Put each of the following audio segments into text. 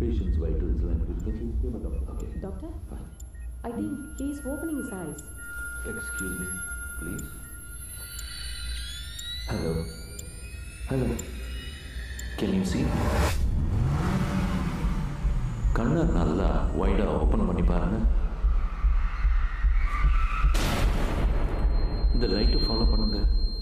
patient's vitals and will get you here, madam. Okay. Doctor, Fine. I think he's opening his eyes. Excuse me, please. Hello. Hello. Can you see? கண்ணை நல்லா வைடாக open பண்ணி பாருங்க இந்த லைட்டை follow பண்ணுங்க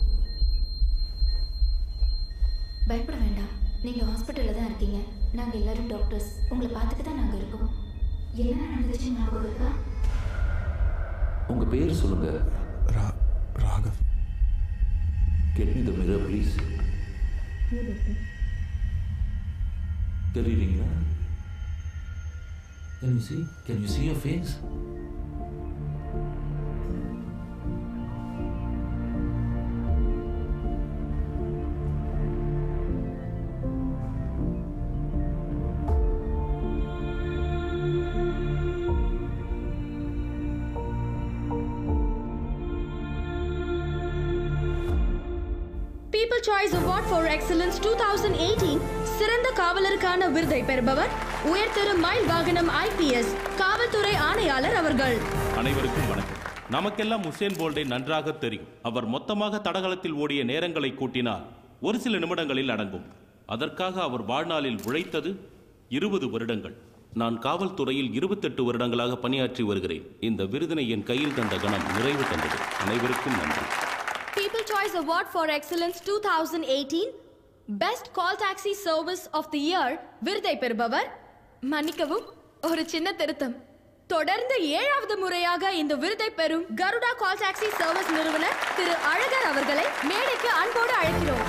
பயப்பட வேண்டாம் நீங்கள் ஹாஸ்பிட்டலில் தான் இருக்கீங்க நாங்கள் எல்லாரும் டாக்டர்ஸ் உங்களை பார்த்துட்டு தான் நாங்கள் இருக்கோம் என்ன நடந்துச்சு ஞாபகம் இருக்கா உங்க பேர் சொல்லுங்க ரா Raghav get me the mirror please தெரியுறீங்களா Can you see? Can you see your face? People choice award for excellence two thousand eighteen சிறந்த காவலருக்கான விருதை பெறுபவர் உயர்திரு மயில் வாகனம் ஐபிஎஸ் காவல்துறை ஆணையாளர் அவர்கள் அனைவருக்கும் வணக்கம் நமக்கெல்லாம் உசேன் போல்டை நன்றாக தெரியும் அவர் மொத்தமாக தடகளத்தில் ஓடிய நேரங்களை கூட்டினால் ஒரு சில நிமிடங்களில் அடங்கும் அதற்காக அவர் வாழ்நாளில் உழைத்தது இருபது வருடங்கள் நான் காவல்துறையில் இருபத்தெட்டு வருடங்களாக பணியாற்றி வருகிறேன் இந்த விருதினை என் கையில் தந்த கணம் நிறைவு தந்தது அனைவருக்கும் நன்றி people choice award for excellence two thousand eighteen best call taxi service of the year விருதை பெறுபவர் மன்னிக்கவும் ஒரு சின்ன திருத்தம் தொடர்ந்து ஏழாவது முறையாக இந்த விருதை பெறும் கருடா கால் டாக்ஸி சர்வீஸ் நிறுவனர் திரு அழகர் அவர்களை மேடைக்கு அன்போடு அழைக்கிறோம்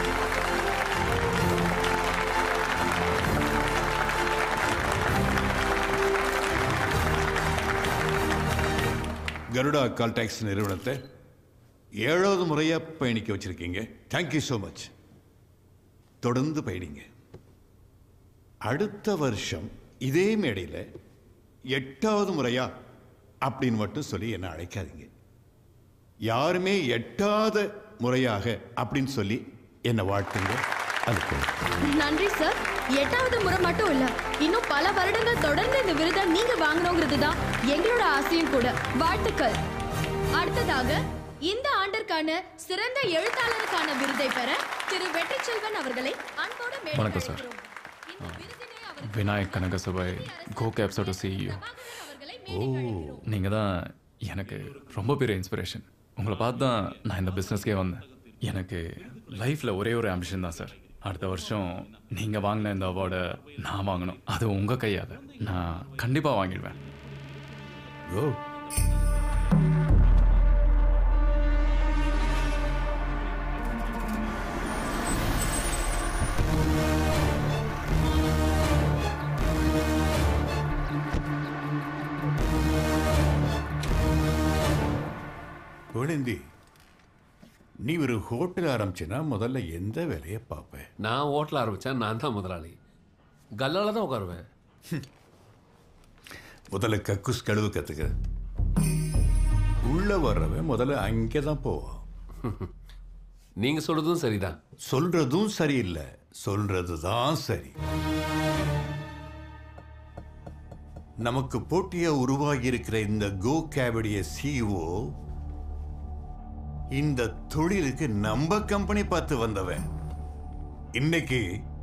கருடா கால் டாக்ஸி நிறுவனத்தை ஏழாவது முறையாக பயணிக்க வச்சிருக்கீங்க தேங்க்யூ ஸோ மச் தொடர்ந்து பயணிங்க அடுத்த வருஷம் இதே மேடையில் எட்டாவது முறையா அப்படின்னு மட்டும் சொல்லி என்னை அழைக்காதீங்க யாருமே எட்டாத முறையாக அப்படின்னு சொல்லி என்னை வாழ்த்துங்க அது போதும். நன்றி சார் எட்டாவது முறை மட்டும் இல்ல இன்னும் பல வருடங்கள் தொடர்ந்து இந்த விருதை நீங்க வாங்கணுங்கிறது தான் எங்களோட ஆசையும் கூட வாழ்த்துக்கள் அடுத்ததாக இந்த ஆண்டிற்கான சிறந்த எழுத்தாளருக்கான விருதை பெற திரு வெற்றி செல்வன் அவர்களை அன்போடு மேடைக்கு வணக்கம் சார். அழைக்கிறோம். இந்த விருதினை அவருக்கு விநாயக் கனகசபை கோ கேப்ஸோட சிஇஓ பிரபாகரன் அவர்களை மேடைக்கு அழைக்கிறோம். நீங்கள் தான் எனக்கு ரொம்ப பெரிய இன்ஸ்பிரேஷன் உங்களை பார்த்து தான் நான் இந்த பிஸ்னஸ்க்கே வந்தேன் எனக்கு லைஃப்பில் ஒரே ஒரு ஆம்பிஷன் தான் சார் அடுத்த வருஷம் நீங்கள் வாங்கின இந்த அவார்டை நான் வாங்கணும் அது உங்கள் கையால் நான் கண்டிப்பாக வாங்கிடுவேன் ஓ குழந்தி நீ ஒரு ஹோட்டல் ஆரம்பிச்சினா முதல்ல எந்த வேலையை பார்ப்ப நான் ஹோட்டல் ஆரம்பித்தேன் நான் தான் முதலாளி கல்லால தான் உட்காருவேன் முதல்ல கக்குஸ் கழுவு கத்துக்க உள்ள வர்றவன் முதல்ல அங்கே தான் போவான் நீங்கள் சொல்கிறதும் சரிதான் சொல்றதும் சரியில்லை சொல்றது தான் சரி நமக்கு போட்டியா உருவாகி இருக்கிற இந்த கோ கேபடிய சிஓ இந்த தொழிலுக்கு நம்ம கம்பெனி பார்த்து வந்தவன் இன்னைக்கு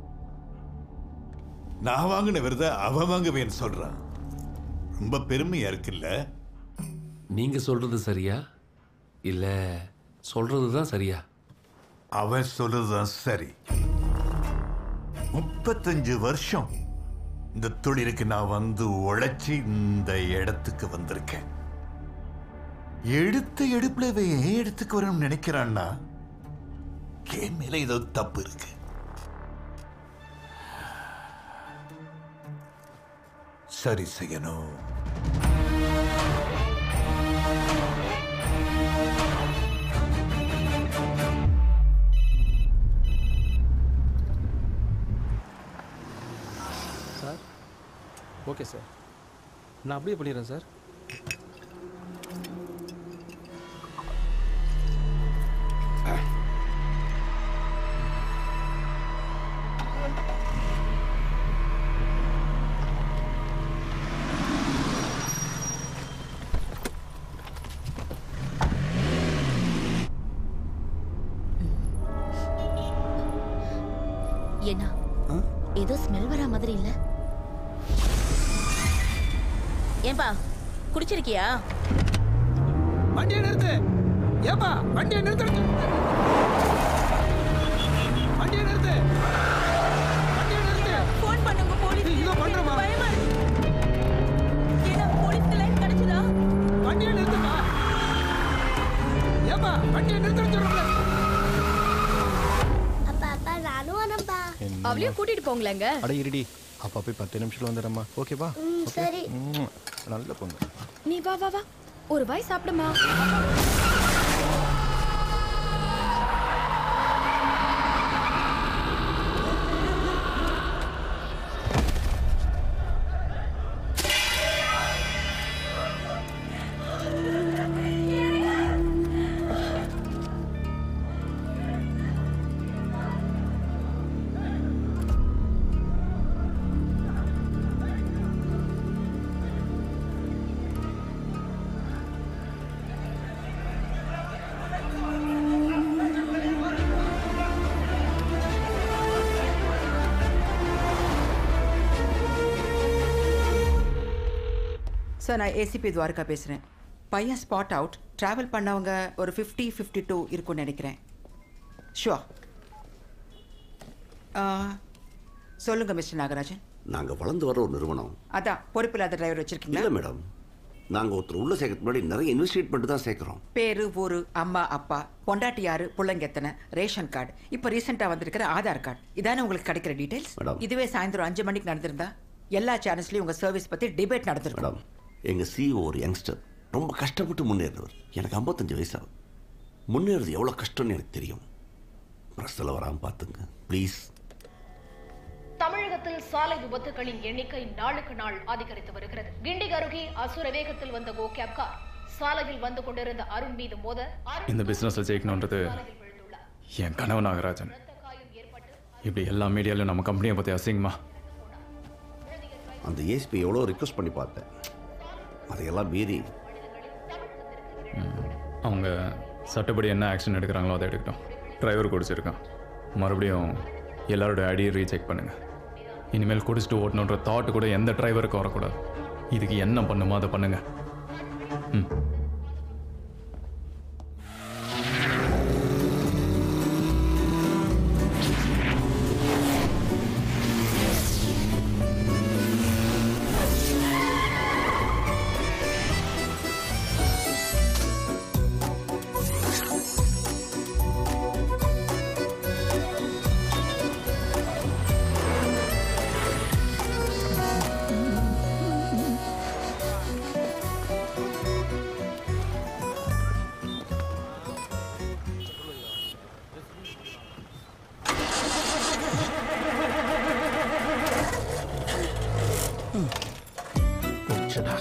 நான் வாங்கின விருத அவன் வாங்குவேன்னு சொல்றான் ரொம்ப பெருமையா இருக்குல்ல நீங்கள் சொல்கிறது சரியா இல்லை சொல்கிறது தான் சரியா அவன் சொல்றதுதான் சரி முப்பத்தஞ்சு வருஷம் இந்த தொழிலுக்கு நான் வந்து உழைச்சி இந்த இடத்துக்கு வந்திருக்கேன் எடுத்த எடுப்புல இவன் ஏன் இடத்துக்கு வரணும்னு நினைக்கிறான்னா என் மேல ஏதோ தப்பு இருக்கு சரி செய்யணும் சார் ஓகே சார் நான் அப்படியே பண்ணிடுறேன் சார் ஏன்னா ஏதோ ஸ்மெல் வரா மாதிரி இல்ல ஏன்பா குடிச்சிருக்கியா வண்டியை நிறுத்து ஏப்பா வண்டியை நிறுத்து வண்டியை நிறுத்து வண்டியை நிறுத்து ஃபோன் பண்ணுங்க போலீஸ் இதோ பண்றேம்மா. பயமா இருக்கு ஏன்னா போலீஸ்க்கு லைன் கிடைச்சதா வண்டியை நிறுத்துமா ஏப்பா வண்டியை நிறுத்துன்னு சொல்றேன் அப்பா அப்பா நானும் வரேன்ப்பா அவளையும் கூட்டிட்டு போங்களேங்க அட இருடி அப்பா போய் பத்து நிமிஷத்துல வந்துடுறேம்மா ஓகேவா ம், Okay? சரி. ம், நல்ல பொண்ணு நீ வா வா வா ஒரு வாய் சாப்பிடுமா சார் நான் ஏசிபி துவாரகா பேசுகிறேன் பையன் ஸ்பாட் அவுட் ட்ராவல் பண்ணவங்க ஒரு ஃபிஃப்டி ஃபிஃப்டி டூ இருக்கும்னு நினைக்கிறேன் ஷுவர் சொல்லுங்க மிஸ்டர் நாகராஜன் நாங்க வளர்ந்து வர ஒரு நிறுவனம் அதான் பொறுப்பில்லாத டிரைவர் இல்ல வச்சிருக்கீங்களா மேடம் நாங்க ஒருத்தர் உள்ள சேர்க்கறதுக்கு முன்னாடி நிறைய இன்வெஸ்டிகேட் பண்ணிட்டு தான் சேர்க்கிறோம் பேரு ஊரு அம்மா அப்பா பொண்டாட்டி யாரு பிள்ளைங்க எத்தனை ரேஷன் கார்டு இப்போ ரீசெண்டாக வந்திருக்கிற ஆதார் கார்டு இதானே உங்களுக்கு கிடைக்கிற டீடைல்ஸ் மேடம். இதுவே சாயந்தரம் அஞ்சு மணிக்கு நடந்திருந்தா எல்லா சேனல்ஸ்லயும் உங்க சர்வீஸ் பத்தி டிபேட் நடந்திருக்கும் மேடம் எங்க சிஓ ஒரு யங்ஸ்டர் ரொம்ப கஷ்டப்பட்டு முன்னேறினவர் எனக்கு 55 வயசு ஆகுது முன்னேறது எவ்வளவு கஷ்டம்னு எனக்கு தெரியும் பிரஸ்ஸில் வராம பார்த்துங்க ப்ளீஸ் தமிழகத்தில் சாலை விபத்துகளின் எண்ணிக்கை நாளுக்கு நாள் அதிகரித்து வருகிறது கிண்டி அருகே அசுர வேகத்தில் வந்த கோ கேப் கார் சாலையில் வந்து கொண்டிருந்த அருண் மீது மோத அருண் இந்த பிஸ்னஸில் ஜெயிக்கணுன்றது என் கனவு நாகராஜன் இப்படி எல்லா மீடியாலையும் நம்ம கம்பெனியை பற்றி அசிங்கமா அந்த ஏசிபி எவ்வளோ ரிக்வஸ்ட் பண்ணி பார்த்தேன் அதையெல்லாம் மீறி அவங்க சட்டப்படி என்ன ஆக்ஷன் எடுக்கிறாங்களோ அதை எடுக்கட்டும் டிரைவர் குடிச்சிருக்கான் மறுபடியும் எல்லாரோட ஐடியை ரீசெக் பண்ணுங்க இனிமேல் குடிச்சிட்டு ஓட்டணுன்ற தாட் கூட எந்த டிரைவருக்கும் வரக்கூடாது இதுக்கு என்ன பண்ணுமோ அதை பண்ணுங்க ம் போச்சுடா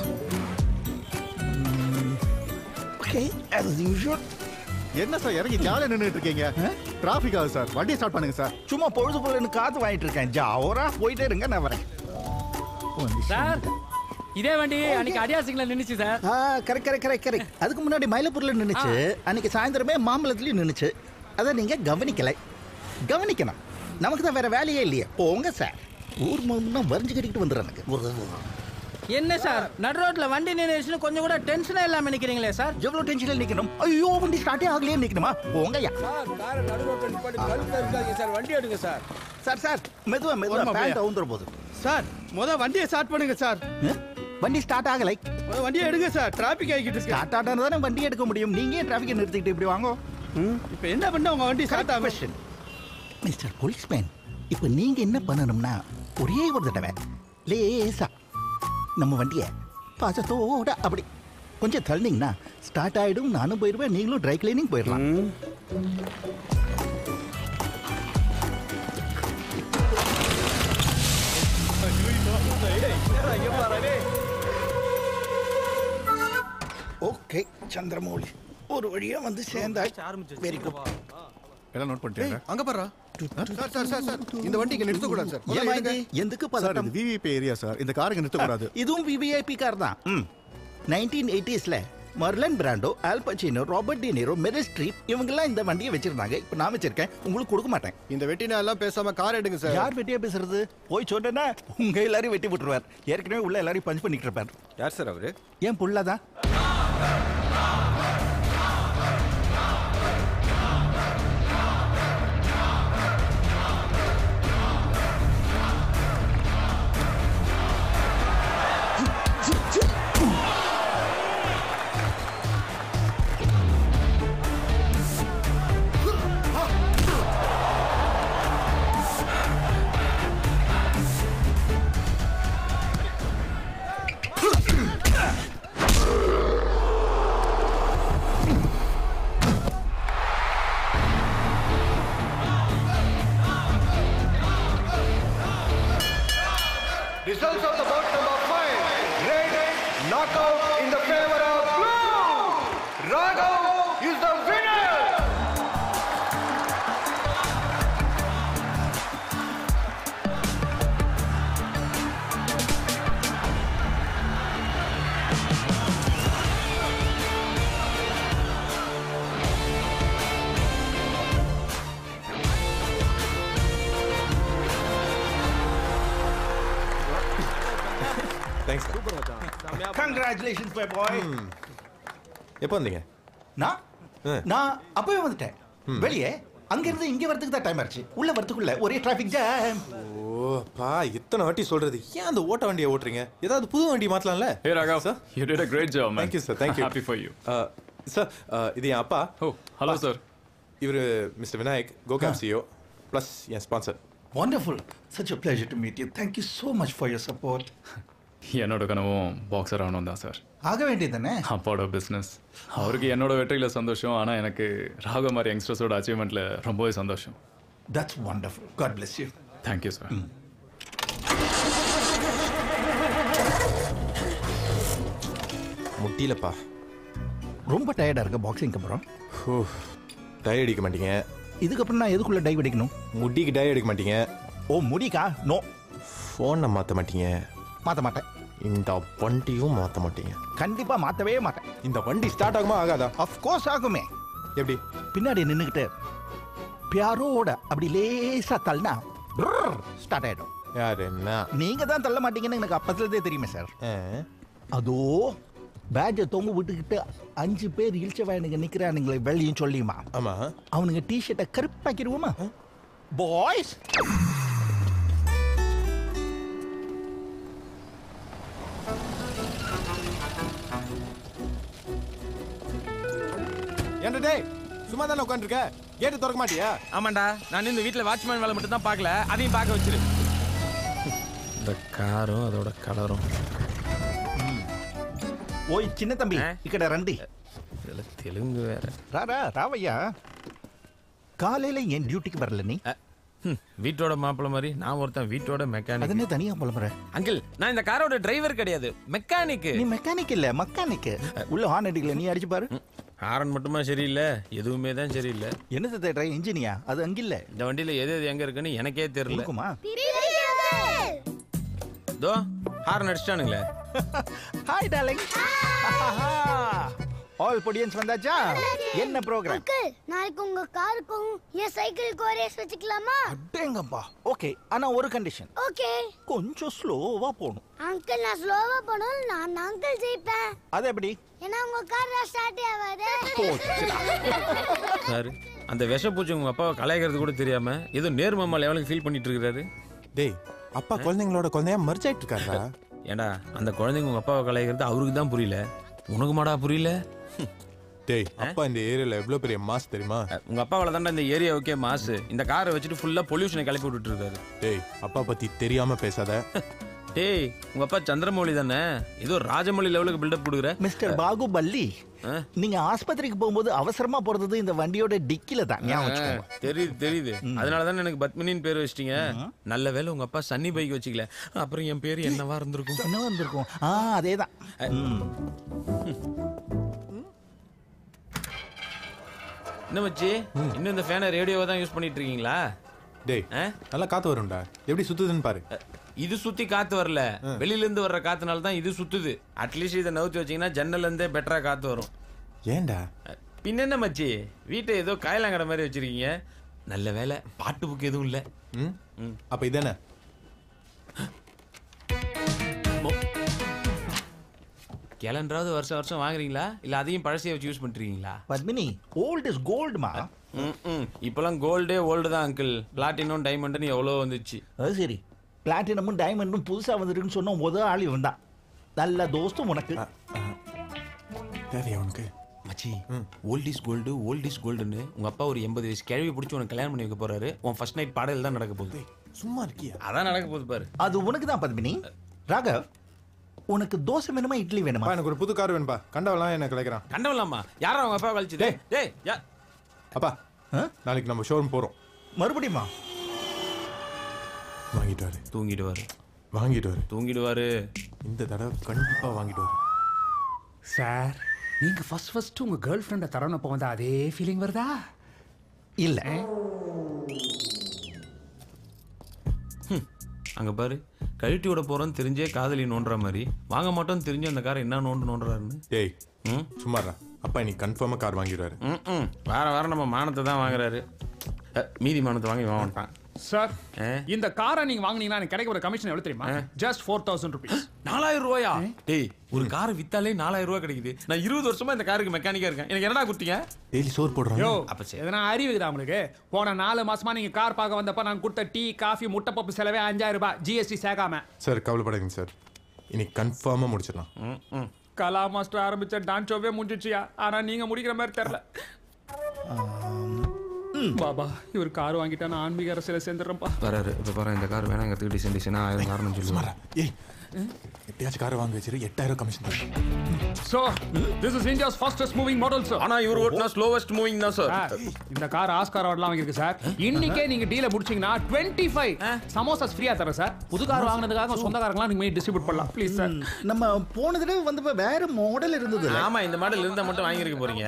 ஓகே as usual என்ன சார் இறங்கி ஜாலியாக நின்றுட்டு இருக்கீங்க டிராஃபிக் ஆகுது சார் வண்டியை ஸ்டார்ட் பண்ணுங்க சார் சும்மா பொழுது பொழுதுன்னு காத்து வாங்கிட்டு இருக்கேன் ஜாவரா போயிட்டே இருங்க நான் வரேன் சார் இதே வண்டி அன்னைக்கு அடியாசிங்கள நின்னுச்சு சார் ஆ கரெக்ட் கரெக்ட் கரெக்ட் கரெக்ட் அதுக்கு முன்னாடி மயிலப்பூர்ல நின்னுச்சு அன்னைக்கு சாயந்தரமே மாம்பழத்துலயும் நின்னுச்சு அதை நீங்க கவனிக்கலை கவனிக்கணும் நமக்கு தான் வேற வேலையே இல்லையே போங்க சார் ஊர் முன்னா வரிஞ்சு கட்டிக்கிட்டு வந்துடுறேன் எனக்கு என்ன சார் நடு ரோட்ல வண்டி நின்னுச்சுன்னு கொஞ்சம் கூட டென்ஷனே இல்லாம நிக்கிறீங்களே சார் எவ்வளவு டென்ஷன்ல நிக்கணும் ஐயோ வண்டி ஸ்டார்ட்டே ஆகலையே நிக்கணுமா போங்கய்யா சார் காரை நடு ரோட்ல நிப்பாட்டி கழுத்துல இருக்காதீங்க சார் வண்டி எடுங்க சார் சார் சார் மெதுவா மெதுவா போதுமா, பேண்ட் போயா? அவுந்துற போது சார் முத வண்டியை ஸ்டார்ட் பண்ணுங்க சார் வண்டி ஸ்டார்ட் ஆகலை முத வண்டியை எடுங்க சார் டிராபிக் ஆகிட்டு இருக்கு ஸ்டார்ட் ஆட்டானது தானே வண்டி எடுக்க முடியும் நீங்க ஏன் டிராஃபிக்கை நிறுத்திக்கிட்டு இப்படி வாங்க இப்போ என்ன பண்ண உங்க வண்டி ஸ்டார்ட் ஆகும் கொஸ்டின் மிஸ்டர் போலீஸ்மேன் இப்போ நீங்க என்ன பண்ணணும்னா ஒரே ஒரு தடவை லேசா நம்ம வண்டியை பாசத்தோட அப்படி கொஞ்சம் தள்ளினீங்கன்னா ஸ்டார்ட் ஆயிடும் நானும் போயிடுவேன் நீங்களும் ட்ரை கிளீனிங் போயிடலாம் ஓகே சந்திரமௌலி ஒரு வழியா வந்து சேர்ந்தா வெரி குட் எல்லாம் நோட் பண்ணிட்டேன் அங்க பாரு சார் சார் சார் சார் இந்த வண்டி இங்க நிறுத்த கூடாது சார் ஏம்மா இது? எதுக்கு சார் பதட்டம்? இது விவிபி ஏரியா சார் இந்த கார் இங்க நிறுத்த கூடாது இதுவும் விவிஐபி கார் தான் ம் நைன்டீன் எயிட்டிஸில் Marlon Brando Al Pacino Robert De Niro Meryl Streep இவங்கெல்லாம் இந்த வண்டியை வச்சிருந்தாங்க இப்போ நான் வச்சிருக்கேன் உங்களுக்கு கொடுக்க மாட்டேன் இந்த வெட்டினா எல்லாம் பேசாம கார் எடுங்க சார் யார் வெட்டியா பேசுறது போய் சொன்னேன்னா உங்க எல்லாரையும் வெட்டி விட்டுருவார் ஏற்கனவே உள்ள எல்லாரையும் பஞ்ச் பண்ணிட்டு இருப்பார் யார் சார் அவரு ஏன் புள்ளதான் Results of the bout number five. Red knockout in the favor of blue. Raghav is the winner. Thanks congratulations my boy எப்போ வந்தீங்க நான் நான் அப்பவே வந்துட்டேன் வெளியே அங்க இருந்து இங்க வரதுக்கு தான் டைம் ஆச்சு உள்ள வரதுக்குள்ள ஒரே டிராஃபிக் ஜாம் ஓ பா இத்தனை வாட்டி சொல்றது ஏன் அந்த ஓட்ட வண்டியை ஓட்டுறீங்க ஏதாவது புது வண்டி மாத்தலாம்ல Hey Raghav, you did a great job, man. Thank you sir thank you Happy for you. Sir இது என் அப்பா ஓ ஹலோ சார் இவர் மிஸ்டர் விநாயக் கோகாம் சிஓ ப்ளஸ் என் sponsor Wonderful. Such a pleasure to meet you. Thank you so much for your support. என்னோட கனவும் boxer ஆகணும் தான் சார் ஆக வேண்டியதானே அப்பாவோட பிஸ்னஸ் அவருக்கு என்னோட வெற்றியில் சந்தோஷம் ஆனால் எனக்கு ராக மாதிரி யங்ஸ்டர்ஸோட அச்சீவ்மெண்ட்டில் ரொம்பவே சந்தோஷம் That's wonderful. God bless you. Thank you sir முட்டியிலப்பா ரொம்ப டயர்டா இருக்க பாக்ஸிங்க்கு அப்புறம் ஹூ டை அடிக்க மாட்டீங்க இதுக்கப்புறம் நான் எதுக்குள்ள டைவ் அடிக்கணும் முடிக்கு டை அடிக்க மாட்டீங்க ஓ முடிக்கா நோ ஃபோனை மாற்ற மாட்டீங்க மாத்த மாட்டேன் இந்த வண்டியும் மாற்ற மாட்டீங்க கண்டிப்பா மாத்தவே மாட்டேன் இந்த வண்டி ஸ்டார்ட் ஆகுமா ஆகாதா ஆஃப் கோர்ஸ் ஆகுமே எப்படி பின்னாடி நின்னுக்கிட்டு பியாரோட அப்படி லேசா தள்ளினா ஸ்டார்ட் ஆயிடும் யார் என்ன நீங்க தான் தள்ள மாட்டீங்கன்னு எனக்கு அப்பத்துலதே தெரியுமே சார் அதோ பேட்சை தொங்க விட்டுக்கிட்டு அஞ்சு பேர் இழிச்ச வயனுங்க நிக்கிறானுங்களே வெள்ளியும் சொல்லியுமா ஆமா அவனுங்க டிஷர்ட்டை கருப்பாக்கிடுவோமா பாய்ஸ் ஏன்டா டேய் சும்மா தானே உட்காந்துருக்க கேட்டு திறக்க மாட்டியா ஆமாண்டா நான் இந்த வீட்டில் வாட்ச்மேன் வேலை மட்டும் தான் பார்க்கல அதையும் பார்க்க வச்சிரு இந்த காரும் அதோட கலரும் ஓய் சின்ன தம்பி இக்கட ரண்டி இதில் தெலுங்கு வேற ராரா ராவையா காலையில ஏன் டியூட்டிக்கு வரல நீ ஹம், வீட்டோட மாப்பிள்ள மாதிரி நான் ஒருத்தன் வீட்டோட மெக்கானிக் அது என்ன தனியா புலம்புற அங்கிள் நான் இந்த காரோட டிரைவர் கிடையாது மெக்கானிக் நீ மெக்கானிக் இல்ல மெக்கானிக் உள்ள ஹார்ன் அடிக்கல நீ அடிச்சு பாரு ஹாரன் மட்டுமா சரியில்லை எதுவுமே தான் சரியில்லை என்னது தேடுற இன்ஜினியா அது அங்கில்ல இந்த வண்டியில எது எது எங்க இருக்குன்னு எனக்கே தெரியல இருக்குமா தோ ஹாரன் அடிச்சிட்டானுங்களே ஹாய் டார்லிங் ஆல் பொடியன்ஸ் வந்தாச்சா என்ன ப்ரோக்ராம் அங்கிள் நாளைக்கு உங்க காருக்கும் என் சைக்கிளுக்கு ரேஸ் வச்சுக்கலாமா அடேங்கப்பா ஓகே ஆனா ஒரு கண்டிஷன் ஓகே கொஞ்சம் ஸ்லோவா போகணும் அங்கிள் நான் ஸ்லோவா போனாலும் நான் தான் அங்கிள் ஜெயிப்பேன் அது எப்படி ஏன்னா உங்க கார் ஸ்டார்ட் ஆகாது சார் அந்த விஷப்பூச்சி உங்க அப்பாவை கலாய்க்கிறது கூட தெரியாம ஏதோ நேர்மமா லெவலுக்கு ஃபீல் பண்ணிட்டு இருக்காரு டேய் அப்பா குழந்தைங்களோட குழந்தையா மர்ஜ் ஆயிட்டு இருக்காரா ஏண்டா அந்த குழந்தைங்க உங்க அப்பாவை கலாய்க்கிறது அவருக்கு தான் புரியல உனக்கு மாடா புரியல டேய் அப்பா இந்த ஏரியால எவ்வளவு பெரிய மாஸ் தெரியுமா உங்க அப்பாவால தாண்டா இந்த ஏரியா ஓகே மாசு இந்த காரை வச்சுட்டு ஃபுல்லா பொல்யூஷனை கிளப்பி விட்டுட்டு இருக்காரு டேய் அப்பா பத்தி தெரியாம பேசாத டேய் உங்க அப்பா சந்திரமௌலி தானே ஏதோ ராஜமௌலி லெவலுக்கு பில்டப் கொடுக்குற மிஸ்டர் பாகுபல்லி நீங்க ஆஸ்பத்திரிக்கு போகும்போது அவசரமா போறது இந்த வண்டியோட டிக்கில தான் ஞாபகம் வச்சுக்கோங்க. தெரியுது தெரியுது அதனால தானே எனக்கு பத்மினின்னு பேர் வச்சிட்டீங்க நல்ல வேளை உங்க அப்பா சன்னி பைக் வச்சுக்கல அப்புறம் என் பேர் என்னவா இருந்திருக்கும் என்னவா இருந்திருக்கும் ஆ அதேதான் என்ன மச்சி இன்னும் இந்த ஃபேனை ரேடியோவை தான் யூஸ் பண்ணிட்டு இருக்கீங்களா டேய் நல்லா காத்து வரும்டா எப்படி சுத்துதுன்னு பாரு இது சுத்தி காத்து வரல வெளியில இருந்து வர்ற காத்துனால தான் இது சுத்துது அட்லீஸ்ட் இதை நவுத்தி வச்சீங்கன்னா ஜன்னல்ல இருந்தே பெட்டரா காத்து வரும் ஏன்டா பின்ன என்ன மச்சி வீட்டை ஏதோ காயலாங்கடை மாதிரி வச்சிருக்கீங்க நல்ல வேலை பாட்டு புக்கு எதுவும் இல்ல ம் அப்ப இதானே கேலண்டராவது வருஷம் வருஷம் வாங்குறீங்களா இல்ல அதையும் பழசையை வச்சு யூஸ் பண்ணிருக்கீங்களா பத்மினி ஓல்ட் இஸ் கோல்டுமா ம் இப்போலாம் கோல்டே ஓல்டு தான் அங்கிள் பிளாட்டினம் டைமண்ட்னு எவ்வளோ வந்துச்சு அது சரி பிளாட்டினமும் டைமண்டும் புதுசா வந்திருக்குன்னு சொன்ன முதல் ஆள் இவன் தான் நல்ல தோஸ்தும் உனக்கு தேவையா உனக்கு மச்சி old is gold old is கோல்டுன்னு உங்க அப்பா ஒரு எண்பது வயசு கேள்வி பிடிச்சி உனக்கு கல்யாணம் பண்ணி வைக்க போறாரு உன் ஃபர்ஸ்ட் நைட் பாடல் தான் நடக்க போகுது சும்மா இருக்கியா அதான் நடக்க போகுது பாரு அது உனக்கு தான் பத்மினி ராகவ் உனக்கு தோசை வேணுமா இட்லி வேணுமா எனக்கு ஒரு புது கார் வேணும்பா கண்டவெல்லாம் என்ன கிடைக்கிறான் கண்டவலாமா யாரா அவங்க அப்பா கழிச்சு டேய் டேய் யா அப்பா நாளைக்கு நம்ம ஷோரூம் போறோம் மறுபடியுமா வாங்கிட்டு வாரு தூங்கிடுவாரு வாங்கிட்டு வாரு தூங்கிடுவாரு இந்த தடவை கண்டிப்பா வாங்கிட்டு வாரு சார் நீங்க ஃபர்ஸ்ட் ஃபர்ஸ்ட் உங்க கேர்ள் ஃப்ரெண்டை தரணும் போது அதே ஃபீலிங் வருதா இல்ல அங்க பாரு கழட்டி விட போறோம்னு தெரிஞ்சே காதலி நோண்டுற மாதிரி வாங்க மாட்டோம்னு தெரிஞ்சு அந்த காரை என்ன நோண்டு நோண்டுறாருன்னு டேய் சும்மாடா அப்பா இன்னைக்கு கன்ஃபார்மா கார் வாங்கிடுவாரு ம் ம் வார வாரம் நம்ம மானத்தை தான் வாங்குறாரு அ, மீதி மானத்தை வாங்கி வாங்கிட்டான் சார் இந்த காரை நீங்க வாங்குனீங்கன்னா எனக்கு கிடைக்க ஒரு கமிஷன் எவ்வளவு தெரியுமா ஜஸ்ட் ஃபோர் தௌசண்ட் ருபீஸ் நாலாயிரம் ரூபாயா டேய் ஒரு காரை வித்தாலே நாலாயிரம் ரூபாய் கிடைக்குது நான் இருபது வருஷமா இந்த காருக்கு மெக்கானிக்கா இருக்கேன் எனக்கு என்னடா கொடுத்தீங்க டெய்லி சோறு யோ போடுறோம் அப்ப சரி எதனா அறிவுக்குதா உங்களுக்கு போன நாலு மாசமா நீங்க கார் பார்க்க வந்தப்ப நான் கொடுத்த டீ காஃபி முட்டை பப்பு செலவே அஞ்சாயிரம் ரூபாய் ஜிஎஸ்டி சேர்க்காம சார் கவலைப்படாதீங்க சார் இன்னைக்கு கன்ஃபார்மா முடிச்சிடலாம் கலா மாஸ்டர் ஆரம்பிச்ச டான்ஸ் ஷோவே முடிஞ்சிச்சியா ஆனா நீங்க முடிக்கிற மாதிரி தெரியல பாபா இவர் கார் வாங்கிட்டா நான் ஆன்மீக அரசியல சேர்ந்துடுறேன்ப்பா வராரு இப்போ பாரு இந்த கார் வேணாங்கிறதுக்கு டிசைன் டிசைனாக ஆயிரம் காரணம் சொல்லுவாங்க ஏய் எப்படியாச்சும் காரை வாங்க வச்சிரு எட்டாயிரம் கமிஷன் தரேன் so this is India's fastest moving model sir ஆனா இவர் ஓட்டுனா ஸ்லோவஸ்ட் மூவிங் தான் சார் இந்த கார் ஆஸ்கார் அவார்ட்லாம் வாங்கியிருக்கு சார் இன்னைக்கே நீங்க டீல முடிச்சீங்கன்னா 25 சமோசாஸ் ஃப்ரீயா தரேன் சார் புது கார் வாங்குனதுக்காக சொந்தக்காரங்களாம் நீங்க டிஸ்ட்ரிபியூட் பண்ணலாம் ப்ளீஸ் சார் நம்ம போன தடவை வந்தப்ப வேற மாடல் இருந்தது ஆமா இந்த மாடல் இருந்தா மட்டும் வாங்கியிருக்க போறீங்க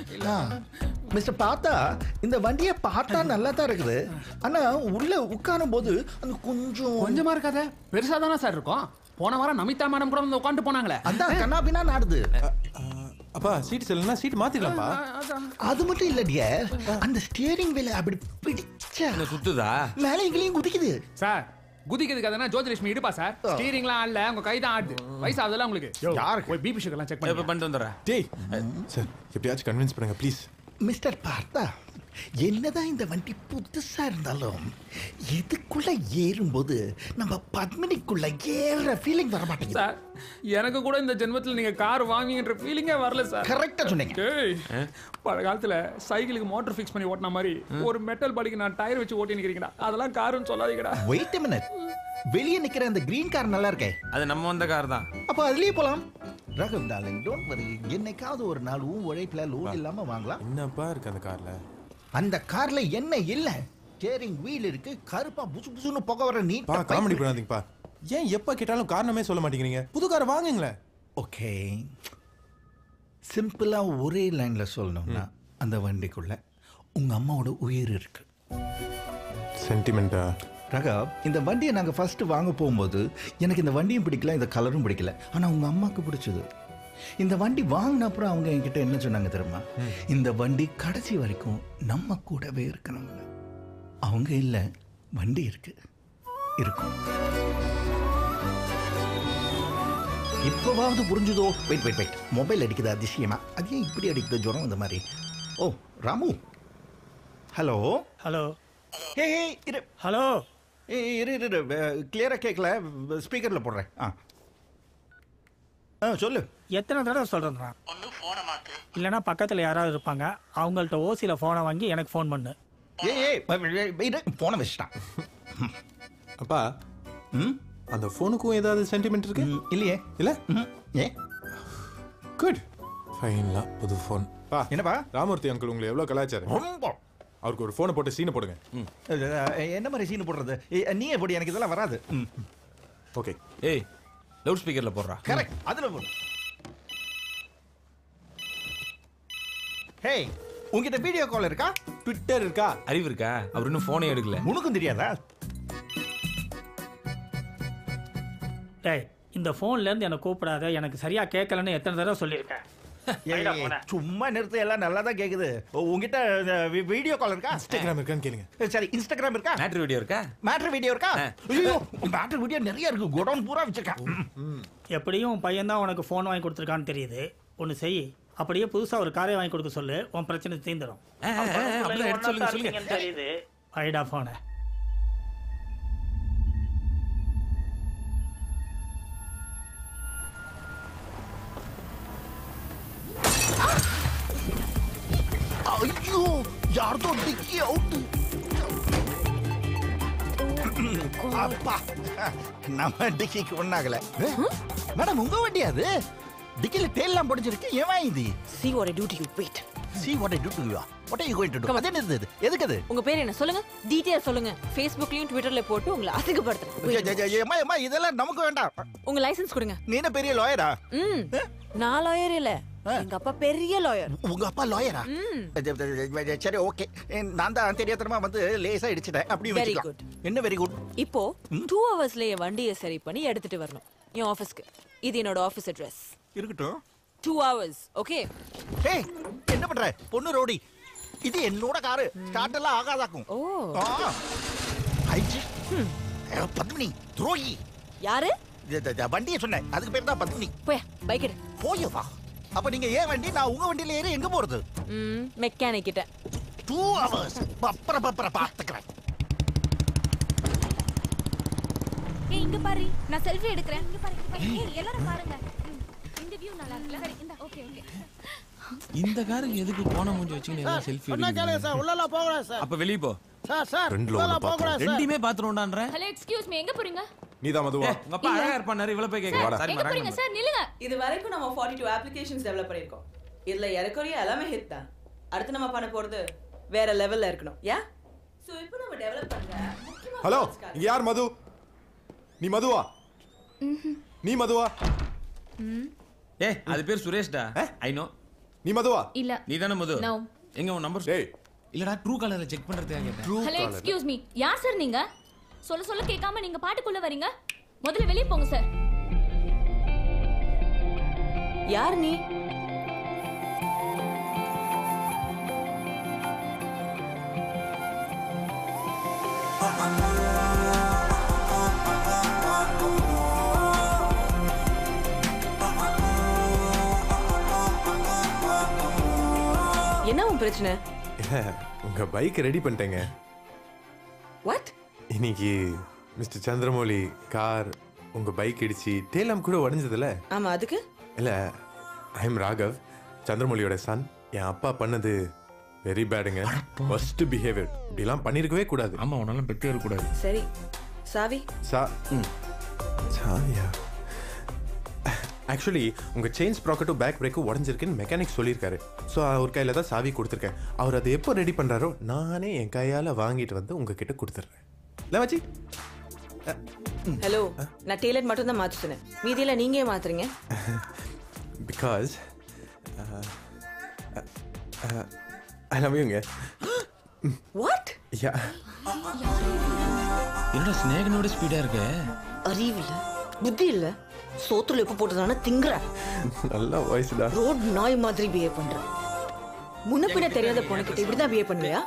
மிஸ்டர் பார்த்தா இந்த வண்டியை பார்த்தா நல்லா தான் இருக்குது ஆனா உள்ள உட்காரும் போது அந்த கொஞ்சம் கொஞ்சமா இருக்காத பெருசா தானே சார் இருக்கும் போன வாரம் நமிதா மேடம் கூட வந்து உட்காந்து போனாங்களே அதான் கண்ணா பின்னா நாடுது அப்பா சீட் செல்லனா சீட் மாத்திடலாம்ப்பா அது மட்டும் இல்ல டியர் அந்த ஸ்டியரிங் வீல அப்படி பிடிச்சா சுத்துதா மேலே எங்களையும் குதிக்குது சார் குதிக்கிறதுக்கு அதனா ஜோதிலட்சுமி இடுப்பா சார் ஸ்டீரிங்லாம் ஆடல உங்க கை தான் ஆடுது வயசு ஆகுதுல உங்களுக்கு யாருக்கு போய் பிபி சுகர்லாம் செக் இப்போ பண்ணி பண்ணிட்டு வந்துடுறேன் டேய் சார் எப்படியாச்சும் கன்வின்ஸ் பண்ணுங்க ப்ளீஸ் மிஸ்டர் பார்த்தா என்னதான் இந்த வண்டி புதுசா இருந்தாலும் இதுக்குள்ள ஏறும்போது நம்ம பத்மினிக்குள்ள ஏற ஃபீலிங் வர மாட்டேங்குது சார் எனக்கு கூட இந்த ஜென்மத்துல நீங்க கார் வாங்குங்கன்ற ஃபீலிங்கே வரல சார் கரெக்டா சொன்னீங்க டேய் பழைய காலத்துல சைக்கிளுக்கு மோட்டர் ஃபிக்ஸ் பண்ணி ஓட்டின மாதிரி ஒரு மெட்டல் பாடிக்கு நான் டயர் வச்சு ஓட்டி நிக்கிறீங்கடா அதெல்லாம் காருன்னு சொல்லாதீங்கடா வெயிட் மினிட் வெளியே நிக்கிற அந்த கிரீன் கார் நல்லா இருக்கே அது நம்ம வந்த கார் தான் அப்போ அதுலயே போலாம் ரகம் டார்லிங் டோன்ட் வரி என்னைக்காவது ஒரு நாள் உன் உழைப்புல லோன் இல்லாம வாங்கலாம் என்னப்பா இருக்கு அந்த கார்ல அந்த கார்ல என்ன இல்ல ஸ்டேரிங் வீல் இருக்கு கருப்பா புசு புசுன்னு புகை வர நீ பா காமெடி பண்ணாதீங்கப்பா ஏன் எப்ப கேட்டாலும் காரணமே சொல்ல மாட்டேங்கிறீங்க புது கார் வாங்குங்களேன் ஓகே சிம்பிளா ஒரே லைன்ல சொல்லணும்னா அந்த வண்டிக்குள்ள உங்க அம்மாவோட உயிர் இருக்கு சென்டிமெண்டா ரகா இந்த வண்டியை நாங்கள் ஃபர்ஸ்ட் வாங்க போகும்போது எனக்கு இந்த வண்டியும் பிடிக்கல இந்த கலரும் பிடிக்கல ஆனால் உங்கள் அம்மாவுக்கு பிடிச்சது இந்த வண்டி வாங்கின அப்புறம் அவங்க என்கிட்ட என்ன சொன்னாங்க தெரியுமா இந்த வண்டி கடைசி வரைக்கும் நம்ம கூடவே இருக்கணும் அவங்க இல்லை வண்டி இருக்கு இருக்கும் இப்போவாவது புரிஞ்சுதோ வெயிட் வெயிட் வெயிட் மொபைல் அடிக்குது அதிசயமா அது ஏன் இப்படி அடிக்குது ஜுரம் இந்த மாதிரி oh Ramu hello hello hey hey இரு ஹலோ ஏ இரு இரு இரு கிளியராக கேட்கல ஸ்பீக்கரில் போடுறேன் ஆ ஆ சொல்லு எத்தனை தடவை சொல்கிறேன் இல்லைன்னா பக்கத்தில் யாராவது இருப்பாங்க அவங்கள்ட்ட ஓசியில் ஃபோனை வாங்கி எனக்கு ஃபோன் பண்ணு ஏய் ஏய் இரு ஃபோனை வச்சுட்டான் அப்பா ம் அந்த ஃபோனுக்கும் ஏதாவது சென்டிமெண்ட் இருக்கு இல்லையே இல்ல ஏ குட் ஃபைனலா புது ஃபோன் பா என்னப்பா ராமூர்த்தி அங்கிள் உங்களை எவ்வளோ கலாச்சாரம் ரொம்ப அவருக்கு ஒரு ஃபோனை போட்டு சீனை போடுங்க என்ன மாதிரி சீன் போடுறது ஏய், நீயே போடு எனக்கு இதெல்லாம் வராது ம் ஓகே ஏய் லவுட் ஸ்பீக்கர்ல போடுறா கரெக்ட் அதில் போடு ஹே உங்ககிட்ட வீடியோ கால் இருக்கா ட்விட்டர் இருக்கா அறிவு இருக்கா அவர் இன்னும் போனே எடுக்கல உனக்கும் தெரியாதா டேய் இந்த ஃபோன்ல இருந்து எனக்கு கூப்பிடாத எனக்கு சரியா கேட்கலன்னு எத்தனை தடவை சொல்லியிருக்கேன் வைடா ஏய், phone-அ. சும்மா நிறுத்து எல்லாம் நல்லா தான் கேக்குது உ- உங்ககிட்ட வீடியோ கால் இருக்கா இன்ஸ்டாகிராம் இருக்கான்னு கேளுங்க சரி இன்ஸ்டாகிராம் இருக்கா மேட்ரு வீடியோ இருக்கா மேட்ரு வீடியோ இருக்கா ஐயோ மேட்ரு வீடியோ நிறைய இருக்கு குடோன் பூரா வச்சிருக்கேன் எப்படியும் உன் பையன் தான் உனக்கு ஃபோன் வாங்கி கொடுத்துருக்கான்னு தெரியுது ஒன்று செய் அப்படியே புதுசாக ஒரு காரை வாங்கி கொடுக்க சொல்லு உன் பிரச்சனை தீந்துடும் ஆ, ஆ, ஆ, அப்படிதான் எடுத்து சொல்லுங்க, சொல்லுங்க. தெரியுது வைடா ஃபோனை ஐயோ யார்தோ டிக்கி அவுட் அப்பா நம்ம டிக்கிக்கு ஒண்ணாகல மேடம் உங்க வண்டி அது டிக்கில டேல்லாம் படிச்சிருக்கு ஏன் இது See what I do to you. Wait. See what I do to you what are you going to do அது என்னது இது எதுக்கு அது உங்க பேர் என்ன சொல்லுங்க டீடைல் சொல்லுங்க ஃபேஸ்புக்லயும் ட்விட்டர்ல போட்டு உங்களை அசிங்கப்படுத்துறேன் ஏம்மா ஏம்மா இதெல்லாம் நமக்கு வேண்டாம் உங்க லைசென்ஸ் கொடுங்க நீ என்ன பெரிய லாயரா ம் நான் லாயர் இல்ல எங்க அப்பா பெரிய லாயர் உங்க அப்பா லாயரா சரி ஓகே நான் தான் தெரியாதனமா வந்து லேசா இடிச்சிட்டேன் அப்படி Very வச்சுக்கலாம் என்ன வெரி குட் இப்போ டூ ஹவர்ஸ்ல என் வண்டியை சரி பண்ணி எடுத்துட்டு வரணும் என் ஆஃபீஸ்க்கு இது என்னோட ஆஃபீஸ் அட்ரஸ் இருக்கட்டும் டூ ஹவர்ஸ் ஓகே ஏய் என்ன பண்ற பொண்ணு ரோடி இது என்னோட காரு ஸ்டார்ட் எல்லாம் ஆகாதாக்கும் ஓ ஆ. ஐச்சி. ஏ, பத்மினி துரோகி யாரு இது- இது- இது வண்டியை சொன்னேன் அதுக்கு பேர் தான் பத்மினி போய் பைக் எடு போயவா அப்ப நீங்க ஏன் வண்டி நான் உங்க வண்டியில ஏறி எங்க போறது ம் மெக்கானிக் கிட்ட டூ ஹவர்ஸ் பப்பர பப்பர பாத்துக்கிறேன் ஏய் இங்க பாரு நான் செல்ஃபி எடுக்கிறேன் இங்க பாரு இங்க பாரு ஏய் எல்லாரும் பாருங்க ம், இந்த வியூ நல்லா இருக்குல்ல சரி இந்த ஓகே ஓகே இந்த காருக்கு எதுக்கு போன மூஞ்சி வச்சுக்கிட்டு செல்ஃபி ஒன்னா கேளுங்க சார் உள்ளலாம் போகலாம் சார் அப்ப வெளிய போ சார் சார் ரெண்டுல உள்ளலாம் ஒண்ணு போகக்கூடாது சார் ரெண்டுமே பாத்துருவோம்டான்ற ஹலோ எக்ஸ்கியூஸ் மீ எங்க போறீங்க நீதான் மதுவா உங்க அப்பா அழகா இருப்பாரு இவ்வளவு போய் கேட்க சாரி எங்க போறீங்க சார் நில்லுங்க இது வரைக்கும் நம்ம ஃபார்ட்டி டூ அப்ளிகேஷன்ஸ் டெவலப் பண்ணியிருக்கோம் இதுல ஏறக்குறைய எல்லாமே ஹிட் தான் அடுத்து நம்ம பண்ண போறது வேற லெவல்ல இருக்கணும் யா சோ இப்போ நம்ம டெவலப் பண்ற முக்கியமான ஹலோ points காட்டுங்க. இங்க யார் மது நீ மதுவா நீ மதுவா ஏய் அது பேர் சுரேஷ்டா ஐ நோ நீ மதுவா இல்ல நீ தானே மது No. எங்க உன் நம்பர் டேய் இல்லடா ட்ரூ கலர்ல செக் பண்றதுக்காக கேட்டேன் ஹலோ எக்ஸ்கியூஸ் மீ யார் சார் நீங்க சொல்ல சொல்ல கேட்காம நீங்க பாட்டுக்குள்ள வரீங்க முதல்ல வெளிய போங்க சார் யார் நீ என்ன உன் பிரச்சனை உங்க பைக் ரெடி பண்ணிட்டேங்க வாட் இன்னைக்கு மிஸ்டர் சந்திரமௌலி கார் உங்க பைக் இடிச்சு டேலாம் கூட உடஞ்சதுல ஆமா அதுக்கு இல்ல ஐ எம் ராகவ் சந்திரமௌலியோட சன் என் அப்பா பண்ணது வெரி பேடுங்க ஃபர்ஸ்ட் பிஹேவியர் இப்படிலாம் பண்ணிருக்கவே கூடாது ஆமா உன்னால பெத்தே கூடாது சரி சாவி சா சாவியா ஆக்சுவலி உங்கள் செயின் ஸ்ப்ராக்கெட்டும் பேக் பிரேக்கும் உடஞ்சிருக்குன்னு மெக்கானிக் சொல்லியிருக்காரு ஸோ அவர் கையில் தான் சாவி கொடுத்துருக்கேன் அவர் அதை எப்போ ரெடி பண்ணுறாரோ நானே என் கையால் வாங்கிட்டு வந்து உங்ககிட்ட கொடுத்துட்றேன் இல்லை மச்சி ஹலோ நான் டெய்லர் மட்டும் தான் மாத்த சொன்னேன் மீதியில நீங்க ஏன் மாத்துறீங்க பிகாஸ் ஐ லவ் யூங்க வாட் யா என்னடா ஸ்னேகனோட ஸ்பீடா இருக்க அறிவில்ல புத்தி இல்ல சோத்துல எப்ப போட்டதான திங்குற நல்ல வாய்ஸ் தான் ரோட் நாய் மாதிரி பிஹேவ் பண்ற முன்ன பின்ன தெரியாத பொண்ணுகிட்ட இப்படிதான் பிஹேவ் பண்ணுவியா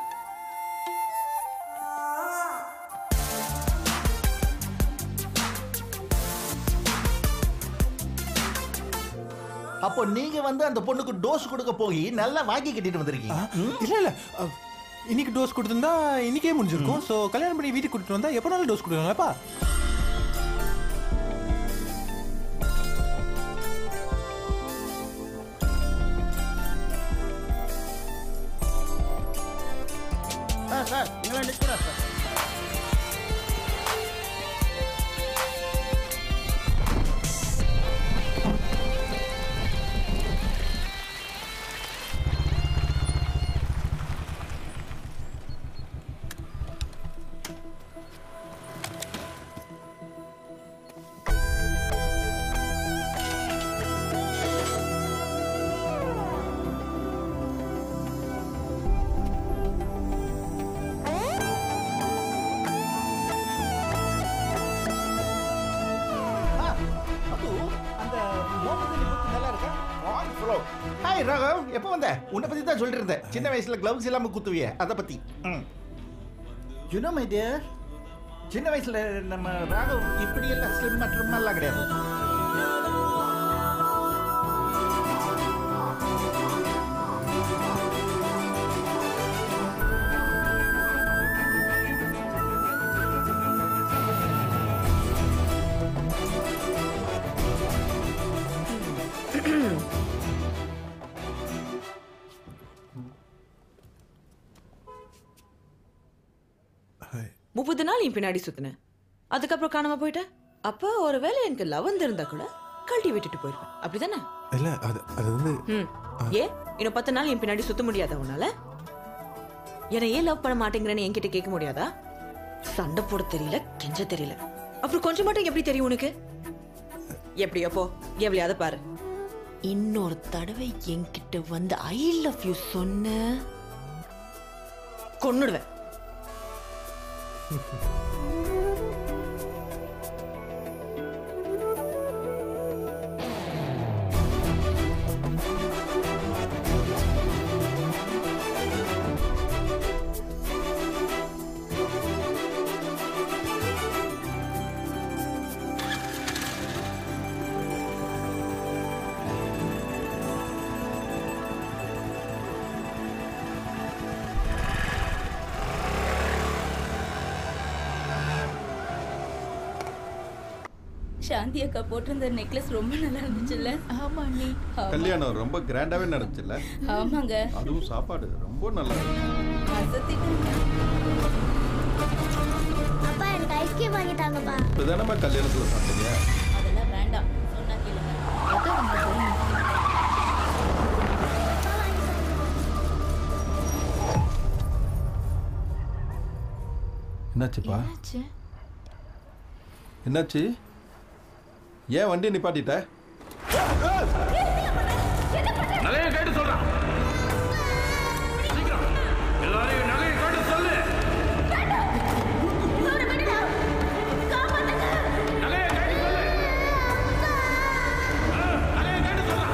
அப்போ நீங்க வந்து அந்த பொண்ணுக்கு டோஸ் கொடுக்க போய் நல்லா வாங்கி கட்டிட்டு வந்திருக்கீங்க இல்லை இல்லை இன்னைக்கு டோஸ் கொடுத்துருந்தா இன்னைக்கே முடிஞ்சிருக்கும் ஸோ கல்யாணம் பண்ணி வீட்டுக்கு கொடுத்துட்டு வந்தா எப்போ நாளும் டோஸ் கொடுக்குறாங்கப்பா சார் சார் இங்கெல்லாம் நிற்கக்கூடாது சார் ஹாய் ராகவ் எப்போ வந்த உன்னை பத்தி தான் சொல்லிட்டு இருந்தேன் சின்ன வயசுல கிளவுஸ் இல்லாம குத்துவியே அதை பத்தி யூனோ மை டியர் சின்ன வயசுல நம்ம ராகவ் இப்படி எல்லாம் ஸ்லிம் மற்றும் எல்லாம் கிடையாது முப்பது நாள் என் பின்னாடி சுத்தினேன் அதுக்கப்புறம் காணாம போயிட்டேன் அப்போ ஒருவேளை எனக்கு லவ் இருந்தா கூட கழட்டி விட்டுட்டு போயிருப்பேன் அப்படிதானே இல்ல அது அது வந்து ம் ஏ இன்னும் பத்து நாள் என் பின்னாடி சுத்த முடியாதா உன்னால என்னை ஏன் லவ் பண்ண மாட்டேங்கிறேன்னு என்கிட்ட கேட்க முடியாதா சண்டை போட தெரியல கெஞ்ச தெரியல அப்புறம் கொஞ்சம் மட்டும் எப்படி தெரியும் உனக்கு எப்படியோ போ எவ்வளையாவது பாரு இன்னொரு தடவை என்கிட்ட வந்து ஐ லவ் யூ சொன்ன கொன்னுடுவேன் சாந்தி அக்கா போட்டிருந்த நெக்லஸ் ரொம்ப நல்லா இருந்துச்சுல்ல ஆமா அண்ணி கல்யாணம் ரொம்ப கிராண்டாவே நடந்துச்சுல்ல ஆமாங்க அதுவும் சாப்பாடு ரொம்ப நல்லா இருந்துச்சு அப்பா எனக்கு ஐஸ்கிரீம் வாங்கி தாங்கப்பா இப்பதானம்மா கல்யாணத்துல சாப்பிட்டீங்க அதெல்லாம் வேண்டாம் சொன்னா கேளுங்க அதான் அவங்க போய் என்னாச்சுப்பா என்னாச்சு ஏன் வண்டி நிப்பாட்டிட்ட நகையை கேட்டு சொல்றான் சீக்கிரம் எல்லாரையும் நகையை கேட்டு சொல்லு நகையை கேட்டு சொல்லு ஆ, நகையை கேட்டு சொல்றான்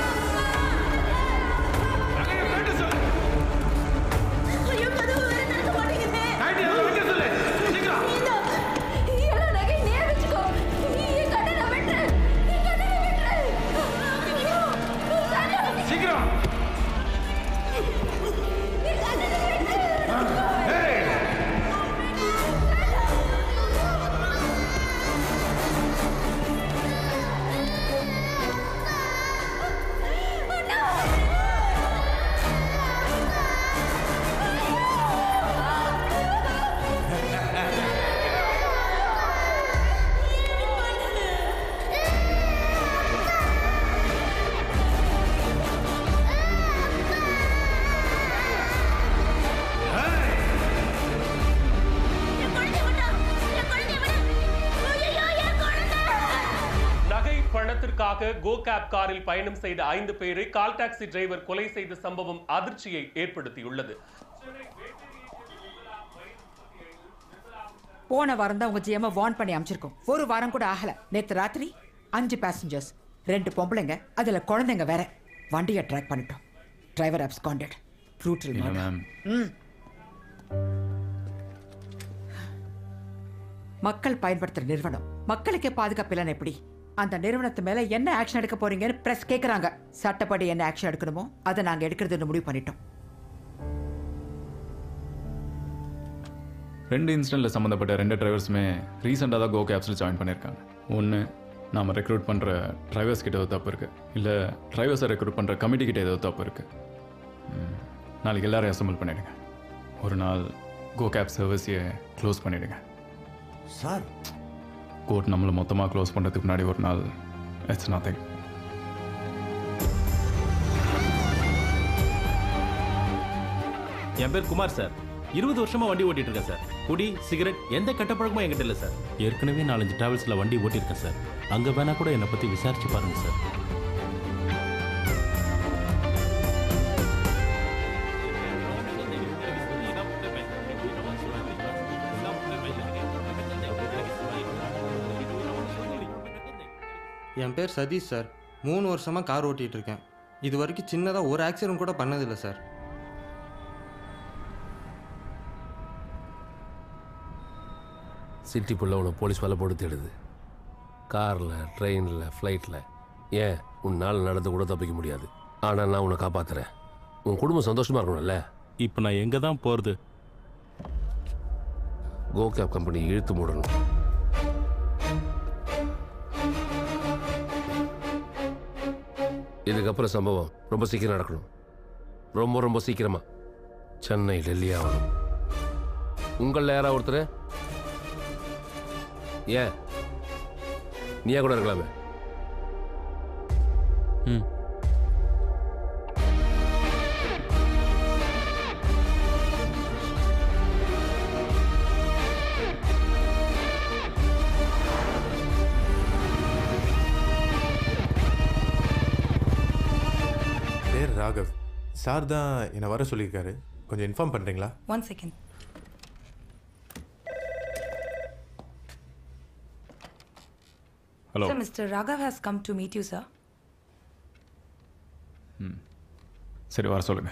நகையை கேட்டு சொல்லு ஐயோ கதவு வேற திறக்க மாட்டேங்குது கைட்டி அதை வைக்க சொல்லு சீக்கிரம் ஏடா நகை நேர வச்சுக்கோ என் கண்ணை நான் வெட்டுறேன் என் கண்ணை நான் வெட்டுறேன் ஐயோ கண்ணை சீக்கிரம் நகை பணத்திற்காக கோ கேப் காரில் பயணம் செய்த ஐந்து பேரை கால் டாக்ஸி டிரைவர் கொலை செய்த சம்பவம் அதிர்ச்சியை ஏற்படுத்தியுள்ளது போன வாரம் தான் உங்க ஜிஎம் வார்ன் பண்ணி அமைச்சிருக்கோம் ஒரு வாரம் கூட ஆகல நேத்து ராத்திரி அஞ்சு பேசஞ்சர்ஸ் ரெண்டு பொம்பளைங்க அதுல குழந்தைங்க வேற வண்டியை ட்ராக் பண்ணிட்டோம் டிரைவர் அப்ஸ்காண்டட் ப்ரூட்டல் இல்லை மேம் ம் மக்கள் பயன்படுத்துற நிறுவனம் மக்களுக்கே பாதுகாப்பு இல்லைன்னு எப்படி அந்த நிறுவனத்து மேல என்ன ஆக்ஷன் எடுக்க போறீங்கன்னு பிரஸ் கேக்குறாங்க சட்டப்படி என்ன ஆக்ஷன் எடுக்கணுமோ அதை நாங்க எடுக்கிறதுன்னு முடிவு பண்ணிட்டோம் ரெண்டு இன்சிடென்ட்ல சம்மந்தப்பட்ட ரெண்டு டிரைவர்ஸுமே ரீசெண்டாக தான் கோ கேப்ஸில் ஜாயின் பண்ணியிருக்காங்க ஒன்று நாம் ரெக்ரூட் பண்ணுற டிரைவர்ஸ் கிட்ட ஏதோ தப்பு இருக்குது இல்லை டிரைவர்ஸை ரெக்ரூட் பண்ணுற கமிட்டி கிட்ட ஏதோ தப்பு இருக்குது நாளைக்கு எல்லாரும் அசம்பிள் பண்ணிடுங்க ஒரு நாள் கோ கேப் சர்வீஸையை க்ளோஸ் பண்ணிடுங்க சார் கோர்ட் நம்மளை மொத்தமாக க்ளோஸ் பண்ணுறதுக்கு முன்னாடி ஒரு நாள் இட்ஸ் nothing என் பேர் குமார் சார் இருபது வருஷமா வண்டி ஓட்டிட்டு இருக்கேன் சார் குடி சிகரெட் எந்த கெட்ட பழக்கமும் என்கிட்ட இல்லை சார் ஏற்கனவே நாலஞ்சு டிராவல்ஸில் வண்டி ஓட்டியிருக்கேன் சார் அங்கே வேணா கூட என்னை பற்றி விசாரிச்சு பாருங்க சார் என் பேர் சதீஷ் சார் மூணு வருஷமாக கார் ஓட்டிகிட்டு இருக்கேன் இது வரைக்கும் சின்னதாக ஒரு ஆக்சிடென்ட் கூட பண்ணதில்லை சார் சிட்டிக்குள்ளே உன்னை போலீஸ் வலை போட்டு தேடுது காரில் ட்ரெயினில் ஃப்ளைட்டில் ஏன் உன்னால் நடந்து கூட தப்பிக்க முடியாது ஆனால் நான் உன்னை காப்பாத்துறேன் உன் குடும்பம் சந்தோஷமாக இருக்கணும்ல இப்போ நான் எங்கே தான் போகிறது கோ கேப் கம்பெனி இழுத்து மூடணும் இதுக்கப்புறம் சம்பவம் ரொம்ப சீக்கிரம் நடக்கணும் ரொம்ப ரொம்ப சீக்கிரமா சென்னை டெல்லி ஆகணும் உங்களில் யாரா ஒருத்தர் ஏன் நீயா கூட இருக்கலாமே ம் பேர் ராகவ் சார் தான் என்னை வர சொல்லியிருக்காரு கொஞ்சம் இன்ஃபார்ம் பண்ணுறீங்களா One second. Hello Sir, Mr. Raghav has come to meet you, sir. ம் சரி வர சொல்லுங்க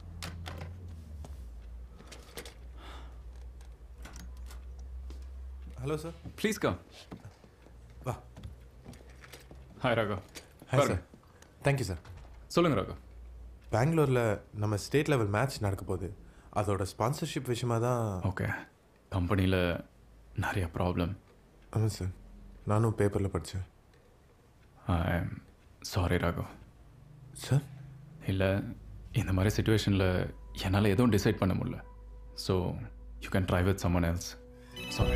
ஹலோ சார் ப்ளீஸ் கம் வா hi Raghav hi sir thank you sir சொல்லுங்க ராகவ் பெங்களூரில் நம்ம ஸ்டேட் லெவல் மேட்ச் நடக்க போகுது அதோட ஸ்பான்சர்ஷிப் விஷயமா தான் ஓகே கம்பெனியில் நிறைய ப்ராப்ளம் ஆமாம் சார் நானும் பேப்பரில் படித்தேன் ஐ சாரி ராகவ் சார் இல்லை இந்த மாதிரி சுச்சுவேஷனில் என்னால் எதுவும் டிசைட் பண்ண முடியல so you can try with someone else sorry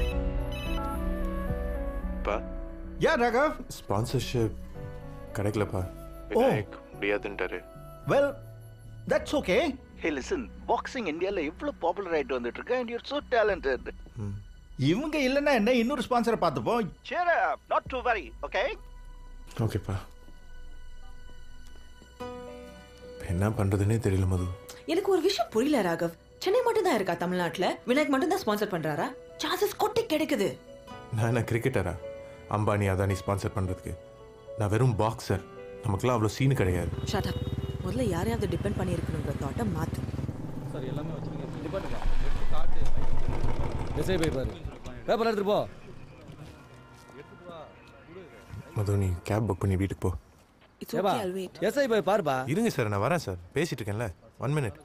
பா யா ராகவ் ஸ்பான்சர்ஷிப் கிடைக்கலப்பா விநாயக் முடியாதுன்ட்டாரு well that's okay hey listen boxing இந்தியாவில் எவ்வளோ பாப்புலர் ஆகிட்டு வந்துட்டு இருக்கு அண்ட் யூர் சோ டேலண்டட் இவங்க இல்லைன்னா என்ன இன்னொரு ஸ்பான்சரை பார்த்துப்போம் cheer not to worry okay ஓகேப்பா என்ன பண்ணுறதுனே தெரியல மது எனக்கு ஒரு விஷயம் புரியல ராகவ் சென்னை மட்டும் தான் இருக்கா தமிழ்நாட்டுல விநாயக் மட்டும் தான் ஸ்பான்சர் பண்றாரா சான்சஸ் கொட்டி கிடைக்குது நான் என்ன கிரிக்கெட்டரா அம்பானி அதானி ஸ்பான்சர் பண்ணுறதுக்கு நான் வெறும் பாக்ஸர் நமக்குலாம் அவ்வளோ சீனு கிடையாது ஷட் அப் முதல்ல யாரையாவது டிபெண்ட் பண்ணி இருக்கணுங்கிற தாட்டை மாத்து சார் எல்லாமே வச்சுருங்க டிபார்ட்மெண்ட் எஸ்ஐ போய் பாரு பேப்பர் எடுத்துட்டு போ மது நீ கேப் புக் பண்ணி வீட்டுக்கு போ it's okay I'll wait SI போய் பாருப்பா இருங்க சார் நான் வரேன் சார் பேசிட்டு இருக்கேன்ல ஒன் மினிட்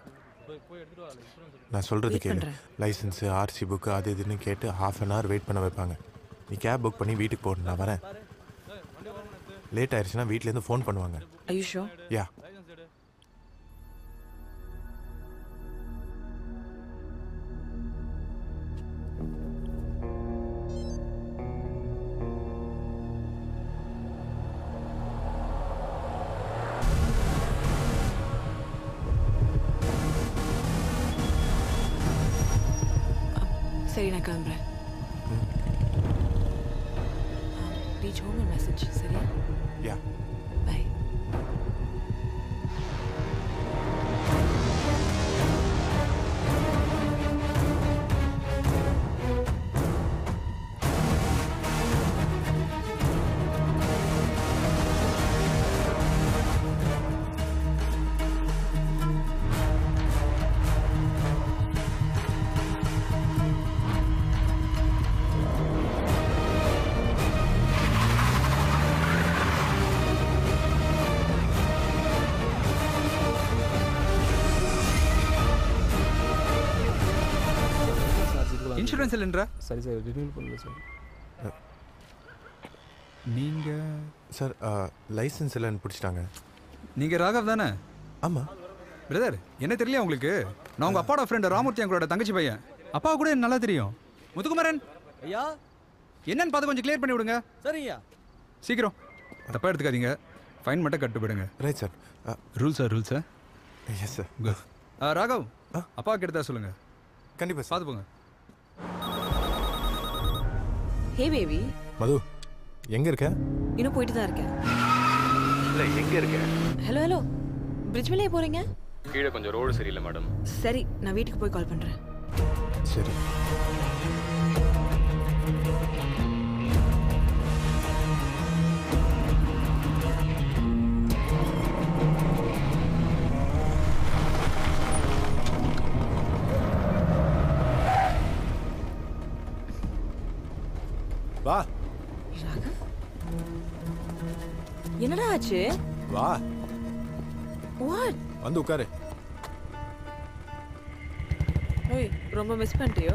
நான் சொல்றது Wait கேளு பண்றேன். லைசன்ஸு ஆர்சி புக்கு அது இதுன்னு கேட்டு ஹாஃப் அன் ஹவர் வெயிட் பண்ண வைப்பாங்க நீ கேப் புக் பண்ணி வீட்டுக்கு போ நான் வரேன் லேட் ஆயிடுச்சுன்னா வீட்லேருந்து ஃபோன் பண்ணுவாங்க ஐயோ யா சரி நான் கிளம்புறேன் ரீச் ஹோம் மெசேஜ் சரியா யா பை இன்சூரன்ஸ் இல்லைன்றா சரி சார் ரினியூல் பண்ணல சார் நீங்கள் சார் லைசன்ஸ் இல்லைன்னு பிடிச்சிட்டாங்க நீங்கள் ராகவ் தானே ஆமாம் பிரதர் என்ன தெரியல உங்களுக்கு நான் உங்கள் அப்பாவோட ஃப்ரெண்டு ராமூர்த்தி எங்களோட தங்கச்சி பையன் அப்பா கூட எனக்கு நல்லா தெரியும் முத்துக்குமரன் ஐயா என்னன்னு பார்த்து கொஞ்சம் கிளியர் பண்ணி விடுங்க சரியா சீக்கிரம் தப்பாக எடுத்துக்காதீங்க ஃபைன் மட்டும் கட்டு போயிடுங்க right sir rule sir rule sir yes sir good Raghav அப்பாவுக்கு எடுத்தா சொல்லுங்க கண்டிப்பாக பார்த்து போங்க ஹே பேபி மது எங்கே இருக்க இன்னும் போயிட்டு தான் இருக்கேன் இல்லை எங்கே இருக்க ஹலோ ஹலோ பிரிட்ஜ் மேலே போறீங்க கீழே கொஞ்சம் ரோடு சரியில்லை மேடம் சரி நான் வீட்டுக்கு போய் கால் பண்றேன் சரி வா என்னடா ஆச்சு வா வாட் வந்து உட்காரு ஓய் ரொம்ப மிஸ் பண்ணிட்டியோ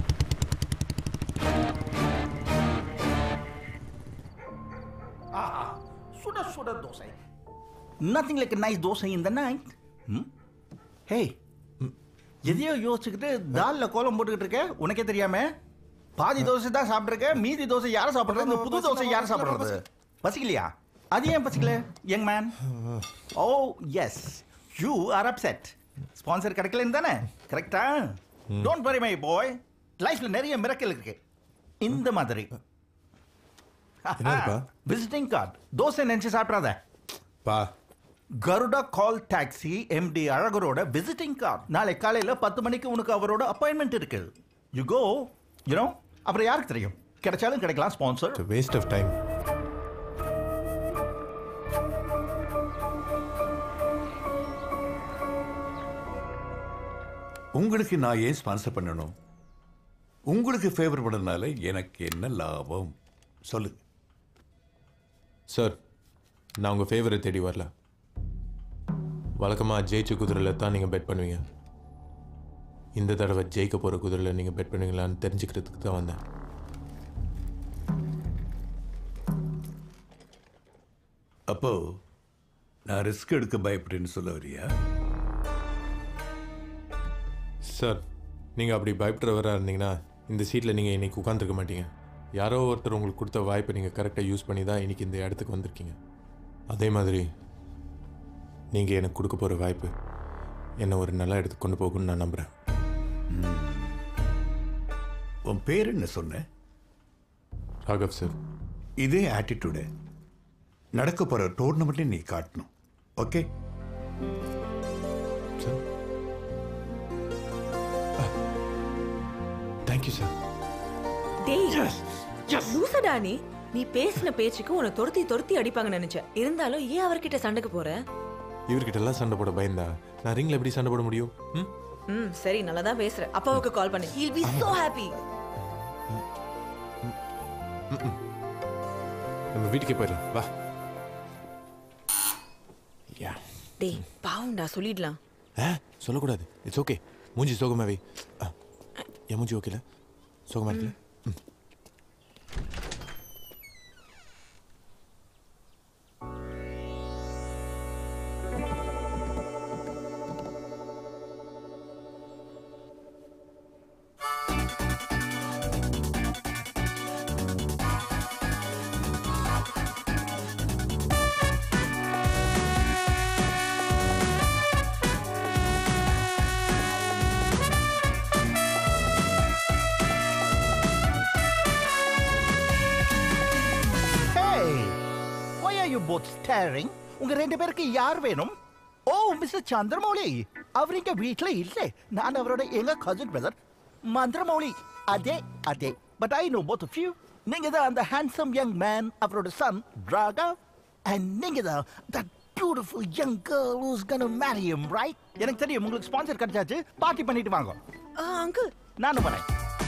ஆஹா சுட சுட dosa nothing like nice dosa இந்த நைட் ஹே எதையோ யோசிச்சுக்கிட்டு தால்ல கோலம் போட்டுக்கிட்டு இருக்க உனக்கே தெரியாம பாதி தோசை தான் சாப்பிட்ருக்க மீதி தோசை யார் சாப்பிட்றது இந்த புது தோசை யார் சாப்பிட்றது பசிக்கலையா அது ஏன் பசிக்கல young man oh yes you are upset sponsor கிடைக்கலன்னு தானே கரெக்டா டோன்ட் வரி மை பாய் லைஃப்ல நிறைய மிரக்கல் இருக்கு இந்த மாதிரி என்னதுப்பா? விசிட்டிங் கார்டு தோசை நினைச்சு சாப்பிடாத பா கருடா கால் டாக்ஸி எம்டி அழகரோட விசிட்டிங் கார்டு நாளை காலையில பத்து மணிக்கு உனக்கு அவரோட அப்பாயின்மெண்ட் இருக்கு யூ கோ யூனோ அப்புறம் யாருக்கு தெரியும் கிடைச்சாலும் கிடைக்கலாம் ஸ்பான்சர் வேஸ்ட் ஆஃப் டைம் உங்களுக்கு நான் ஏன் ஸ்பான்சர் பண்ணணும் உங்களுக்கு ஃபேவர் பண்ணதுனால எனக்கு என்ன லாபம் சொல்லுங்க சார் நான் உங்கள் ஃபேவரை தேடி வரல வழக்கமாக ஜெயிச்ச குதிரையில் தான் நீங்கள் பெட் பண்ணுவீங்க இந்த தடவை ஜெயிக்க போகிற குதிரையில் நீங்கள் பெட் பண்ணுவீங்களான்னு தெரிஞ்சுக்கிறதுக்கு தான் வந்தேன் அப்போ நான் ரிஸ்க் எடுக்க பயப்படுறேன்னு சொல்ல வரியா சார் நீங்கள் அப்படி பயப்படுறவராக இருந்தீங்கன்னா இந்த சீட்டில் நீங்கள் இன்னைக்கு உட்காந்துருக்க மாட்டீங்க யாரோ ஒருத்தர் உங்களுக்கு கொடுத்த வாய்ப்பை நீங்கள் கரெக்டாக யூஸ் பண்ணி தான் இன்னைக்கு இந்த இடத்துக்கு வந்திருக்கீங்க அதே மாதிரி நீங்கள் எனக்கு கொடுக்க போகிற வாய்ப்பு என்னை ஒரு நல்ல இடத்துக்கு கொண்டு போகும்னு நான் நம்புகிறேன் உன் பேர் என்ன சொன்ன ராகவ் சார் இதே ஆட்டிடியூடு நடக்க போகிற டோர்னமெண்ட்லையும் நீ காட்டணும் ஓகே தேங்க்யூ சார் டேய் லூசடா நீ நீ பேசின பேச்சுக்கு உன்னை துரத்தி துரத்தி அடிப்பாங்கன்னு நினைச்சேன் இருந்தாலும் ஏன் அவர்கிட்ட சண்டைக்கு போற இவர்கிட்ட எல்லாம் சண்டை போட பயந்தா நான் ரிங்கில் எப்படி சண்டை போட முடியும் ம் ம் சரி நல்லா தான் பேசுற அப்பாவுக்கு கால் பண்ணு ஹீல் பி சோ ஹாப்பி நம்ம வீட்டுக்கே போயிடலாம் வா யா டேய் பாவம்டா சொல்லிடலாம் ஆ சொல்லக்கூடாது இட்ஸ் ஓகே மூஞ்சி சோகமாவே ஆ, என் மூஞ்சி ஓகேல சோகமா இருக்குல்ல ம். Hey, why are you both staring? உங்க ரெண்டு பேருக்கு யார் வேணும் ஓ மிஸ்டர் சந்திரமௌலி அவர் இங்க வீட்ல இல்ல நான் அவரோட எங்க கசின் பிரதர் மந்திரமௌலி அதே அதே but I know both of you நீங்க தான் அந்த ஹேண்ட்ஸம் யங் மேன் அவரோட சன் ராகவ் அண்ட் நீங்க தான் that beautiful young girl who's gonna marry him right எனக்கு தெரியும் உங்களுக்கு ஸ்பான்சர் கிடைச்சாச்சு பார்ட்டி பண்ணிட்டு வாங்க அங்கிள் நானும் வரேன்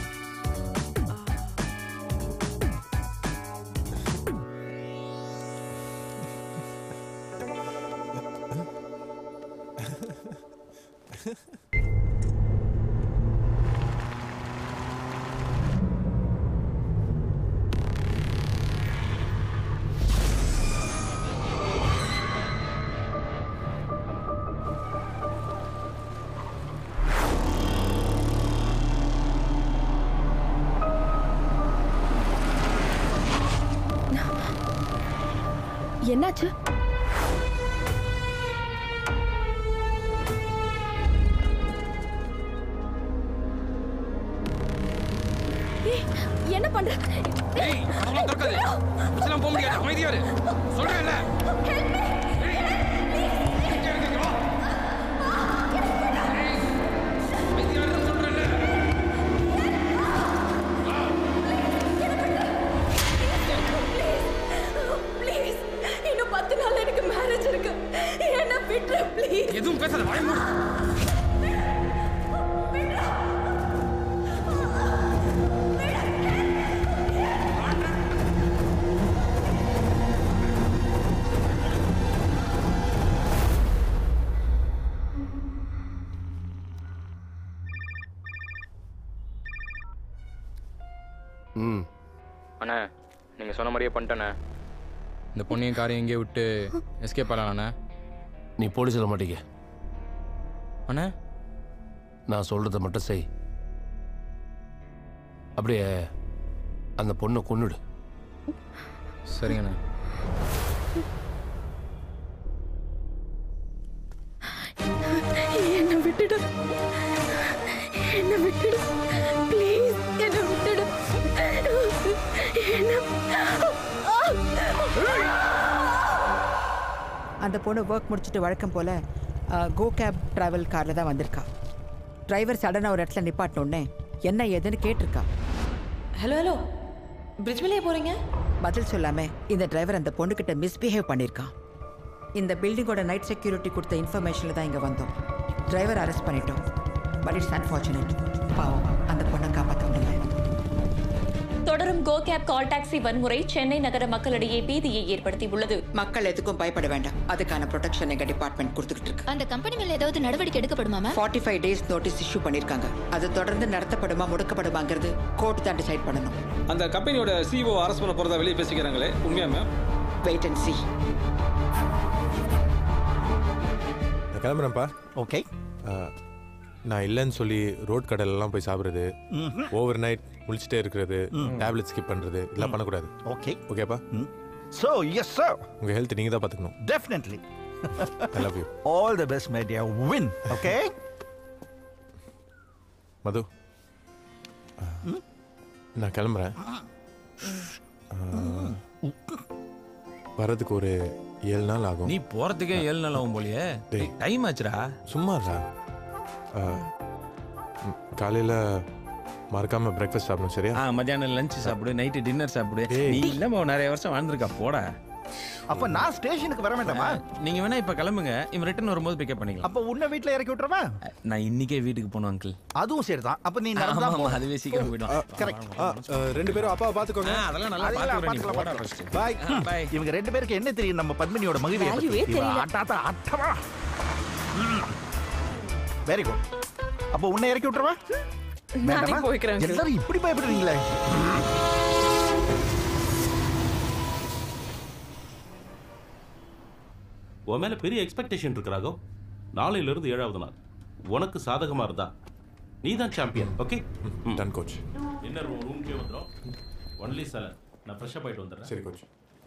என்னாச்சு ஏய், என்ன பண்ற ஏய் கதவுலாம் திறக்காது இப்படிலாம் போக முடியாது அமைதியா இரு சொல்றேன்ல ப்ளீஸ் இன்னும் பத்து நாள் எனக்கு மேரேஜ் இருக்கு என்ன விட்டுரு ப்ளீஸ் எதுவும் பேசாத வாய் மூடு விடுறா. ம் அண்ணா நீங்கள் சொன்ன மாதிரியே பண்ணிட்டேண்ணே இந்த பொண்ணையும் காரையும் எங்கேயே விட்டு எஸ்கேப் ஆகலாண்ணே நீ போலீஸில் மாட்டீங்க அண்ணா நான் சொல்கிறத மட்டும் செய் அப்படியே அந்த பொண்ணை கொன்னுடு சரிங்கண்ணா என்ன விட்டுடு என்ன விட்டுடு ப்ளீஸ் என்ன விட்டுடு அந்த பொண்ணு ஒர்க் முடிச்சுட்டு வழக்கம் போல கோ கேப் டிராவல் காரில் தான் வந்திருக்கா டிரைவர் சடனாக ஒரு இடத்துல நிப்பாட்டினோடனே என்ன ஏதுன்னு கேட்டிருக்கா ஹலோ ஹலோ பிரிட்ஜ் மேலே போறீங்க பதில் சொல்லாம இந்த டிரைவர் அந்த பொண்ணுகிட்ட மிஸ்பிஹேவ் பண்ணியிருக்கான் இந்த பில்டிங்கோட நைட் செக்யூரிட்டி கொடுத்த இன்ஃபர்மேஷனில் தான் இங்கே வந்தோம் டிரைவர் அரெஸ்ட் பண்ணிட்டோம் பட் இட்ஸ் அன்ஃபார்ச்சுனேட் பாவம் அந்த பொண்ணை காப்பாற்ற முடியல தொடரும் கோ கேப் கால் டாக்ஸி வன்முறை சென்னை நகர மக்களிடையே பீதியை ஏற்படுத்தியுள்ளது மக்கள் எதுக்கும் பயப்பட வேண்டாம் அதுக்கான ப்ரொடெக்ஷன் எங்க டிபார்ட்மெண்ட் கொடுத்துக்கிட்டு இருக்கு அந்த கம்பெனி மேல ஏதாவது நடவடிக்கை எடுக்கப்படுமா ma'am forty five days notice issue பண்ணியிருக்காங்க அது தொடர்ந்து நடத்தப்படுமா முடக்கப்படுமாங்கிறது கோர்ட் தான் டிசைட் பண்ணணும் அந்த கம்பெனியோட சிஓ அரசு பண்ண போறதா வெளியே பேசிக்கிறாங்களே உண்மையா மேம் வெயிட் அண்ட் சி நான் கிளம்புறேன்ப்பா ஓகே நான் இல்லைன்னு சொல்லி ரோட் கடையிலலாம் போய் சாப்பிட்றது ஓவர் நைட் முழிச்சிட்டே இருக்கிறது டேப்லெட் ஸ்கிப் பண்ணுறது இதெல்லாம் பண்ணக்கூடாது ஓகே ஓகேப்பா ஸோ எஸ் சார் உங்கள் ஹெல்த் நீங்கள் தான் பார்த்துக்கணும் definitely I love you all the best my dear win okay Madhu நான் கிளம்புறேன் வரதுக்கு ஒரு ஏழு நாள் ஆகும் நீ போறதுக்கே ஏழு நாள் ஆகும் போலியே டைம் ஆச்சுடா சும்மாடா காலையில் மறக்காம பிரேக்ஃபாஸ்ட் சாப்பிடணும் சரியா ஆ மத்தியானம் லஞ்ச் சாப்பிடு நைட்டு டின்னர் சாப்பிடு நீ இல்லாம நிறைய வருஷம் வாழ்ந்திருக்கா போடா அப்ப நான் ஸ்டேஷனுக்கு வர வேண்டாமா நீங்க வேணா இப்ப கிளம்புங்க இவன் ரிட்டர்ன் வரும்போது பிக்கப் பண்ணிக்கலாம் அப்ப உன்னை வீட்ல இறக்கி விட்டுறவா நான் இன்னைக்கே வீட்டுக்கு போகணும் அங்கிள் அதுவும் சரிதான் அப்ப நீ ஆமா, நடந்தா ஆமா, அதுவே சீக்கிரம் போயிடும். கரெக்ட் ரெண்டு பேரும் அப்பாவை பார்த்துக்கோங்க அதெல்லாம் நல்லா பாத்துக்கலாம் பாய் பாய் இவங்க ரெண்டு பேருக்கு என்ன தெரியும் நம்ம பத்மினியோட மகிழ்ச்சியை Value-ஏ தெரியல. அட்டாத்தா அட்டமா வெரி குட் அப்ப உன்னை இறக்கி விட்டுறவா நானே வேண்டாமா? போய்க்கிறேன் uncle. எல்லாரும் இப்படி பயப்படுறீங்களே உன் மேல பெரிய எக்ஸ்பெக்டேஷன் இருக்கு ராகவ் நாளையில இருந்து ஏழாவது நாள் உனக்கு சாதகமா இருந்தா நீ தான் champion okay done coach dinner ரூம்க்கே வந்துடும் ஒன்லி சலன் நான் ஃப்ரெஷ்ஷப் ஆயிட்டு வந்துடுறேன் சரி கோச்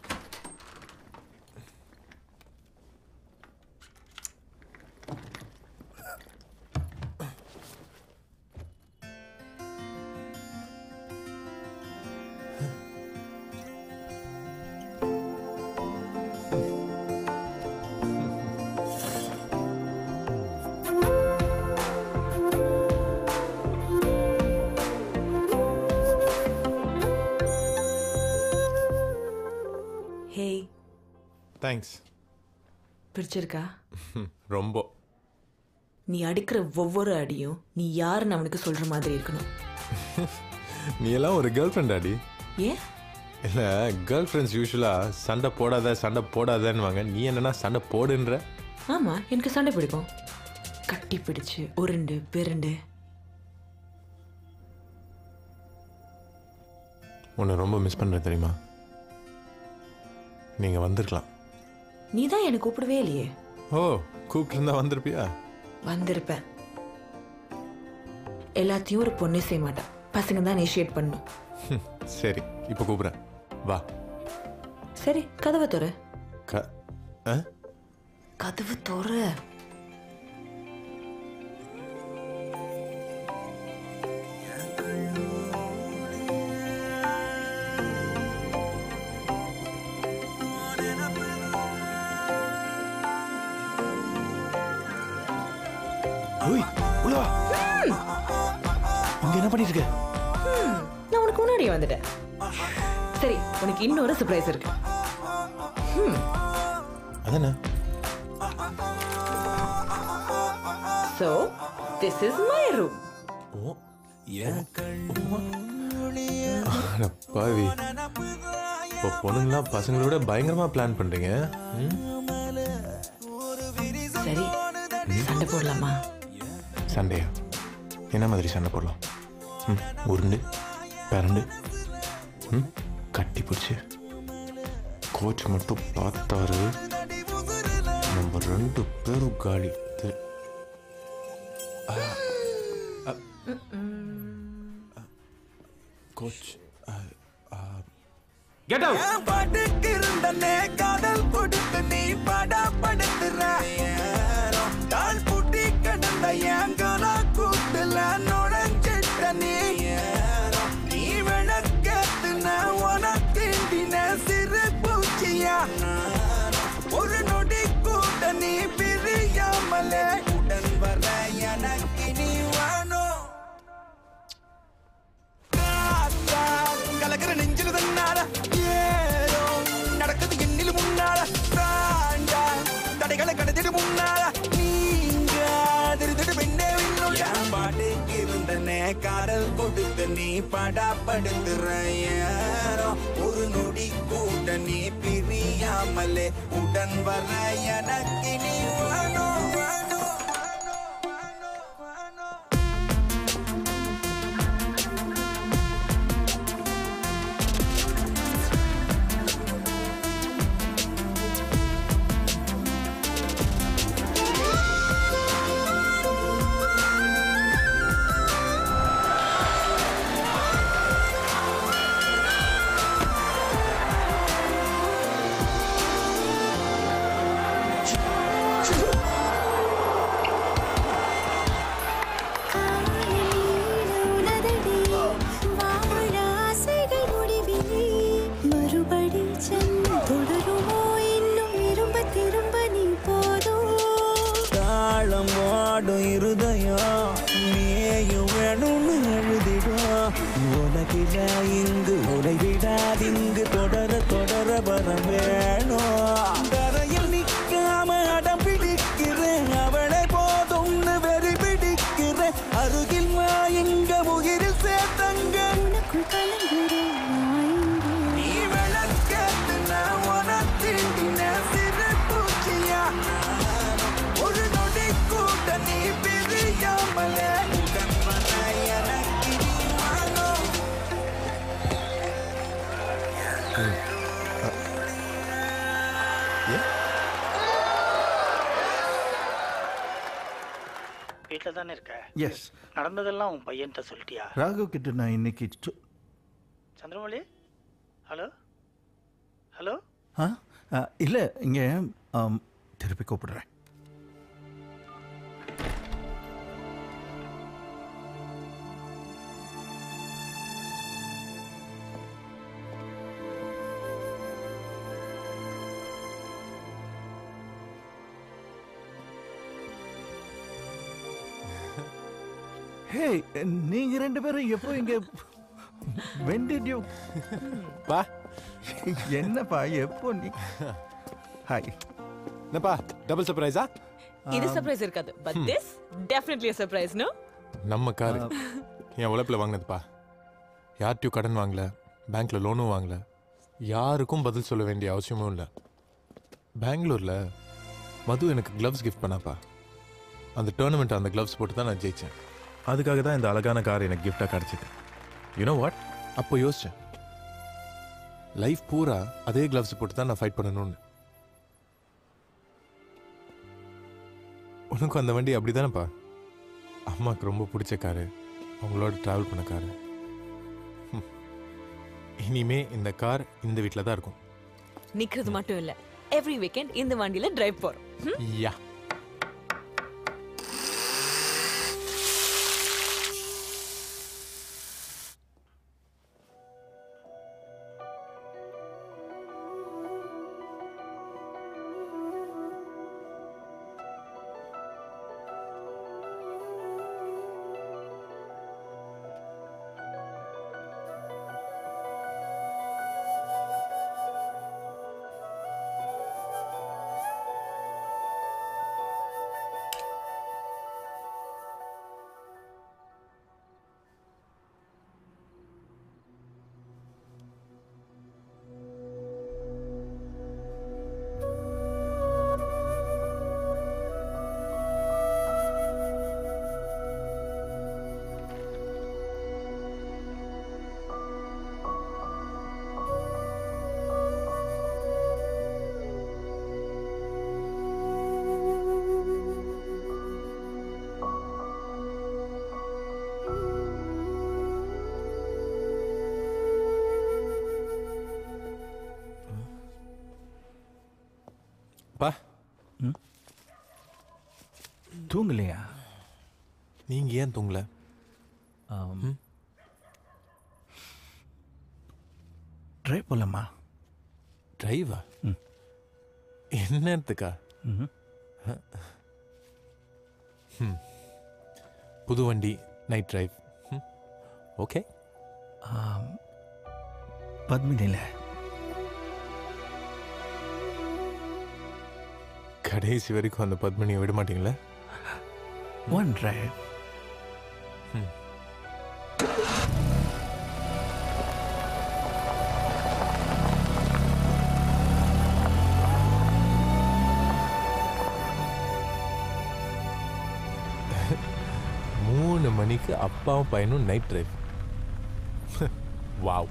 ஹே தேங்க்ஸ் பிடிச்சிருக்கா ரொம்ப நீ அடிக்கிற ஒவ்வொரு அடியும் நீ யாருன்னு அவனுக்கு சொல்ற மாதிரி இருக்கணும் நீ எல்லாம் ஒரு கேர்ள் ஃப்ரெண்ட் அடி ஏன் இல்லை கேர்ள் ஃப்ரெண்ட்ஸ் யூஸ்வலாக சண்டை போடாத சண்டை போடாதன்னுவாங்க நீ என்னன்னா சண்டை போடுன்ற ஆமா எனக்கு சண்டை பிடிக்கும் கட்டி பிடிச்சு உருண்டு பிறண்டு உன்னை ரொம்ப மிஸ் பண்ணுறேன் தெரியுமா நீங்கள் வந்திருக்கலாம் நீ தான் எனக்கு கூப்பிடவே இல்லையே ஓ கூப்பிட்டுருந்தா வந்திருப்பியா வந்திருப்பேன் எல்லாத்தையும் ஒரு பொண்ணே செய்ய மாட்டான் பசங்க தான் இனிஷியேட் பண்ணும் ஹம், சரி இப்போ கூப்பிட்றேன் வா சரி கதவை தொற க ஆ கதவு தொற ஓய் உள்ள வா அங்க என்ன பண்ணிட்டு இருக்க ம், நான் உனக்கு முன்னாடியே வந்துட்டேன் சரி உனக்கு இன்னொரு சர்ப்ரைஸ் இருக்கு ம், அதானே so this is my room அட பாவி இப்போ பொண்ணுங்களாம் பசங்களோட பயங்கரமாக பிளான் பண்ணுறீங்க ம் சரி சண்டை போடலாமா சண்டையா என்ன மாதிரி சண்டை போடலாம் ம் உருண்டு பரண்டு ம் கட்டி பிடிச்சி கோச் மட்டும் பார்த்தாரு நம்ம ரெண்டு பேரும் காலி தெ- ஆ, ஆ, கோச் கெட் அவுட் படுக்கிருந்தனே காதல் கொடுத்து நீ படப்படுத்துற தாள் புட்டி கிடந்த எங்கன கூட்டுல நுழைஞ்சிட்ட நீ நீ விளக்கத்துன உனக்கிண்டின சிறு பூச்சியா ஒரு நொடி கூட நீ பிரியாமலே உடன் வர எனக்கு நீ வேணும் காத்தா, கலக்கிற நெஞ்சில தன்னால ஏதோ நடக்குது என்னில முன்னால தாண்டா தடைகளை கடத்திட்டு முன்னால நீங்க திருத்திட்டு பெண்ணே விண்ணுள்ள என் பாட்டுக்கு இருந்தனே காதல் கொடுத்து நீ படாப்படுத்துற ஏறோ ஒரு நொடி கூட நீ பிரியாமலே உடன் வர எனக்கு நீ வேணும் வேணும் மறுபடி சென்று தொடருமோ இன்னும் இரும்ப திரும்ப நீ போதும் தாளம் ஆடும் இருதயம் நீயும் வேணும்னு எழுதிடும் உலகில இங்கு உடைவிடாதிங்கு தொடர தொடர வர வேணும் தரையில் நிற்காம அடம் பிடிக்கிறேன் அவளை போதும்னு வெறி பிடிக்கிறேன் அருகில் வா எங்க உயிரில் சேர்த்தங்க நீ விளக்கத்து நான் உனத்தின சிறு பூச்சியா ஒரு நொடி கூட நீ பிரியாமலே உடன் வர எனக்கு நீ வேணும் வீட்டில் தானே இருக்க எஸ் நடந்ததெல்லாம் உன் பையன்கிட்ட சொல்லிட்டியா ராகு கிட்ட நான் இன்னைக்கு சொ- சந்திரமௌலி ஹலோ ஹலோ ஆ ஆ, இல்ல இங்க ஆம், திருப்பி கூப்பிடுறேன் ஹே நீங்க ரெண்டு பேரும் எப்போ இங்க when did you பா என்னப்பா எப்போ நீ ஹாய் என்னப்பா டபுள் சர்ப்ரைஸா இது சர்ப்ரைஸ் இருக்காது but this definitely surprise no நம்ம கார் என் உழைப்பில் வாங்கினதுப்பா யார்ட்டையும் கடன் வாங்கல பேங்க்ல லோனும் வாங்கல யாருக்கும் பதில் சொல்ல வேண்டிய அவசியமும் இல்லை பெங்களூரில் மது எனக்கு க்ளவ்ஸ் கிஃப்ட் பண்ணாப்பா அந்த டோர்னமெண்ட் அந்த க்ளவ்ஸ் போட்டு தான் நான் ஜெயித்தேன் அதுக்காக தான் இந்த அழகான கார் எனக்கு கிஃப்டாக கிடச்சிது யூனோ வாட் அப்போ யோசித்தேன் லைஃப் பூரா அதே க்ளவ்ஸ் போட்டு தான் நான் ஃபைட் பண்ணணும்னு உனக்கும் அந்த வண்டி அப்படி தானேப்பா அம்மாவுக்கு ரொம்ப பிடிச்ச காரு அவங்களோட ட்ராவல் பண்ண காரு ஹம். இனிமே இந்த கார் இந்த வீட்டில் தான் இருக்கும் நிக்கிறது மட்டும் இல்ல எவ்ரி வீக்கெண்ட் இந்த வண்டியில டிரைவ் போறோம் ம்? யா பா தூங்கலையா நீங்க ஏன் தூங்கல ட்ரை போலாமா டிரைவா என்னத்துக்கா ம். புது வண்டி நைட் டிரைவ் ஓகே பத்மினில கடைசி வரைக்கும் அந்த பத்மினியை விட மாட்டீங்களா ஒன் டிரைவ் மூணு மணிக்கு அப்பாவும் பையனும் நைட் டிரைவ் வாவ்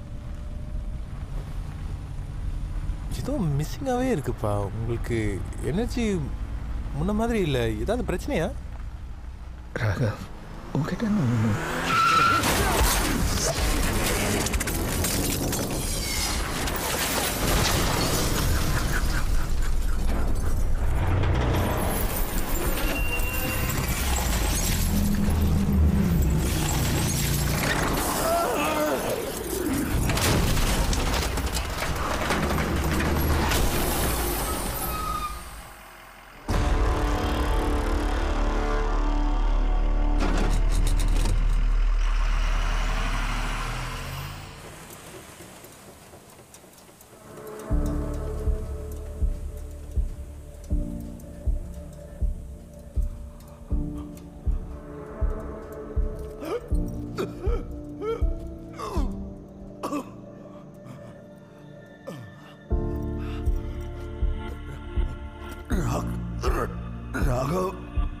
ஏதோ மிஸ்ஸிங்காகவே இருக்குப்பா உங்களுக்கு எனர்ஜி முன்ன மாதிரி இல்லை ஏதாவது பிரச்சனையா ராகவ் உங்ககிட்ட நான் ஒண்ணு- ராகவ்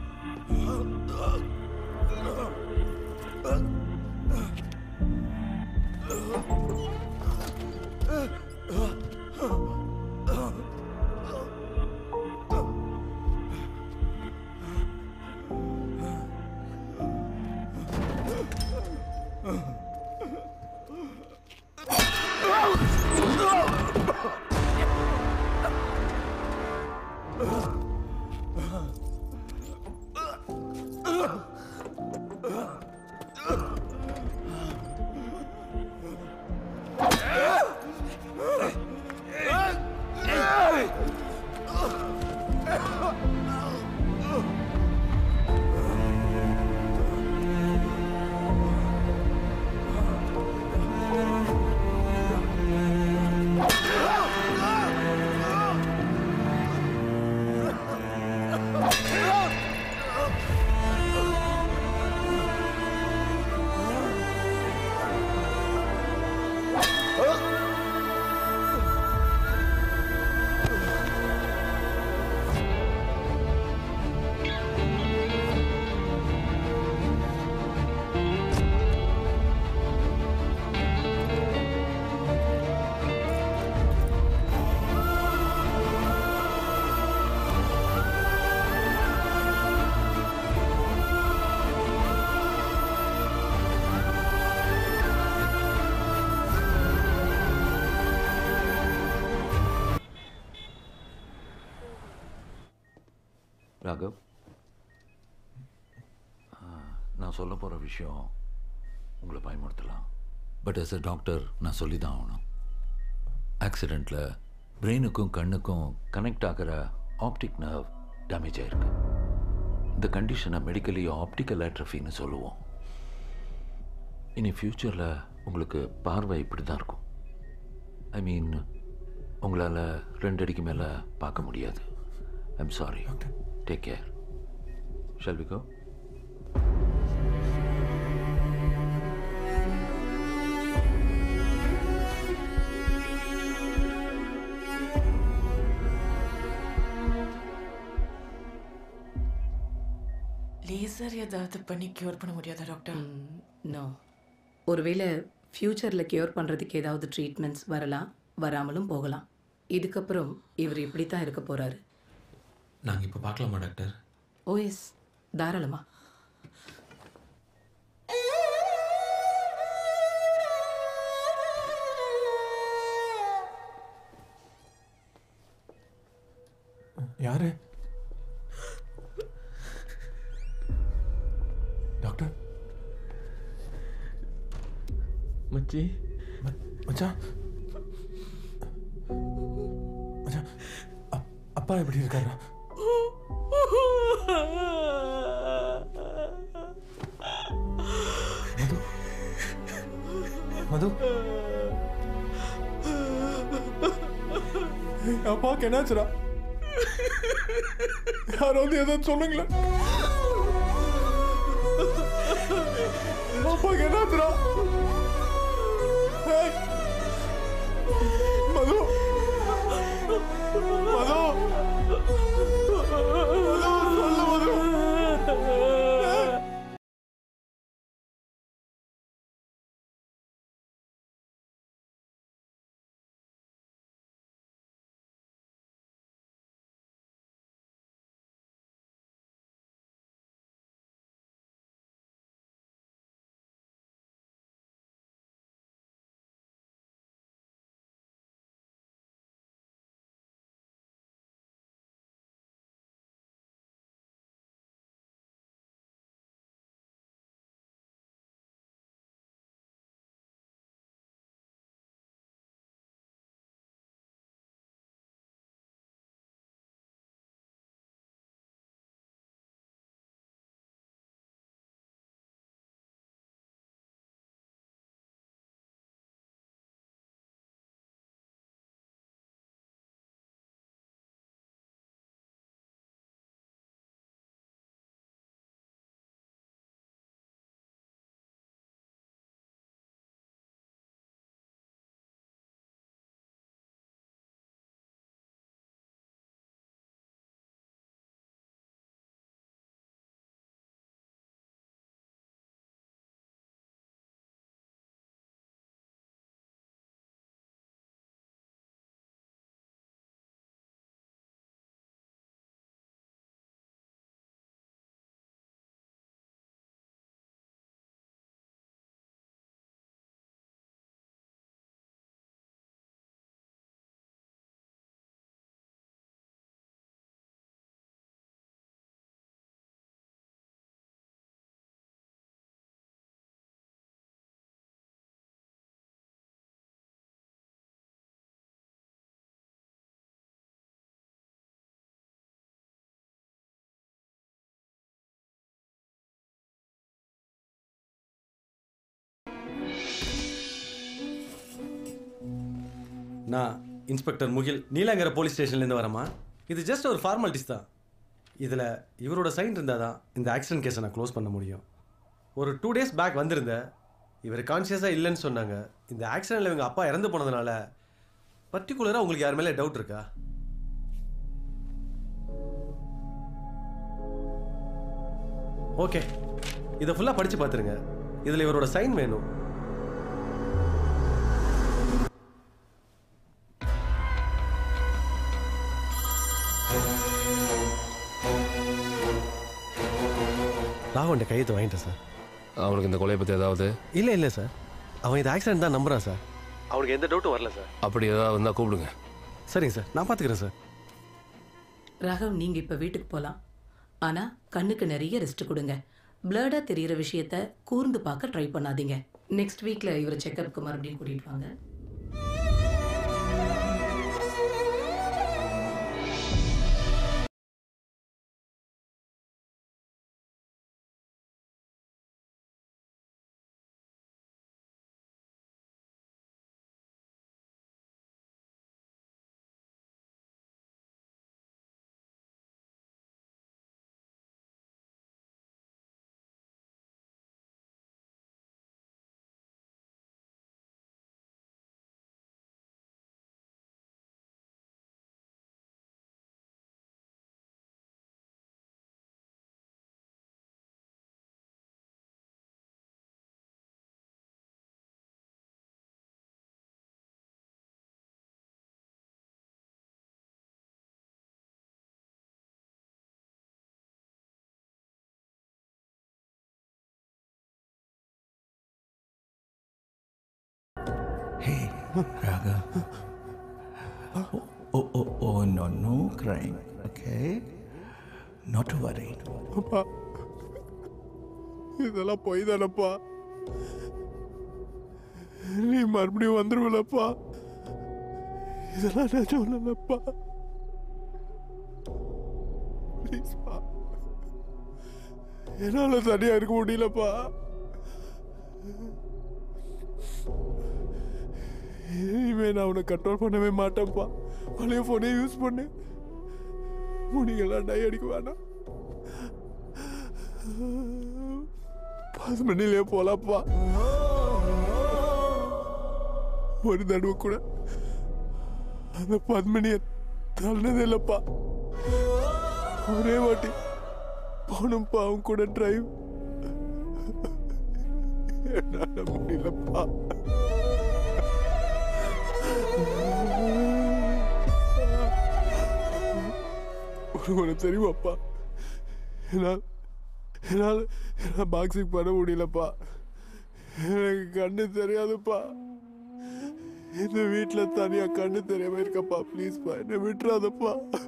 ராகவ் ஆ, நான் சொல்ல போகிற விஷயம் உங்களை பயமுறுத்தலாம் பட் as a டாக்டர் நான் சொல்லி தான் ஆகணும் ஆக்சிடெண்ட்டில் பிரெயினுக்கும் கண்ணுக்கும் கனெக்ட் ஆகிற ஆப்டிக் நர்வ் டேமேஜ் ஆயிருக்கு இந்த கண்டிஷனை மெடிக்கலி ஆப்டிக்கல் ஆட்ரஃபின்னு சொல்லுவோம் இனி ஃப்யூச்சரில் உங்களுக்கு பார்வை இப்படி தான் இருக்கும் ஐ மீன் உங்களால் ரெண்டு அடிக்கு மேலே பார்க்க முடியாது I'm sorry take care shall we go laser ஏதாவது பண்ணி கியூர் பண்ண முடியாதா டாக்டர் நோ ஒருவேளை ஃப்யூச்சரில் கியூர் பண்ணுறதுக்கு ஏதாவது ட்ரீட்மெண்ட்ஸ் வரலாம் வராமலும் போகலாம் இதுக்கப்புறம் இவர் இப்படி தான் இருக்க போகிறாரு நாங்கள் இப்போ பார்க்கலாமா டாக்டர் ஓஎஸ் தாராளமா யாரு டாக்டர் மச்சி மச்சான் மச்சான் அப்- அப்பா எப்படி இருக்காரா மது என் அப்பாவுக்கு என்னாச்சுடா யாராவது ஏதாவது சொல்லுங்களேன் என் அப்பாவுக்கு என்னாச்சுடா ஏய். மது மது மது சொல்லு மது ஏய். நான் இன்ஸ்பெக்டர் முகில் நீலாங்கர போலீஸ் ஸ்டேஷன்லேருந்து வரேம்மா இது ஜஸ்ட் ஒரு ஃபார்மாலிட்டிஸ் தான் இதில் இவரோட சைன் இருந்தால் தான் இந்த ஆக்சிடென்ட் கேஸை நான் க்ளோஸ் பண்ண முடியும் ஒரு டூ டேஸ் பேக் வந்திருந்தேன் இவர் கான்ஷியஸாக இல்லைன்னு சொன்னாங்க இந்த ஆக்சிடெண்ட்டில் இவங்க அப்பா இறந்து போனதுனால பர்டிகுலராக உங்களுக்கு யார் மேலே டவுட் இருக்கா ஓகே இதை ஃபுல்லாக படித்து பார்த்துருங்க இதில் இவரோட சைன் வேணும் ராகவன்ட்ட கையெழுத்து வாங்கிட்டேன் சார் அவனுக்கு இந்த கொலையை பற்றி ஏதாவது இல்லை இல்லை சார் அவன் இது ஆக்சிடென்ட் தான் நம்புறான் சார் அவனுக்கு எந்த டவுட்டும் வரல சார் அப்படி ஏதாவது இருந்தால் கூப்பிடுங்க சரிங்க சார் நான் பார்த்துக்கிறேன் சார் ராகவ் நீங்க இப்ப வீட்டுக்கு போலாம் ஆனா கண்ணுக்கு நிறைய ரெஸ்ட் கொடுங்க பிளர்டா தெரியிற விஷயத்த கூர்ந்து பார்க்க ட்ரை பண்ணாதீங்க நெக்ஸ்ட் வீக்ல இவரை செக்கப்புக்கு மறுபடியும் கூட்டிட்டு வாங்க Raaga Oh, oh, oh, no, no crying, okay? Not to worry. அப்பா இதெல்லாம் பொய் தானப்பா நீ மறுபடியும் வந்துருவலப்பா இதெல்லாம் நிஜம் இல்லைல்லப்பா ப்ளீஸ்ப்பா என்னால் தனியாக இருக்க முடியலப்பா இனிமே நான் அவனை கண்ட்ரோல் பண்ணவே மாட்டேன்ப்பா பழைய ஃபோனே யூஸ் பண்ணு முடிங்கெல்லாம் டை அடிக்க வேணாம் பத்து மணிலே போலாப்பா ஒரு தடவை கூட அந்த பத்மணியை தள்ளினது இல்லைப்பா ஒரே வாட்டி போனும்ப்பா அவன் கூட டிரைவ் என்னால முடியலப்பா உனக்கு ஒன்று தெரியுமாப்பா என்னால் என்னால் என்னால் பாக்ஸிங் பண்ண முடியலப்பா எனக்கு கண்ணு தெரியாதுப்பா இந்த வீட்டில் தனியாக கண்ணு தெரியாம இருக்கப்பா ப்ளீஸ்ப்பா என்னை விட்டுறாதப்பா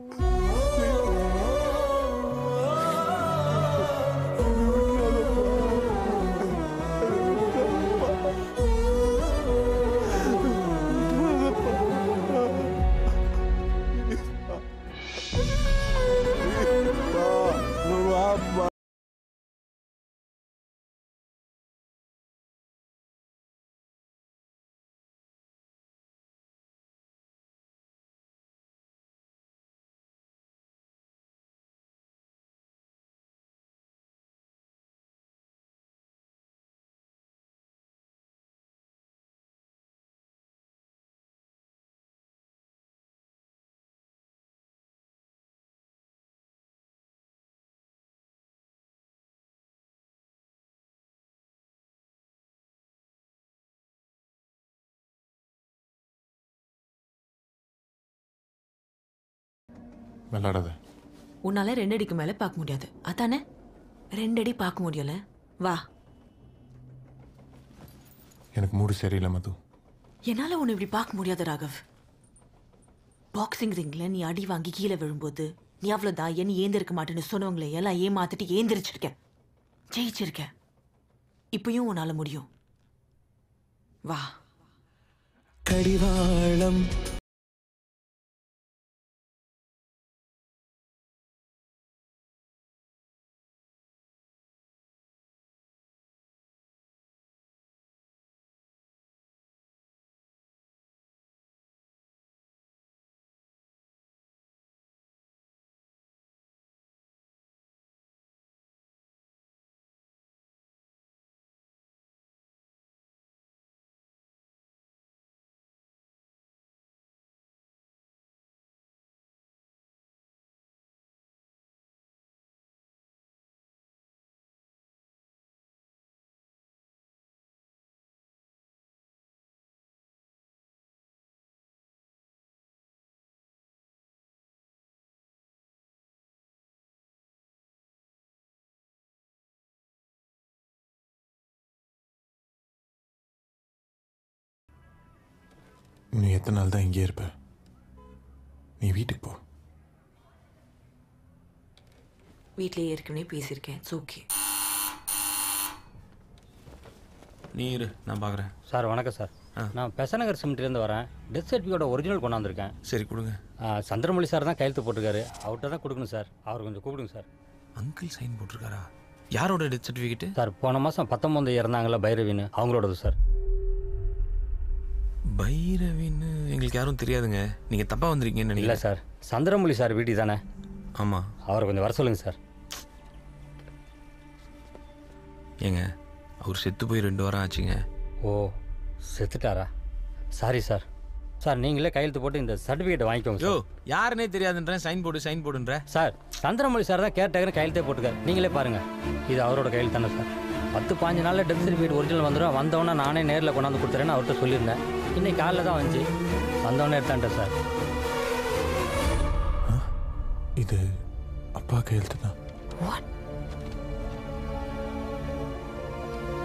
வாப்பா விளாடாத உன்னால ரெண்டு அடிக்கு மேல பார்க்க முடியாது அதானே ரெண்டு அடி பார்க்க முடியல வா எனக்கு மூடு சரியில்லை மது என்னால உன்னை இப்படி பார்க்க முடியாது ராகவ் பாக்ஸிங் ரிங்ல நீ அடி வாங்கி கீழே விழும்போது நீ அவ்வளவுதான் என்ன ஏந்திருக்க மாட்டேன்னு சொன்னவங்களை எல்லாம் ஏமாத்திட்டு ஏந்திரிச்சிருக்க ஜெயிச்சிருக்க இப்பயும் உன்னால முடியும் வா கடிவாளம் நீ எத்தனை நாள் தான் இங்கே இருப்ப நீ வீட்டுக்கு போ வீட்லயே ஏற்கனவே பேசியிருக்கேன் இட்ஸ் ஓகே நீ இரு நான் பார்க்குறேன் சார் வணக்கம் சார் நான் பெசநகர் சிமெண்ட்லேருந்து வரேன் டெத் சர்டிஃபிகேட் ஒரிஜினல் கொண்டாந்துருக்கேன் சரி கொடுங்க சந்திரமொழி சார் தான் கையெழுத்து போட்டிருக்காரு அவர்கிட்ட தான் கொடுக்கணும் சார் அவர் கொஞ்சம் கூப்பிடுங்க சார் அங்கிள் சைன் போட்டிருக்காரா யாரோட டெத் சர்டிஃபிகேட்டு சார் போன மாதம் பத்தொம்பது இறந்தாங்களா பைரவின்னு அவங்களோடது சார் பைரவின்னு எங்களுக்கு யாரும் தெரியாதுங்க நீங்கள் தப்பாக வந்திருக்கீங்கன்னு இல்லை நினைக்கிறேன் சார் சந்திரமொழி சார் வீட்டுக்கு தானே ஆமாம் அவரை கொஞ்சம் வர சொல்லுங்கள் சார் ஏங்க அவர் செத்து போய் ரெண்டு வாரம் ஆச்சுங்க ஓ செத்துட்டாரா சாரி சார் சார் நீங்களே கையெழுத்து போட்டு இந்த சர்டிஃபிகேட் வாங்கிக்கோங்க யோ சார் யாருன்னே தெரியாதுன்றேன் சைன் போடு சைன் போடுன்ற சார் சந்திரமொழி சார் தான் கேட்டாங்கன்னு கையெழுத்தே போட்டுக்காரு நீங்களே பாருங்க இது அவரோட கையெழுத்து தானே சார் பத்து பாஞ்சு நாளில் டெத் சர்டிஃபிகேட் ஒரிஜினல் வந்துடும் வந்தவொடனே நானே நேரில் கொண்டாந்து கொடுத்துறேன்னு அவர்கிட்ட சொல்லியிருந்தேன் இன்னைக்கு காலைல தான் வந்துச்சு வந்தவொடனே எடுத்தான்ட்டேன் சார் இது அப்பா கையெழுத்து தான்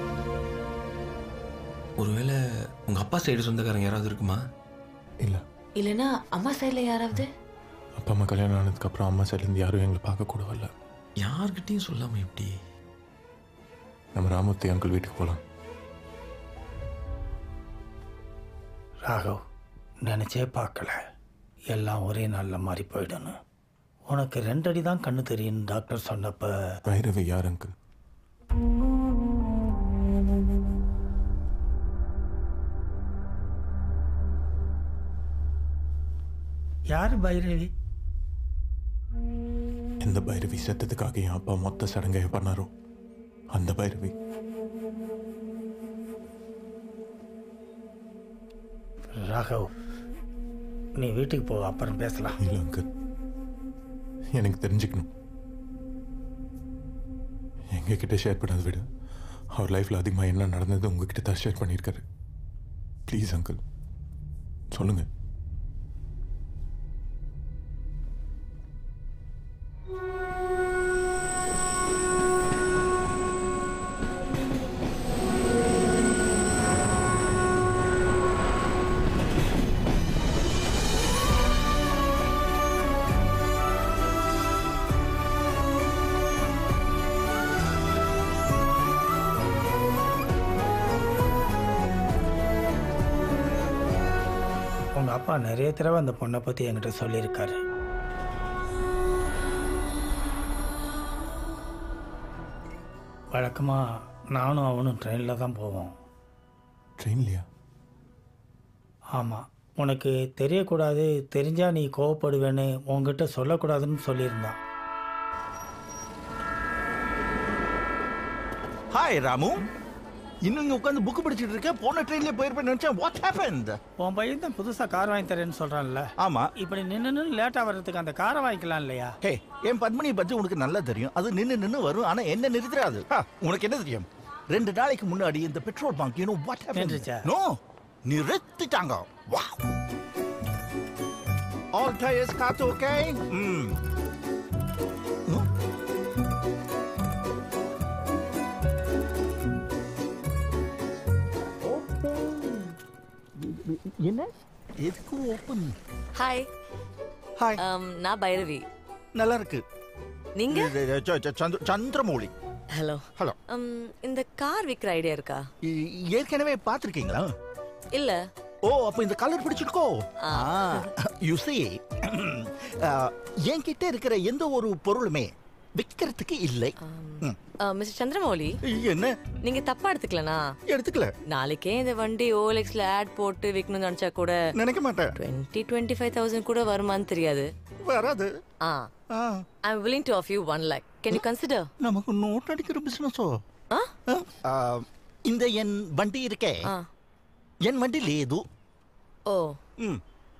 ஒருவேளை உங்கள் அப்பா சைடு சொந்தக்காரங்க யாராவது இருக்குமா இல்லை இல்லைன்னா அம்மா சைடில் யாராவது அப்பா அம்மா கல்யாணம் ஆனதுக்கப்புறம் அம்மா சைட்லேருந்து யாரும் எங்களை பார்க்க கூட வரல யார்கிட்டயும் சொல்லாம எப்படி நம்ம ராமூர்த்தி அங்கிள் வீட்டுக்கு போகலாம் ராகவ் நினச்சே பார்க்கல எல்லாம் ஒரே நாளில் மாறி போயிடணும் உனக்கு ரெண்டடி தான் கண்ணு தெரியும்னு டாக்டர் சொன்னப்ப பைரவி யார் அங்கிள் யார் பைரவி எந்த பைரவி செத்ததுக்காக என் அப்பா மொத்த சடங்கைய பண்ணாரோ அந்த பைரவி ராகவ் நீ வீட்டுக்கு போ அப்புறம் பேசலாம் இல்லை அங்கிள் எனக்கு தெரிஞ்சுக்கணும் எங்ககிட்ட ஷேர் பண்ணதை விட அவர் லைஃப்பில் அதிகமாக என்ன நடந்தது உங்ககிட்ட தான் ஷேர் பண்ணியிருக்காரு ப்ளீஸ் அங்கிள் சொல்லுங்கள் உங்கள் அப்பா நிறைய தடவை அந்த பொண்ணை பற்றி என்கிட்ட சொல்லியிருக்காரு வழக்கமாக நானும் அவனும் ட்ரெயினில் தான் போவோம் ட்ரெயின்லையா ஆமாம் உனக்கு தெரியக்கூடாது தெரிஞ்சால் நீ கோவப்படுவேன்னு உன்கிட்ட சொல்லக்கூடாதுன்னு சொல்லியிருந்தான் ஹாய் ராமு இன்னும் இங்க உட்காந்து புக் படிச்சிட்டு இருக்க போன ட்ரெயின்ல போயிருப்பேன் நினைச்சேன் வாட் ஹேப்பன்ட் உன் பையன் தான் புதுசாக கார் வாங்கி தரேன்னு சொல்கிறான்ல ஆமா இப்படி நின்று நின்று லேட்டாக வர்றதுக்கு அந்த காரை வாங்கிக்கலாம் இல்லையா ஹே என் பத்மினியை பத்தி உனக்கு நல்லா தெரியும் அது நின்னு நின்னு வரும் ஆனா என்ன நிறுத்துறாது ஹா, உனக்கு என்ன தெரியும் ரெண்டு நாளைக்கு முன்னாடி இந்த petrol bunk you know what நின்றுச்சா? நோ நிறுத்திட்டாங்க வா ஆல் டயர்ஸ் காத்து ஓகே ம் என்ன எதுக்கு ஓப்பன் ஹாய் ஹாய் நான் பைரவி நல்லா இருக்கு நீங்க ச- ச- சந்திர- சந்திரமௌலி ஹலோ ஹலோ இந்த கார் விற்கிற ஐடியா இருக்கா ஏற்கனவே பார்த்துருக்கீங்களா இல்ல ஓ அப்ப இந்த கலர் பிடிச்சிருக்கோ யூ see என்கிட்ட இருக்கிற எந்த ஒரு பொருளுமே விற்கிறதுக்கு இல்லை ம். மிஸ்டர் சந்திரமௌலி என்ன நீங்க தப்பா எடுத்துக்கலனா எடுத்துக்கல நாளைக்கே இந்த வண்டி ஓஎல்எக்ஸ்ல ஆட் போட்டு விற்கணும்னு நினைச்சா கூட நினைக்க மாட்டேன் டுவெண்ட்டி டுவெண்ட்டி ஃபைவ் தௌசண்ட் கூட வருமான்னு தெரியாது வராது ஆ I am willing to offer you one lakh can you consider நமக்கு நோட் அடிக்கிற பிசினஸோ இந்த என் வண்டி இருக்கே என் வண்டி లేదు ఓ ம்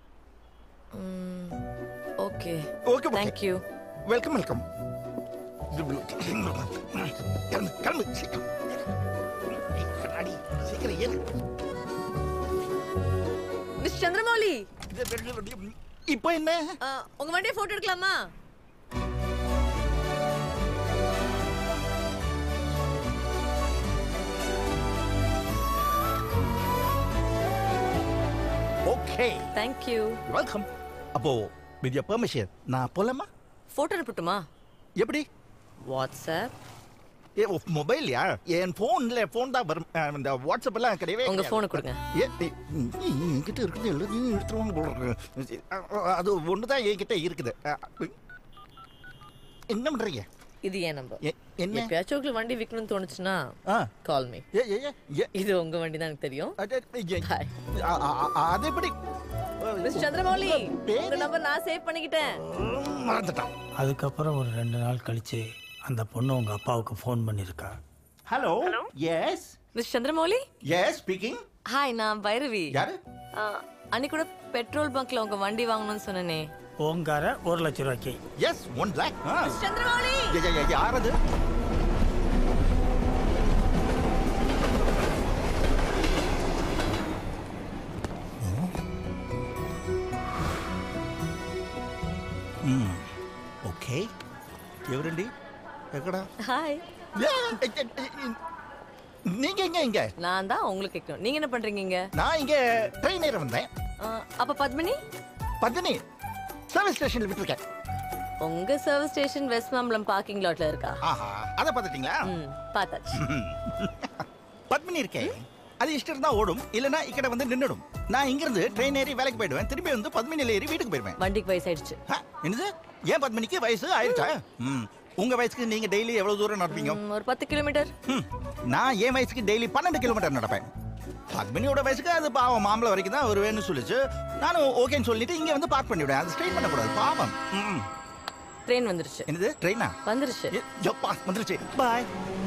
okay okay thank you welcome welcome கிளம்பு கிளம்பு சீக்கிரம் கண்ணாடி சீக்கிரம் ஏறு மிஸ் சந்திரமௌலி இப்போ என்ன உங்க வண்டியை போட்டோ எடுக்கலாமா ஓகே தேங்க் யூ வெல்கம் அப்போ வித் யர் பெர்மிஷன் நான் போலாமா போட்டோ அனுப்பட்டுமா எப்படி வாட்ஸ்அப் ஏ மொபைல்யா என் ஃபோன்ல ஃபோன் தான் வரும் அஹ், இந்த வாட்ஸ்அப் எல்லாம் கிடையவே உங்க கிடையாது. phone கொடுங்க. ஏ, ஏ, ம், ம், என்கிட்ட இருக்குது எல்லாத்தையும் எடுத்துருவாங்க போல இருக்கு. அஹ், அது ஒன்று தான் என்கிட்ட இருக்குது அஹ், என்ன பண்றீங்க இது என் நம்பர் எ- என்ன எப்பயாச்சும் உங்களுக்கு வண்டி விற்கணும்னு தோணுச்சுன்னா கால் மீ ஏ, ஏ, ஏ, ஏ. இது உங்க வண்டி தான் எனக்கு தெரியும் அ- அ- அ- அது எப்படி மிஸ் சந்திரமௌலி உங்க நம்பர் நான் சேவ் பண்ணிக்கிட்டேன் மறந்துட்டான் அதுக்கப்புறம் ஒரு ரெண்டு நாள் கழிச்சு அந்த பொண்ணு உங்கள் அப்பாவுக்கு ஃபோன் பண்ணியிருக்கா hello yes miss Chandramouli yes speaking hi நான் பைரவி யாரு அன்னைக்கு கூட பெட்ரோல் பங்க்ல உங்க வண்டி வாங்கணும்னு சொன்னனே ஓங்கார ஒரு லட்சம் ரூபாய்க்கு எஸ் ஒன் லேக் சந்திரமௌலி யார் அது ఓకే ఎవరండి ఎక్కడ ஹாய் நீங்க எங்க இங்க நான் தான் உங்களுக்கு கேட்கணும் நீங்க என்ன பண்றீங்க இங்க நான் இங்க ட்ரெயின் ஏற வந்தேன் அப்ப பத்மினி பத்மினி சர்வீஸ் ஸ்டேஷன்ல விட்டுருக்கேன் உங்க service station west Mambalam parking லாட்ல இருக்கா ஆஹா அதை பார்த்துட்டீங்களா ம் பார்த்தாச்சு பத்மினி இருக்கே அது இஷ்டம் இருந்தா ஓடும் இல்லனா இக்கட வந்து நின்னுடும் நான் இங்கிருந்து ட்ரெயின் ஏறி வேலைக்கு போயிடுவேன் திரும்பி வந்து பத்மினில ஏறி வீட்டுக்கு போயிடுவேன் வண்டிக்கு வயசாயிடுச்சு என்னது ஏன் பத்மினிக்கு வயசு ஆயிடுச்சா ம் உங்க வயசுக்கு நீங்க டெய்லி எவ்வளவு தூரம் நடப்பீங்க ம், ஒரு பத்து கிலோமீட்டர் ம், நான் என் வயசுக்கு டெய்லி பன்னெண்டு கிலோமீட்டர் நடப்பேன் பத்மினியோட வயசுக்கு அது பாவம் மாம்பழம் வரைக்கும் தான் வருவேன்னு சொல்லிச்சு நானும் ஓகேன்னு சொல்லிட்டு இங்க வந்து பார்க் பண்ணிவிடுவேன் அது ஸ்ட்ரெயின் பண்ணக்கூடாது பாவம் ம். ட்ரெயின் வந்துருச்சு என்னது ட்ரெயினா வந்துருச்சு ஜப்பா வந்துருச்சு பாய்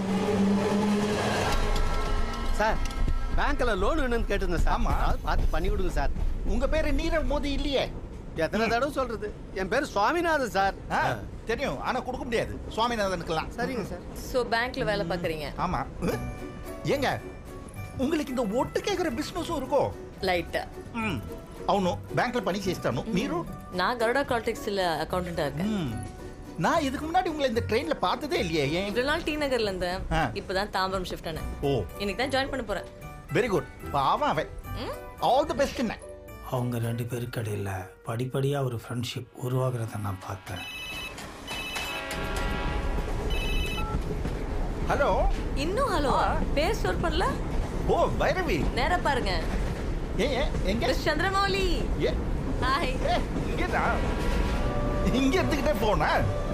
சார் பேங்க்ல லோன் வேணும்னு கேட்டிருந்தேன் சார் ஆமா பார்த்து பண்ணி கொடுங்க சார் உங்க பேரு நீரவ் மோதி இல்லையே எத்தனை தடவை சொல்றது என் பேர் சுவாமிநாதன் சார் ஆ, தெரியும் ஆனா கொடுக்க முடியாது சுவாமிநாதனுக்குலாம் சரிங்க சார் சோ பேங்க்ல வேலை பாக்குறீங்க ஆமா அஹ், ஏங்க உங்களுக்கு இந்த ஒட்டு கேக்குற பிசினஸும் இருக்கோ லைட்டா ம் అవును బ్యాంక్ లో పని చేస్తాను మీరు நான் கருடா கால்டெக்ஸ்ல அக்கௌண்டண்டா இருக்கேன் நான் இதுக்கு முன்னாடி உங்களை இந்த ட்ரெயின்ல பார்த்ததே இல்லையே ஏன் இவ்வளவு நாள் டி நகர்ல இருந்தேன் ஆ. இப்பதான் தாம்பரம் ஷிஃப்ட் ஆனேன் ஓ இன்னைக்கு தான் ஜாயின் பண்ண போறேன் வெரி குட் பாவம் அவன் ஆல் தி பெஸ்ட் என்ன அவங்க ரெண்டு பேருக்கு இடையில படிப்படியாக ஒரு ஃப்ரெண்ட்ஷிப் உருவாகிறத நான் பார்த்தேன் ஹலோ இன்னும் ஹலோ பேர் ஸ்டோர் பண்ணல ஓ பைரவி நேரா பாருங்க ஏ ஏ எங்க மிஸ் சந்திரமௌலி ஏ ஹாய் இங்கடா இங்க எடுத்துக்கிட்டே போனா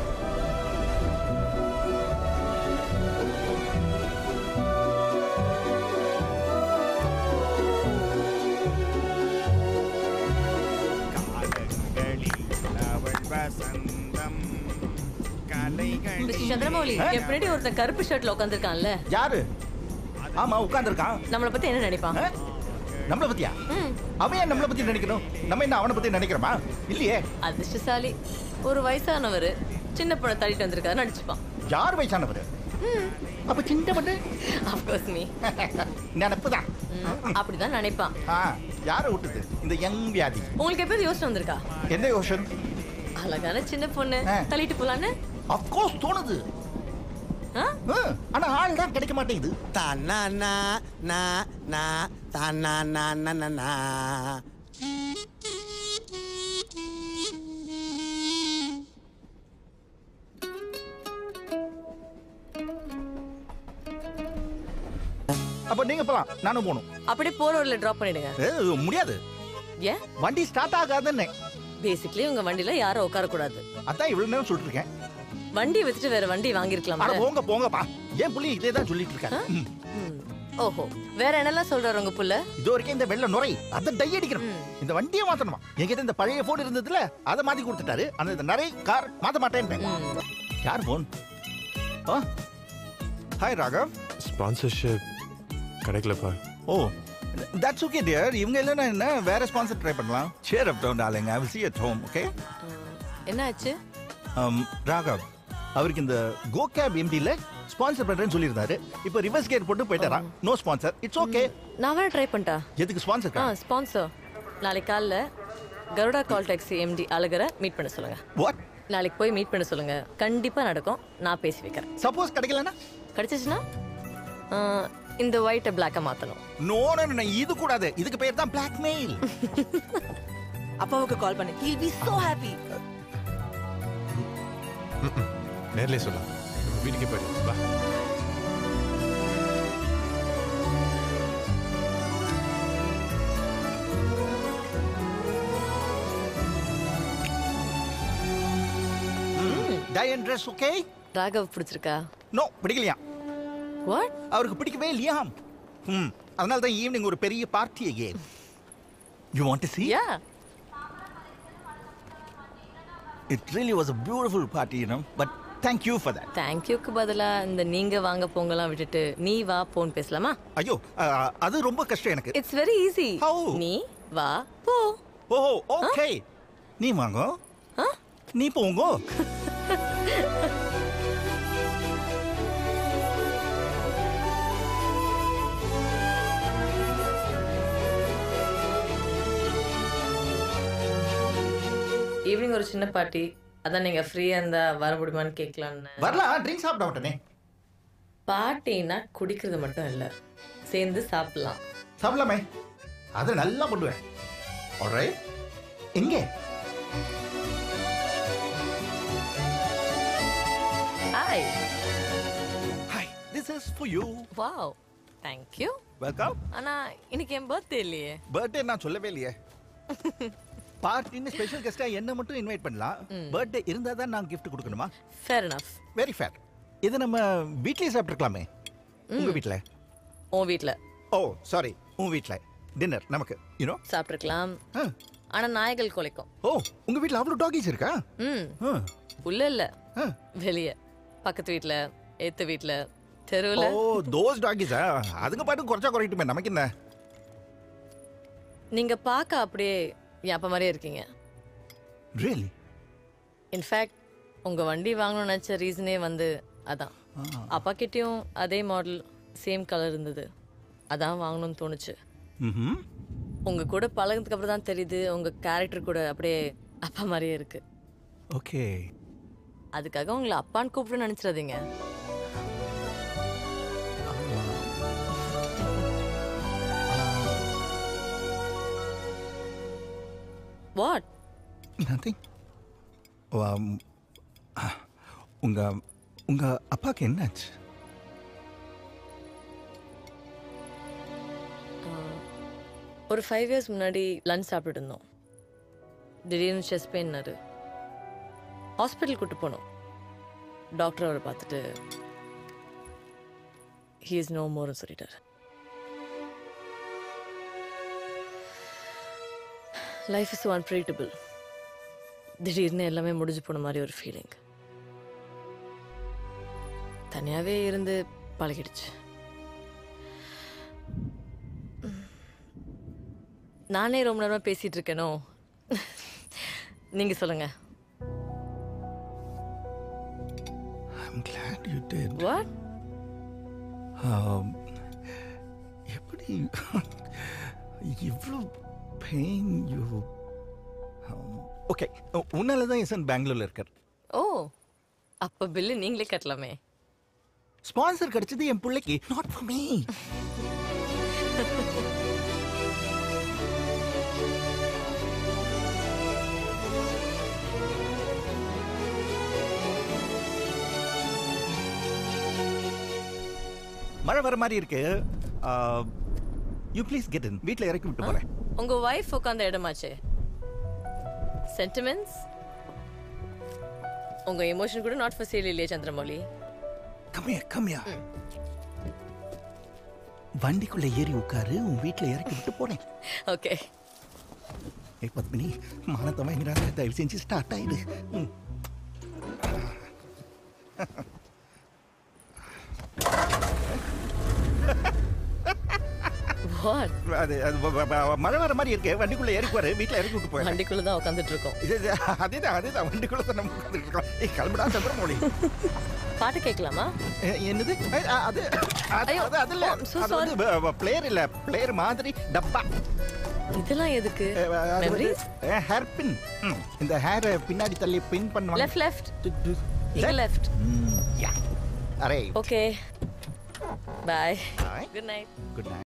மிஸ் சந்திரமௌலி என் பின்னாடி ஒருத்தன் கருப்பு ஷர்ட்ல உட்காந்துருக்கான்ல யாரு ஆமா உட்கார்ந்திருக்கான் நம்மளை பத்தி என்ன நினைப்பான் நம்மள பத்தியா அவன் ஏன் நம்மள பத்தி நினைக்கணும் நம்ம என்ன அவனை பத்தி நினைக்கிறோமா இல்லையே அதிர்ஷ்டசாலி ஒரு வயசானவர் சின்ன பொண்ணை தள்ளிட்டு வந்திருக்காரு நடிச்சுப்பான் யார் வயசானவர் அப்ப சின்ன பண்ணு அப்கோர்ஸ் மீ நினப்புதான் அப்படிதான் நினைப்பான் ஆ யாரை விட்டுது இந்த யங் வியாதி உங்களுக்கு எப்போது யோசனை வந்திருக்கா என்ன யோசன் அழகான சின்ன பொண்ணு தள்ளிட்டு போலான்னு அப்கோர்ஸ் தோணுது ஆ, ஆனா ஆள் தான் கிடைக்க மாட்டேங்குது தன்னா நா நா நா தன்னா நா நா நா நா அப்ப நீங்க போலாம் நானும் போகணும் அப்படியே போற ஊர்ல டிராப் பண்ணிடுங்க ஏ, முடியாது ஏன் வண்டி ஸ்டார்ட் ஆகாதுன்னு பேசிக்கலி உங்க வண்டியில யாரும் உட்கார கூடாது அதான் இவ்வளவு நேரம் சொல்லிட்டு இருக்கேன் வண்டி வித்துட்டு வேற வண்டி வாங்கிருக்கலாம் அட போங்க போங்கப்பா ஏன் புள்ளி இதே தான் சொல்லிட்டு இருக்கேன் ம். ஓஹோ வேற என்னெல்லாம் சொல்றாரு உங்க புள்ள இது வரைக்கும் இந்த வெள்ள நுரை அதை டை அடிக்கணும் இந்த வண்டியை மாத்தணுமா என்கிட்ட இந்த பழைய போன் இருந்ததுல அதை மாத்தி கொடுத்துட்டாரு ஆனா இந்த நிறைய கார் மாத்த மாட்டேன் யார் போன் ஹாய் ராகவ் ஸ்பான்சர்ஷிப் கிடைக்கலப்பா ஓ தட்ஸ் ஓகே டியர் இவங்க இல்லைன்னா என்ன வேற ஸ்பான்சர் ட்ரை பண்ணலாம் cheer up down darling I will see you at home okay என்ன ஆச்சு ராகவ் அவருக்கு இந்த கோ கேப் எம்டில ஸ்பான்சர் பண்றேன்னு சொல்லியிருந்தாரு இப்போ ரிவர்ஸ் கேர் போட்டு போயிட்டாரா நோ ஸ்பான்சர் இட்ஸ் ஓகே நான் வேற ட்ரை பண்ணிட்டா எதுக்கு ஸ்பான்சர் ஆ ஸ்பான்சர் நாளைக்கு காலைல கருடா கால் டாக்ஸி எம்டி அழகரை மீட் பண்ண சொல்லுங்க வாட் நாளைக்கு போய் மீட் பண்ண சொல்லுங்க கண்டிப்பா நடக்கும் நான் பேசி வைக்கிறேன் சப்போஸ் கிடைக்கலனா கிடைச்சிச்சுன்னா ஆ, இந்த ஒயிட்டை பிளாக்கா மாத்தணும் நோ நோ நோ இது கூடாது இதுக்கு பேர் தான் பிளாக்மெயில் அப்பாவுக்கு கால் பண்ணு ஹீல் பி சோ ஹாப்பி நேர்லயே சொல்லலாம் நம்ம வீட்டுக்கே போயிடலாம் வா டயன் ட்ரெஸ் ஓகே ராகவ் பிடிச்சிருக்கா நோ பிடிக்கலையா வாட் அவருக்கு பிடிக்கவே இல்லையாம் ம் அதனால தான் ஈவினிங் ஒரு பெரிய party again you want to see ya it really was a beautiful party you know but thank you for that தேங்க்யூக்கு பதிலா இந்த நீங்க வாங்க போங்கலாம் விட்டுட்டு நீ வா போன் பேசலாமா ஐயோ அஹ், அது ரொம்ப கஷ்டம் எனக்கு இட்ஸ் வெரி ஈஸி நீ வா போ ஓஹோ ஓகே நீ வாங்க நீ போங்க ஈவினிங் ஒரு சின்ன பார்ட்டி அதான் நீங்க ஃப்ரீயா இருந்தா வர முடியுமான்னு கேட்கலான்னு வரலாம் ட்ரிங்க் சாப்பிட மாட்டேனே பார்ட்டினா குடிக்கிறது மட்டும் இல்ல சேர்ந்து சாப்பிடலாம் சாப்பிடலாமே அதை நல்லா பண்ணுவேன் alright எங்கே hi this is for you wow thank you welcome ஆனா இன்னைக்கு என் பர்த்டே இல்லையே பர்த்டே நான் சொல்லவே இல்லையே பார்ட்டின்னு ஸ்பெஷல் கெஸ்டா என்ன மட்டும் இன்வைட் பண்ணலாம் பர்த்டே இருந்தா தான் நான் gift கொடுக்கணுமா ஃபேர் enough வெரி ஃபேர் இது நம்ம வீட்லயே சாப்பிட்டுருக்கலாமே உங்க வீட்ல உன் வீட்ல ஓ சாரி உன் வீட்ல டின்னர் நமக்கு யூனோ சாப்பிட்டுருக்கலாம் ஆனா நாய்கள் குலைக்கும் ஓ உங்க வீட்ல அவ்வளவு டாகிஸ் இருக்கா ம் உள்ள இல்ல வெளிய பக்கத்து வீட்ல ஏத்த வீட்ல தெருவுல ஓ தோஸ் டாகிஸா அதுங்க பாட்டு குறைச்சா குறையட்டுமே நமக்கு என்ன நீங்க பார்க்க அப்படியே என் அப்பா மாதிரியே இருக்கீங்க ரியலி இன்ஃபேக்ட் உங்க வண்டி வாங்கணும்னு நினைச்ச ரீசனே வந்து அதான் அப்பா கிட்டயும் அதே மாடல் சேம் கலர் இருந்தது அதான் வாங்கணும்னு தோணுச்சு ம் உங்க கூட பழகுனதுக்கு அப்புறம் தான் தெரியுது உங்க கேரக்டர் கூட அப்படியே அப்பா மாதிரியே இருக்கு ஓகே அதுக்காக உங்களை அப்பான்னு கூப்பிட்டு நினைச்சிடாதீங்க வாட் நத்திங் உங்க உங்க அப்பாக்கு என்னாச்சு ஒரு ஃபைவ் இயர்ஸ் முன்னாடி லஞ்ச் சாப்பிட்டுட்டு இருந்தோம் திடீர்னு செஸ் பெயின்னாரு ஹாஸ்பிட்டல் கூட்டு போனோம் டாக்டர் அவரை பார்த்துட்டு ஹி இஸ் நோ மோர்னு சொல்லிட்டார் லைஃப் இஸ் அன்பிரிடிபிள் திடீர்னு எல்லாமே முடிஞ்சு போன மாதிரி ஒரு ஃபீலிங் தனியாகவே இருந்து பழகிடுச்சு நானே ரொம்ப நேரமா பேசிட்டு இருக்கேனோ நீங்க சொல்லுங்க I'm glad you did. What? Um, எப்படி இவ்வளோ பெயின் யூ ஓகே உன்னால தான் என் பெங்களூர்ல இருக்கார் ஓ அப்ப பில்லு நீங்களே கட்டலாமே ஸ்பான்சர் கிடைச்சது என் பிள்ளைக்கு நாட் ஃபார் மீ மழை வர மாதிரி இருக்கு யூ ப்ளீஸ் கெட் இன் வீட்டில் இறக்கி விட்டு போறேன் உங்க வைஃப் உட்காந்த இடமாச்சே சென்டிமெண்ட்ஸ் உங்க எமோஷன் கூட நாட் ஃபார் சேல் இல்லையா சந்திரமௌலி கம்மியா கம்மியா வண்டிக்குள்ள ஏறி உட்காரு உன் வீட்டில் இறக்கி விட்டு போறேன் ஓகே ஏய் பத்மினி மானத்தை வாங்கிறாங்க தயவு செஞ்சு ஸ்டார்ட் ஆயிடு ம். வாட் அது அது வ- வ- வ- மழை வர மாதிரி இருக்கு வண்டிக்குள்ள ஏறி போற வீட்டில் இறக்கி விட்டு போறேன் வண்டிக்குள்ள தான் உட்காந்துட்டு இருக்கோம் இது இது, அதேதான் அதேதான் வண்டிக்குள்ள தான் நம்ம உட்காந்துட்டு இருக்கோம் ஏய் கிளம்புடா சந்திரமௌழி பாட்டு கேட்கலாமா எ- என்னது ஏய், அ- அது அது ஐயோ, அது அது இல்ல oh, I'm so அது வந்து பிளேயர் இல்ல பிளேயர் மாதிரி டப்பா இதெல்லாம் எதுக்கு அது மெமரிஸ் ஹேர் பின் இந்த ஹேர் பின்னாடி தள்ளி பின் பண்ணுவாங்க லெஃப்ட் லெஃப்ட் இங்க லெஃப்ட் யா அரே okay bye good night good night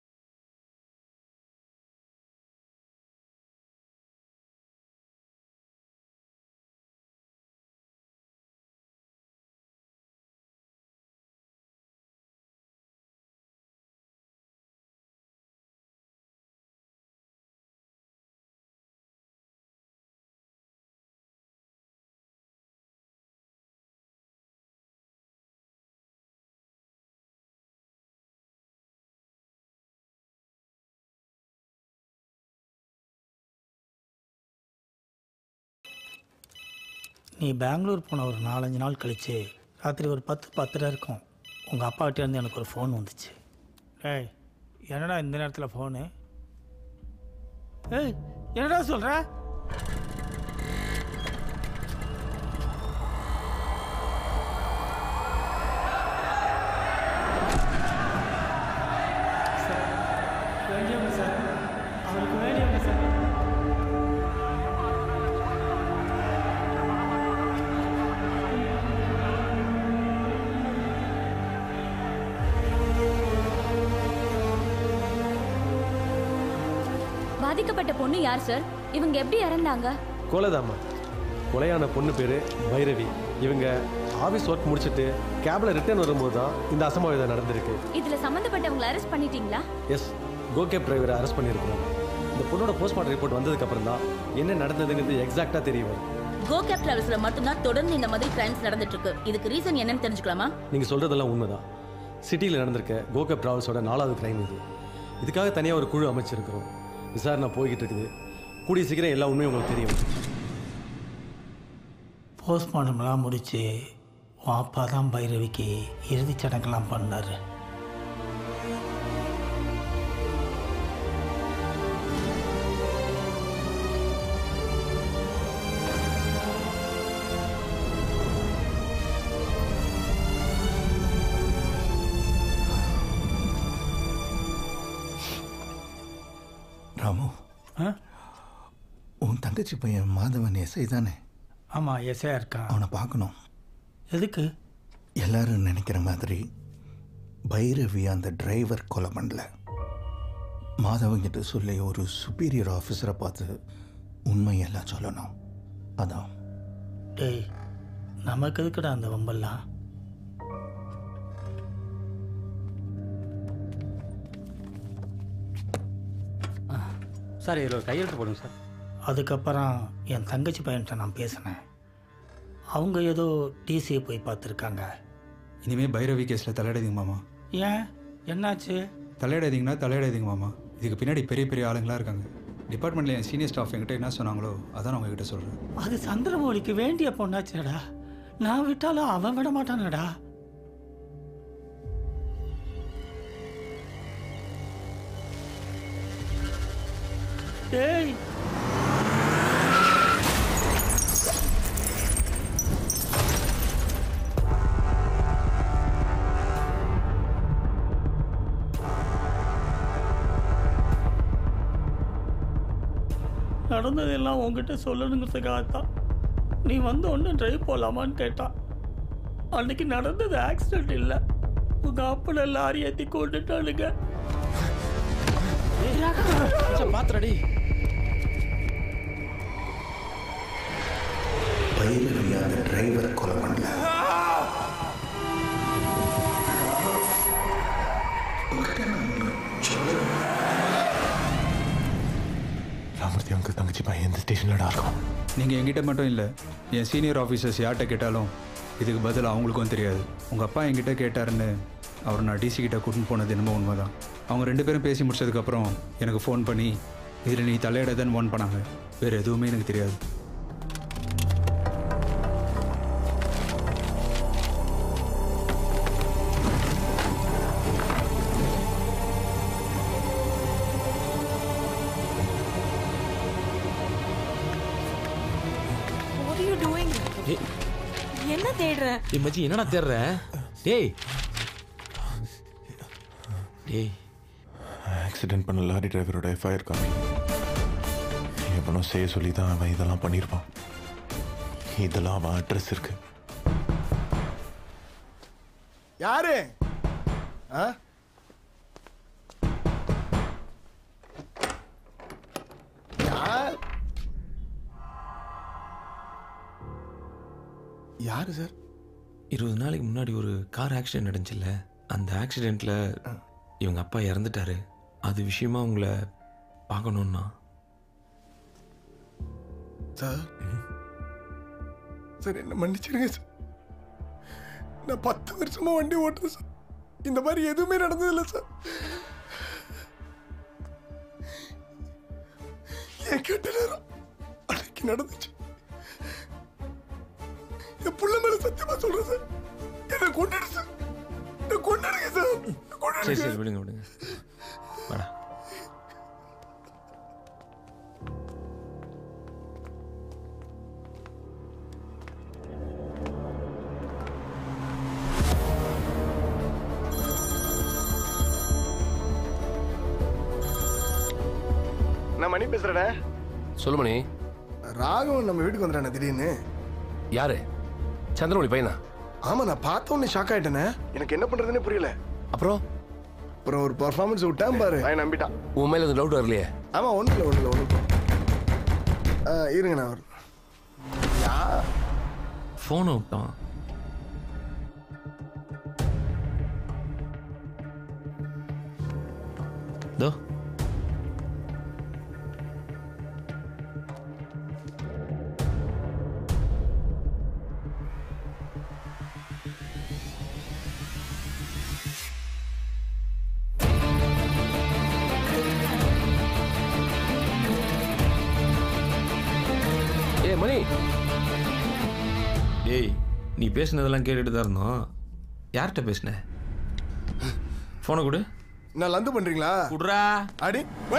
நீ பெங்களூர் போன ஒரு நாலஞ்சு நாள் கழிச்சு ராத்திரி ஒரு பத்து பத்தரை இருக்கும் உங்கள் அப்பா இருந்து எனக்கு ஒரு ஃபோன் வந்துச்சு ஏய் என்னடா இந்த நேரத்தில் ஃபோனு ஏய் என்னடா சொல்கிற வேண்டியவங்க சார் அவருக்கு வேண்டியவங்க சார் பாதி பாதிக்கப்பட்ட பொண்ணு யார் சார் இவங்க எப்படி இறந்தாங்க கொலைதாம்மா கொலையான பொண்ணு பேர் பைரவி இவங்க ஆஃபீஸ் ஒர்க் முடிச்சுட்டு கேபில் ரிட்டர்ன் வரும்போது தான் இந்த அசம்பாவிதம் நடந்திருக்கு இதுல சம்பந்தப்பட்டவங்களை அரெஸ்ட் பண்ணிட்டீங்களா எஸ் கோ கேப் டிரைவரை அரெஸ்ட் பண்ணியிருக்கிறோம் இந்த பொண்ணோட போஸ்ட்மார்ட்டம் ரிப்போர்ட் வந்ததுக்கு அப்புறம் தான் என்ன நடந்ததுங்கிறது எக்ஸாக்டாக தெரிய வரும் கோ கேப் டிராவல்ஸ்ல மட்டும்தான் தொடர்ந்து இந்த மாதிரி கிரைம்ஸ் நடந்துட்டு இருக்கு இதுக்கு ரீசன் என்னன்னு தெரிஞ்சுக்கலாமா நீங்கள் சொல்கிறதெல்லாம் உண்மைதான் சிட்டியில் நடந்திருக்க கோகப் டிராவல்ஸோட நாலாவது கிரைம் இது இதுக்காக தனியாக ஒரு குழு அமைச்சிருக்கிறோம் விசாரணை போய்கிட்டு இருக்குது கூடிய சீக்கிரம் எல்லா உண்மையும் உங்களுக்கு தெரியும் போஸ்ட்மார்ட்டம்லாம் முடிச்சு உன் அப்பா தான் பைரவிக்கு இறுதிச் சடங்கெல்லாம் பண்ணார் ராமு உன் தங்கச்சி பையன் மாதவன் எஸ்ஐ தானே ஆமாம் எஸ்ஐயா இருக்கான் அவனை பார்க்கணும் எதுக்கு எல்லாரும் நினைக்கிற மாதிரி பைரவி அந்த டிரைவர் கொலை பண்ணல மாதவங்கிட்ட சொல்லி ஒரு சுப்பீரியர் ஆஃபீஸரை பார்த்து உண்மையெல்லாம் சொல்லணும் அதான் டேய் நமக்கு எதுக்குடா அந்த வம்பெல்லாம் சார் இதில் ஒரு கையெழுத்து போடுங்க சார் அதுக்கப்புறம் என் தங்கச்சி பையன்கிட்ட நான் பேசினேன் அவங்க ஏதோ டிசியை போய் பார்த்துருக்காங்க இனிமே பைரவி கேஸில் தலையிடாதீங்க மாமா ஏன் என்னாச்சு தலையிடாதீங்கன்னா தலையிடாதீங்க மாமா இதுக்கு பின்னாடி பெரிய பெரிய ஆளுங்களாம் இருக்காங்க டிபார்ட்மெண்ட்டில் என் சீனியர் ஸ்டாஃப் என்கிட்ட என்ன சொன்னாங்களோ அதான் நான் உங்ககிட்ட சொல்கிறேன் அது சந்திரமௌலிக்கு வேண்டிய பொண்ணாச்சேடா நான் விட்டாலும் அவன் விட மாட்டானடா டேய் நடந்ததெல்லாம் உங்ககிட்ட சொல்லணுங்கிறதுக்காகத்தான் நீ வந்து ஒன்று டிரைவ் போகலாமான்னு கேட்டான் அன்னைக்கு நடந்தது ஆக்சிடென்ட் இல்லை உங்க அப்பனை லாரி ஏற்றி கொண்டுட்டானுங்க பாத்துறடி பைரவி அந்த டிரைவர் கொலை பண்ணல ராமூர்த்தி அங்கிள் தங்கச்சி பையன் எந்த ஸ்டேஷன்லடா இருக்கும் நீங்கள் என்கிட்ட மட்டும் இல்லை என் சீனியர் ஆஃபீஸர்ஸ் யார்கிட்ட கேட்டாலும் இதுக்கு பதில் அவங்களுக்கும் தெரியாது உங்கள் அப்பா என்கிட்ட கேட்டாருன்னு அவர் நான் டிசி கிட்ட கூட்டின்னு போனது என்னமோ உண்மைதான் அவங்க ரெண்டு பேரும் பேசி முடிச்சதுக்கப்புறம் எனக்கு ஃபோன் பண்ணி இதில் நீ தலையிடாதன்னு ஃபோன் பண்ணாங்க வேறு எதுவுமே எனக்கு தெரியாது What are you doing? ஏய் என்ன தேடுற ஏய் மச்சி என்னடா தேடுற டேய் டேய் ஆக்சிடென்ட் பண்ண லாரி டிரைவரோட எஃப்ஐஆர் காப்பி எவனோ செய்ய சொல்லி தான் அவன் இதெல்லாம் பண்ணியிருப்பான் இதெல்லாம் அவன் அட்ரஸ் இருக்கு யாரு ஆ யார் யாரு சார் இருபது நாளைக்கு முன்னாடி ஒரு கார் ஆக்சிடென்ட் நடந்துச்சுல்ல அந்த ஆக்சிடெண்ட்ல இவங்க அப்பா இறந்துட்டாரு அது விஷயமா உங்களை பார்க்கணுன்னா சார் சார் என்ன மன்னிச்சிருங்க சார் நான் பத்து வருஷமா வண்டி ஓட்டுறேன் சார் இந்த மாதிரி எதுவுமே நடந்ததில்லை சார் என் கெட்ட நேரம் அன்னைக்கு நடந்துச்சு என் புள்ள மேல சத்தியமா சொல்றேன் சார் என்ன கொண்டாடு சார் என்ன கொண்டாடுங்க சார் சரி கொண்டாடுங்க சரி விடுங்க விடுங்க வாடா நான் மணி பேசுறேனே சொல்லுமணி ராகவன் நம்ம வீட்டுக்கு வந்துடுறானே திடீர்னு யாரு சந்திரமொழி பையனா ஆமா நான் பார்த்த உடனே ஷாக் ஆயிட்டேனே எனக்கு என்ன பண்றதுன்னே புரியல அப்புறம் அப்புறம் ஒரு பர்ஃபார்மன்ஸ் விட்டேன் பாரு அவன் நம்பிட்டான் உன் மேல எதுவும் டவுட் வரலையே ஆமாம் ஒன்றும் இல்லை ஒன்றும் இல்லை ஒன்றும் ஆ இருங்க நான் வரேன் யா ஃபோனை விட்டான் தோ ஏ மணி டேய் நீ பேசுனதெல்லாம் கேட்டுட்டு தான் இருந்தோம் யார்கிட்ட பேசுன ஃபோனை கொடு நான் லந்து பண்ணுறீங்களா குடுறா அடி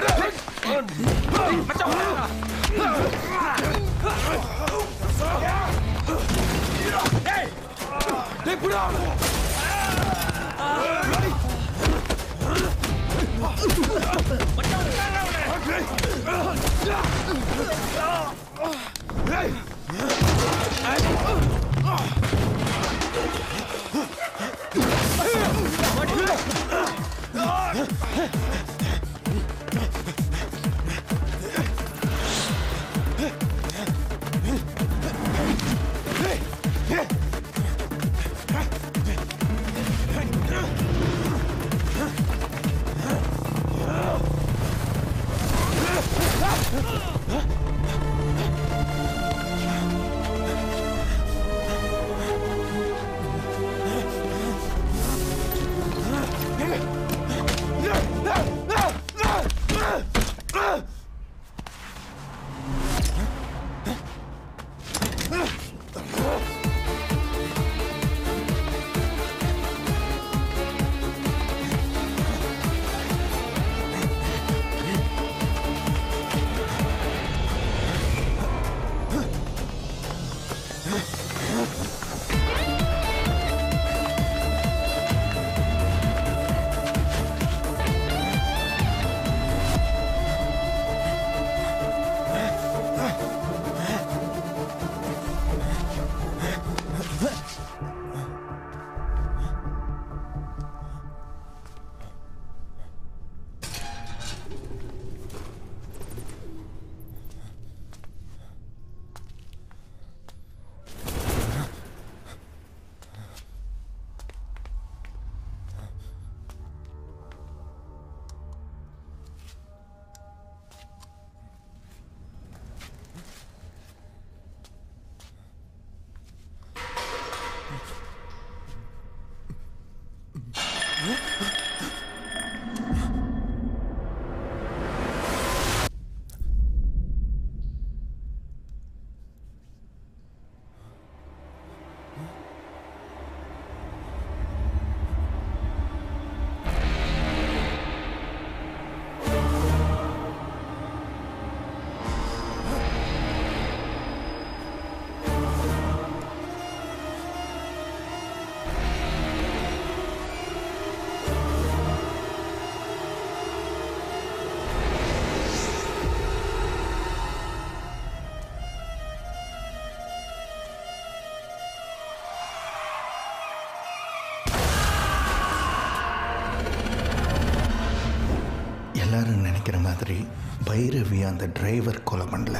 எல்லாரும் நினைக்கிற மாதிரி பைரவி அந்த டிரைவர் கொலை பண்ணல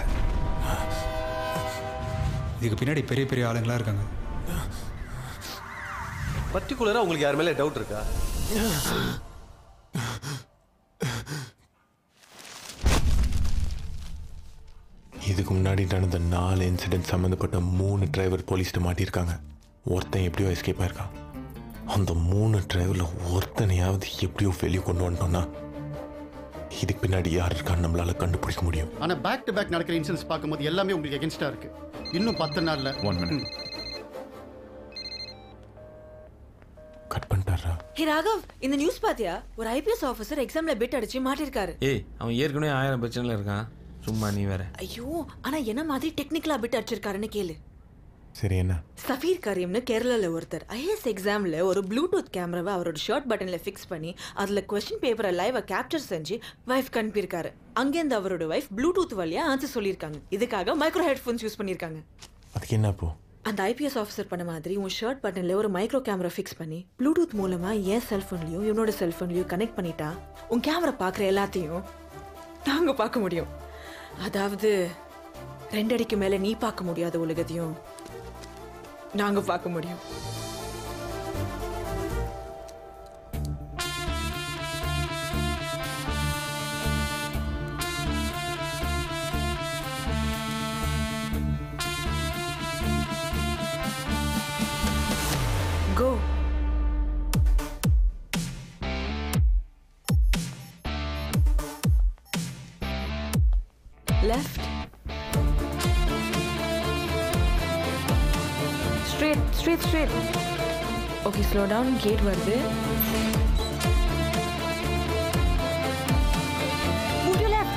இதுக்கு பின்னாடி பெரிய பெரிய ஆளுங்களா இருக்காங்க பர்டிகுலராக உங்களுக்கு யார் மேலே டவுட் இருக்கா இதுக்கு முன்னாடி நடந்த நாலு இன்சிடென்ட் சம்மந்தப்பட்ட மூணு டிரைவர் போலீஸ்ட்டு மாட்டியிருக்காங்க ஒருத்தன் எப்படியோ எஸ்கேப் ஆயிருக்கான் அந்த மூணு டிரைவரில் ஒருத்தனையாவது எப்படியோ வெளியே கொண்டு வந்துட்டோம்னா இதுக்கு பின்னாடி யார் இருக்கான்னு நம்மளால கண்டுபிடிக்க முடியும் ஆனா பேக் டு பேக் நடக்கிற இன்சிடென்ட்ஸ் பார்க்கும்போது எல்லாமே உங்களுக்கு எகென்ஸ்டா இருக்கு இன்னும் பத்து நாள்ல ஒன் மினிட் கட் பண்ணிட்டாரா ஹே ராகவ் இந்த நியூஸ் பாத்தியா ஒரு ஐபிஎஸ் ஆபீசர் எக்ஸாம்ல பிட் அடிச்சு மாட்டிருக்காரு ஏய் அவன் ஏற்கனவே ஆயிரம் பிரச்சனையில் இருக்கான் சும்மா நீ வேற ஐயோ ஆனா என்ன மாதிரி டெக்னிக்கலா பிட் அடிச்சிருக்காருன்னு கேளு சரி என்ன சஃபீர் கரீம்னு கேரளால ஒருத்தர் ஐஎஸ் எக்ஸாம்ல ஒரு ப்ளூடூத் கேமராவை அவரோட ஷர்ட் பட்டன்ல ஃபிக்ஸ் பண்ணி அதுல கொஸ்டின் பேப்பரை லைவா கேப்சர் செஞ்சு வைஃப் அனுப்பியிருக்காரு அங்கேருந்து அவரோட வைஃப் ப்ளூடூத் வழியா ஆன்சர் சொல்லியிருக்காங்க இதுக்காக மைக்ரோ ஹெட்ஃபோன்ஸ் யூஸ் பண்ணியிருக்காங்க அதுக்கு என்ன அப்போ அந்த ஐபிஎஸ் ஆஃபீஸர் பண்ண மாதிரி உன் ஷர்ட் பட்டன்ல ஒரு மைக்ரோ கேமரா ஃபிக்ஸ் பண்ணி ப்ளூடூத் மூலமா என் செல்போன்லயும் இவனோட செல்போன்லயும் கனெக்ட் பண்ணிட்டா உன் கேமரா பார்க்குற எல்லாத்தையும் நாங்க பார்க்க முடியும் அதாவது ரெண்டடிக்கு மேல நீ பார்க்க முடியாத உலகத்தையும் நாங்க பார்க்க முடியும் Go. Left. Straight, straight, straight. Okay, slow down. Gate வருது. Move to left.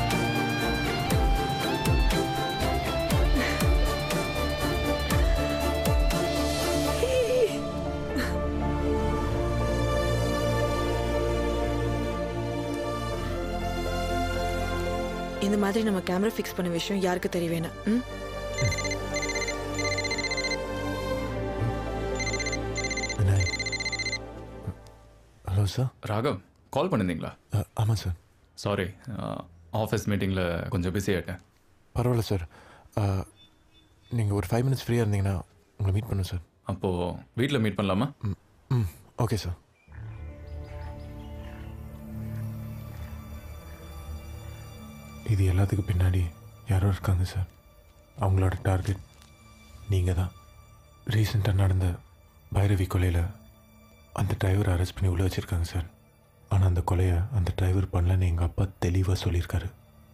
இந்த மாதிரி நம்ம கேமரா ஃபிக்ஸ் பண்ண விஷயம் யாருக்கு தெரிய வேணாம் ம் ஹலோ சார் ராகவ் கால் பண்ணிருந்தீங்களா ஆமாம் சார் சாரி ஆஃபீஸ் மீட்டிங்கில் கொஞ்சம் பிஸி ஆகிட்டேன் பரவாயில்ல சார் நீங்கள் ஒரு ஃபைவ் மினிட்ஸ் ஃப்ரீயாக இருந்தீங்கன்னா உங்களை மீட் பண்ணும் சார் அப்போது வீட்டில் மீட் பண்ணலாமா ம் ஓகே சார் இது எல்லாத்துக்கும் பின்னாடி யாரோ இருக்காங்க சார் அவங்களோட டார்கெட் நீங்கள் தான் ரீசெண்டாக நடந்த பைரவி கொலையில் அந்த டிரைவரை அரெஸ்ட் பண்ணி உள்ள வச்சுருக்காங்க சார் ஆனால் அந்த கொலையை அந்த டிரைவர் பண்ணலன்னு எங்கள் அப்பா தெளிவாக சொல்லியிருக்காரு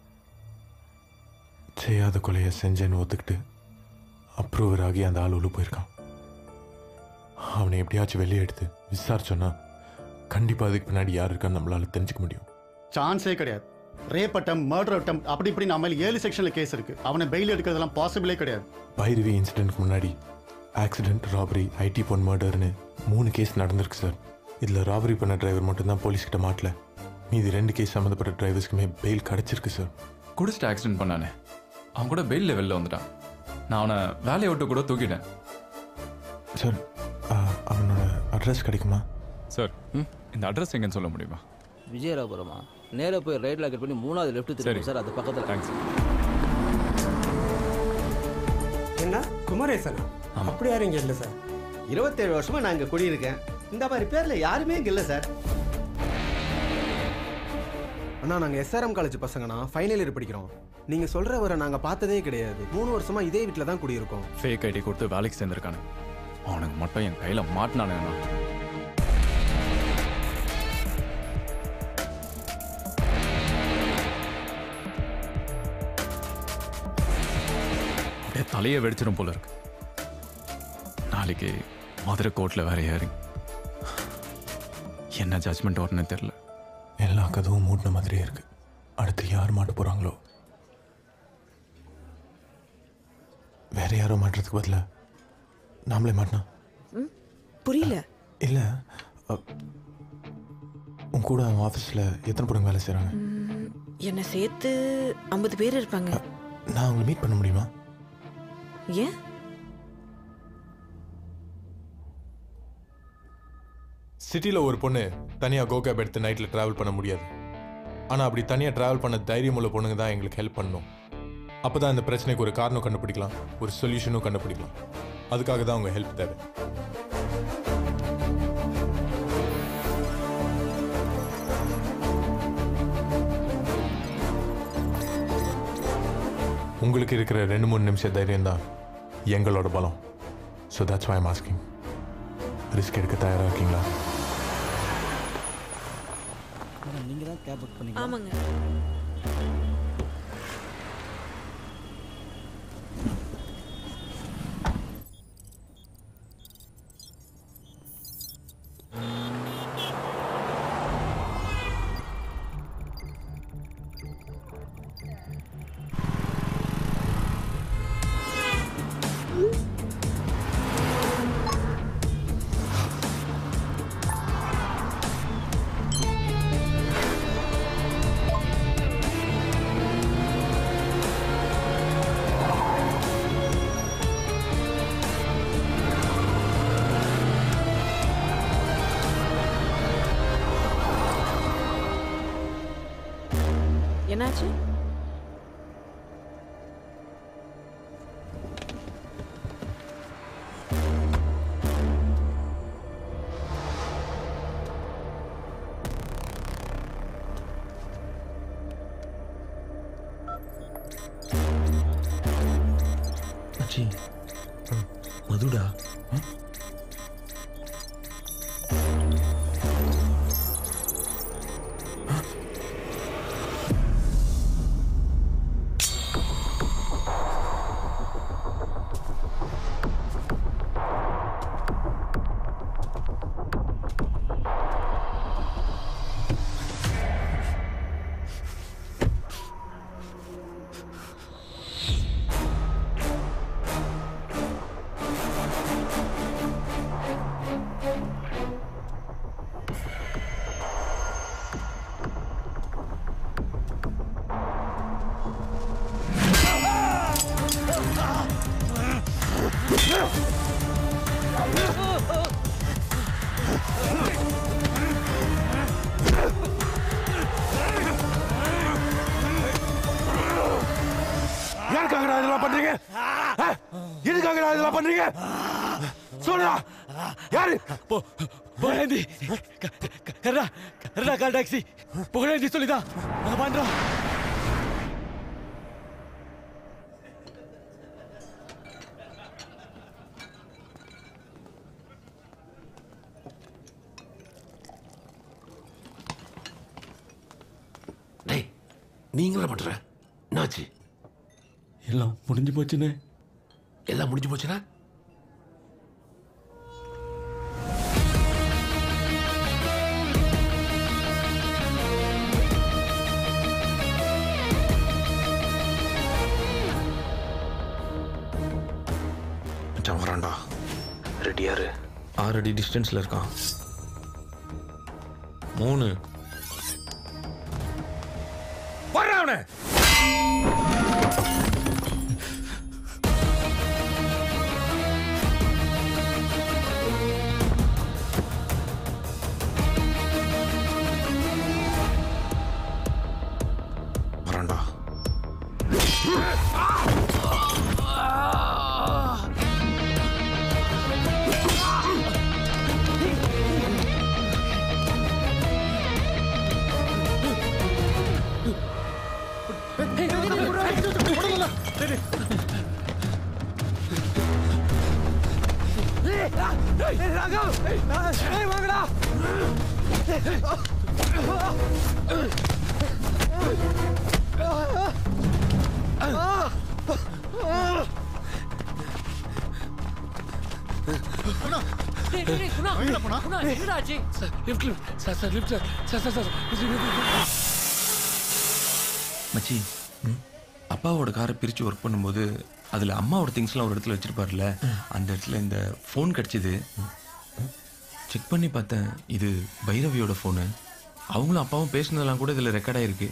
செய்யாத கொலையை செஞ்சேன்னு ஒத்துக்கிட்டு அப்ரூவர் ஆகி அந்த ஆள் உள்ள போயிருக்கான் அவனை எப்படியாச்சும் வெளியே எடுத்து விசாரிச்சோன்னா கண்டிப்பாக அதுக்கு பின்னாடி யார் இருக்கான்னு நம்மளால தெரிஞ்சுக்க முடியும் சான்ஸே கிடையாது ரேப் அட்டம் மர்டர் அட்டம் அப்படி இப்படி நம்ம மேல ஏழு செக்ஷன்ல கேஸ் இருக்கு அவனை பெயில் எடுக்கிறதெல்லாம் பாசிபிளே கிடையாது பைரவி இன்சிடென்ட்க்கு முன்னாடி ஆக்சிடென்ட் ராபரி ஐடி பொன் மர்டர்னு மூணு கேஸ் நடந்திருக்கு சார் இதில் ராபரி பண்ண டிரைவர் மட்டும்தான் போலீஸ்கிட்ட மாட்டல மீதி ரெண்டு கேஸ் சம்மந்தப்பட்ட டிரைவர்ஸ்க்குமே பெயில் கிடச்சிருக்கு சார் குடிச்சிட்டு ஆக்சிடென்ட் பண்ணானே அவன் கூட பெயில் லெவலில் வந்துட்டான் நான் அவனை வேலையை விட்டு கூட தூக்கிட்டேன் சார் அவனோட அட்ரஸ் கிடைக்குமா சார் இந்த அட்ரஸ் எங்கன்னு சொல்ல முடியுமா விஜயராபுரமா நேரா போய் ரைட்ல கட் பண்ணி மூணாவது லெஃப்ட் சரி. திரும்பும் சார் அது பக்கத்தில் தேங்க்ஸ் என்ன குமரேசனா அப்படி யாரும் இங்கே இல்லை சார் இருபத்தேழு வருஷமா நான் இங்கே குடியிருக்கேன் இந்த மாதிரி பேரில் யாருமே இங்கே இல்லை சார் அண்ணா நாங்கள் எஸ்ஆர்எம் காலேஜ் பசங்கண்ணா ஃபைனல் இயர் படிக்கிறோம் நீங்கள் சொல்கிறவரை நாங்கள் பார்த்ததே கிடையாது மூணு வருஷமா இதே வீட்டில் தான் குடியிருக்கோம் ஃபேக் ஐடி கொடுத்து வேலைக்கு சேர்ந்துருக்கானு அவனுக்கு மட்டும் என் கையில் மாட்டினானுங்கண்ணா அப்படியே தலையை வெடிச்சிடும் போல இருக்கு நாளைக்கு மதுரை கோர்ட்டில் வேற யாரு என்ன ஜட்மெண்ட் வரும்னு தெரில எல்லா கதவும் மூடின மாதிரியே இருக்கு அடுத்து யார் மாட்ட போகிறாங்களோ வேற யாரோ மாட்டுறதுக்கு பதிலா நாமளே மாட்டினா புரியல இல்லை உன் கூட அவன் ஆஃபீஸில் எத்தனை பொண்ணுங்க வேலை செய்கிறாங்க ம், என்னை சேர்த்து ஐம்பது பேர் இருப்பாங்க நான் அவங்களை மீட் பண்ண முடியுமா ஏன் சிட்டியில் ஒரு பொண்ணு தனியாக கோகேப் எடுத்து நைட்டில் ட்ராவல் பண்ண முடியாது ஆனால் அப்படி தனியாக ட்ராவல் பண்ண தைரியம் உள்ள பொண்ணுங்க தான் எங்களுக்கு ஹெல்ப் பண்ணணும் அப்போ தான் இந்த பிரச்சனைக்கு ஒரு காரணம் கண்டுபிடிக்கலாம் ஒரு சொல்யூஷனும் கண்டுபிடிக்கலாம் அதுக்காக தான் உங்கள் ஹெல்ப் தேவை உங்களுக்கு இருக்கிற ரெண்டு மூணு நிமிஷம் தைரியம் தான் எங்களோட பலம் so that's why masking risk எடுக்க தயாராக இருக்கீங்களா நீங்கள் தான் கேப் புக் பண்ணீங்க ஆமாங்க என்னாச்சு மச்சி மதுடா யாருக்காகடா இதெல்லாம் பண்றீங்க ஆ? எதுக்காகடா இதெல்லாம் பண்றீங்க சொல்லுடா யாரு புகழேந்தி கர்ரா கர்ரா கால் டாக்ஸி புகழேந்தி சொல்லிதான் நாங்க பண்றோம் டேய் நீங்களா பண்ற என்னாச்சு எல்லாம் முடிஞ்சு போச்சுன்னு எல்லாம் முடிஞ்சு போச்சுனா மச்சான் வரான்டா ரெடியாரு ஆறு அடி டிஸ்டன்ஸில் இருக்கான் மூணு வர்ற அவனை வரான்டா வாங்கடா மச்சி அப்பாவோட காரை பிரித்து ஒர்க் பண்ணும்போது அதில் அம்மாவோட திங்ஸ்லாம் ஒரு இடத்துல வச்சிருப்பார்ல அந்த இடத்துல இந்த ஃபோன் கிடச்சிது செக் பண்ணி பார்த்தேன் இது பைரவியோட ஃபோனு அவங்களும் அப்பாவும் பேசினதெல்லாம் கூட இதில் ரெக்கார்ட் ஆயிருக்கு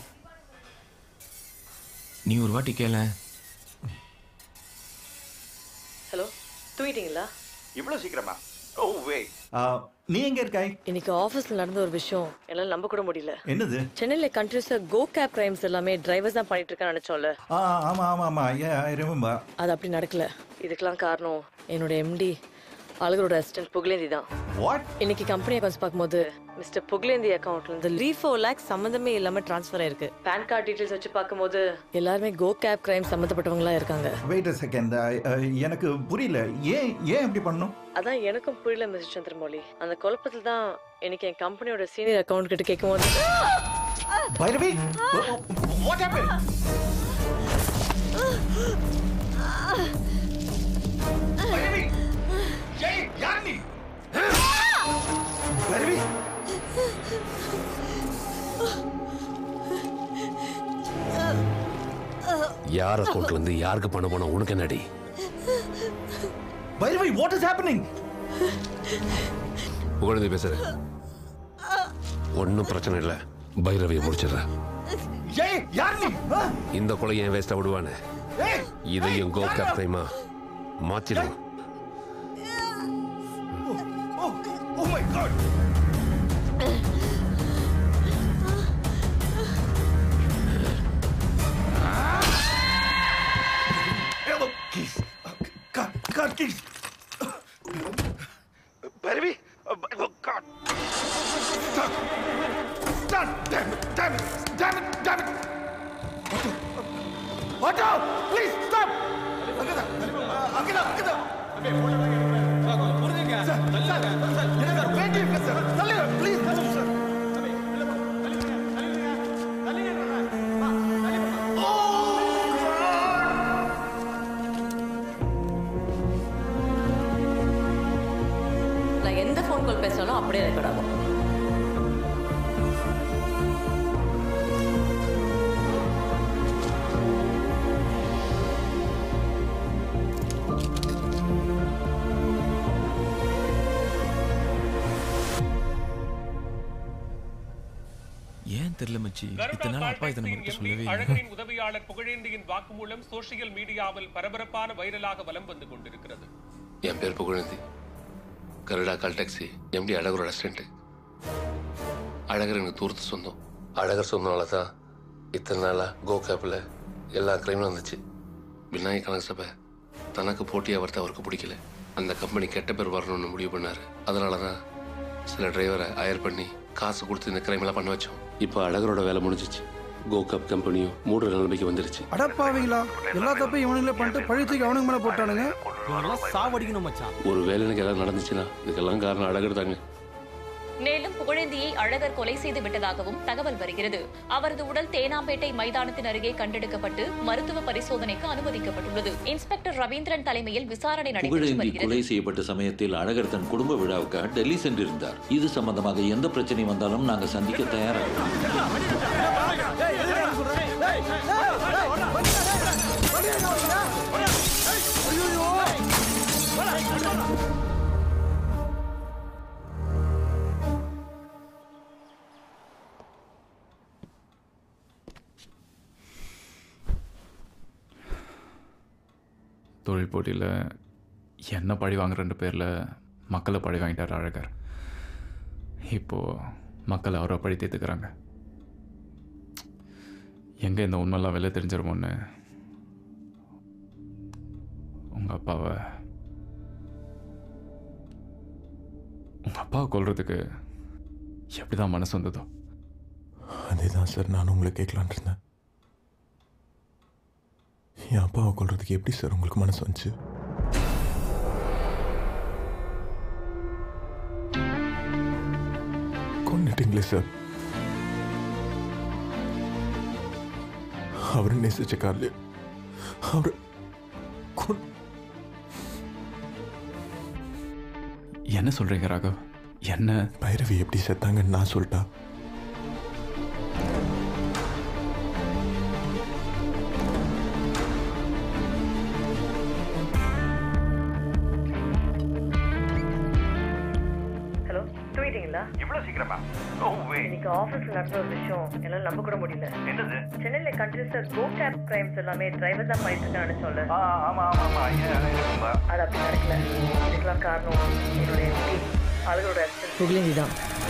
நீ ஒரு வாட்டி கேள ஹலோ தூங்கிட்டீங்களா இவ்வளோ சீக்கிரமா ஓ வே நீ எங்க இருக்காய் இன்னைக்கு ஆஃபீஸ்ல நடந்த ஒரு விஷயம் என்னால நம்ப கூட முடியல என்னது சென்னையில கண்டினியூஸா கோ கேப் கிரைம்ஸ் எல்லாமே டிரைவர்ஸ் தான் பண்ணிட்டு இருக்கான்னு நினைச்சோம்ல ஆ ஆமா ஆமா ஆமா ஏ ஐ ரிமெம்பர் அது அப்படி நடக்கல இதுக்கெல்லாம் காரணம் என்னோட எம்டி அழகரோட அசிஸ்டன்ட் புகழேந்தி தான் வாட் இன்னைக்கு கம்பெனி அக்கௌண்ட்ஸ் பார்க்கும்போது மிஸ்டர் புகழேந்தி அக்கௌண்ட்ல இருந்து த்ரீ ஃபோர் லேக்ஸ் சம்மந்தமே இல்லாம ட்ரான்ஸ்ஃபர் ஆயிருக்கு பேன் கார்டு டீடைல்ஸ் வச்சு பார்க்கும்போது எல்லாருமே கோ கேப் கிரைம் சம்மந்தப்பட்டவங்களா இருக்காங்க வெயிட் அ செகண்ட் எனக்கு புரியல ஏன் ஏன் இப்படி பண்ணும் அதான் எனக்கும் புரியல மிஸ்டர் சந்திரமௌலி அந்த குழப்பத்தில் தான் எனக்கு என் கம்பெனியோட சீனியர் அக்கௌண்ட் கிட்ட கேட்கும்போது பைரவி வாட் ஹேப்பன் பைரவி ஏய் யார் நீ பைரவி யார் அக்கௌண்ட்ல இருந்து யாருக்கு பணம் போனா உனக்கு என்னடி பைரவி வாட் இஸ் ஹேப்பனிங் புகழ்ந்து பேசுறேன் ஒன்றும் பிரச்சனை இல்லை பைரவியை முடிச்சிடுறேன் ஏய் யார் நீ ஆ? இந்த கொலை ஏன் வேஸ்டா விடுவானே ஏய் இதையும் கோ கேப் டைமா மாத்திடுவோம் Oh, oh my god. keys. Car, car keys. Bhairavi. Oh, God. Stop. Stop. Damn it. Damn it. Damn it. Damn it. Otto. Otto. Please stop. அங்கதா. அங்கதா. அங்கதா. சார், சார், சார், எனக்கு ஒரு வேண்டி இருக்கு சார். தள்ளுங்க, please, தள்ளுங்க சார். நான் எந்த ஃபோன் கால் பேசினாலும் அப்படியே ரெக்கார்ட் ஆகும் ஏன் தெரியல மச்சி இத்தனை நாள் அப்பா இதை நம்மகிட்ட சொல்லவே இல்லை அழகரின் உதவியாளர் புகழேந்தியின் வாக்குமூலம் சோசியல் மீடியாவில் பரபரப்பான வைரலாக வலம் வந்து கொண்டிருக்கிறது என் பேர் Pugazhendhi Garuda call taxi MD அழகரோட அசிஸ்டன்ட் அழகர் எனக்கு தூரத்து சொந்தம் அழகர் சொந்தனால தான் இத்தனை நாளாக கோ கேப்பில் எல்லா கிரைமும் வந்துச்சு விநாயக கணக்கு சபை தனக்கு போட்டியாக வரத்த அவருக்கு பிடிக்கல அந்த கம்பெனி கெட்ட பேர் வரணும்னு முடிவு பண்ணார் அதனால தான் சில டிரைவரை ஹயர் பண்ணி காசு கொடுத்து இந்த கிரைமெல்லாம் பண்ண வச்சோம் இப்போ அழகரோட வேலை முடிஞ்சிச்சு கோ கப் கம்பெனியும் மூடுற நிலைமைக்கு வந்துருச்சு அடப்பாவீங்களா எல்லா தப்பையும் இவனுங்களே பண்ணிட்டு பழி தூக்கி அவனுங்க மேல போட்டானுங்க சாவடிக்கணும் மச்சான் ஒரு வேலை எனக்கு ஏதாவது நடந்துச்சுன்னா இதுக்கெல்லாம் காரணம் அழகர் தாங்க மேலும் புகழேந்தியை அழகர் கொலை செய்து விட்டதாகவும் தகவல் வருகிறது அவரது உடல் தேனாம்பேட்டை மைதானத்தின் அருகே கண்டெடுக்கப்பட்டு மருத்துவ பரிசோதனைக்கு அனுமதிக்கப்பட்டுள்ளது இன்ஸ்பெக்டர் ரவீந்திரன் தலைமையில் விசாரணை நடைபெற்று புகழேந்தி வருகிறது கொலை செய்யப்பட்ட சமயத்தில் அழகர் தன் குடும்ப விழாவுக்காக டெல்லி சென்றிருந்தார் இது சம்பந்தமாக எந்த பிரச்சனை வந்தாலும் நாங்கள் சந்திக்க தயாராக தொழில் போட்டியில் என்ன பழி வாங்குற ரெண்டு பேரில் மக்களை பழி வாங்கிட்டார் அழகர் இப்போது மக்கள் அவரை பழி தீர்த்துக்கிறாங்க எங்கே இந்த உண்மைலாம் வெளில தெரிஞ்சிருமோன்னு உங்கள் அப்பாவை உங்கள் அப்பாவை கொல்றதுக்கு எப்படி தான் மனசு வந்ததோ அதே தான் சார் நானும் உங்களை கேட்கலான் இருந்தேன் என் அப்பாவை கொல்றதுக்கு எப்படி சார் உங்களுக்கு மனசு வந்துச்சு கொண்டுட்டீங்களே சார் அவர் நேசிச்ச கார்ல அவர் கொன்- என்ன சொல்கிறீங்க ராகவ் என்ன பைரவி எப்படி செத்தாங்கன்னு நான் சொல்லிட்டா ஹலோ தூங்கிட்டீங்களா இவ்வளவு சீக்கிரமா நோ வே இன்னைக்கு ஆஃபீஸ்ல நடந்த ஒரு விஷயம் என்னால நம்ப கூட முடியல என்னது சென்னையில கண்டினியூஸா கோ கேப் கிரைம்ஸ் எல்லாமே டிரைவர் தான் பண்ணிட்டு இருக்கான்னு நினைச்சோம்ல ஆ, ஆமா ஆமா ஆமா ஏன் ரொம்ப அது அப்படி நடக்கல இதுக்கெல்லாம் காரணம் என்னுடைய எம்பி அவளோட புகழேந்தி தான்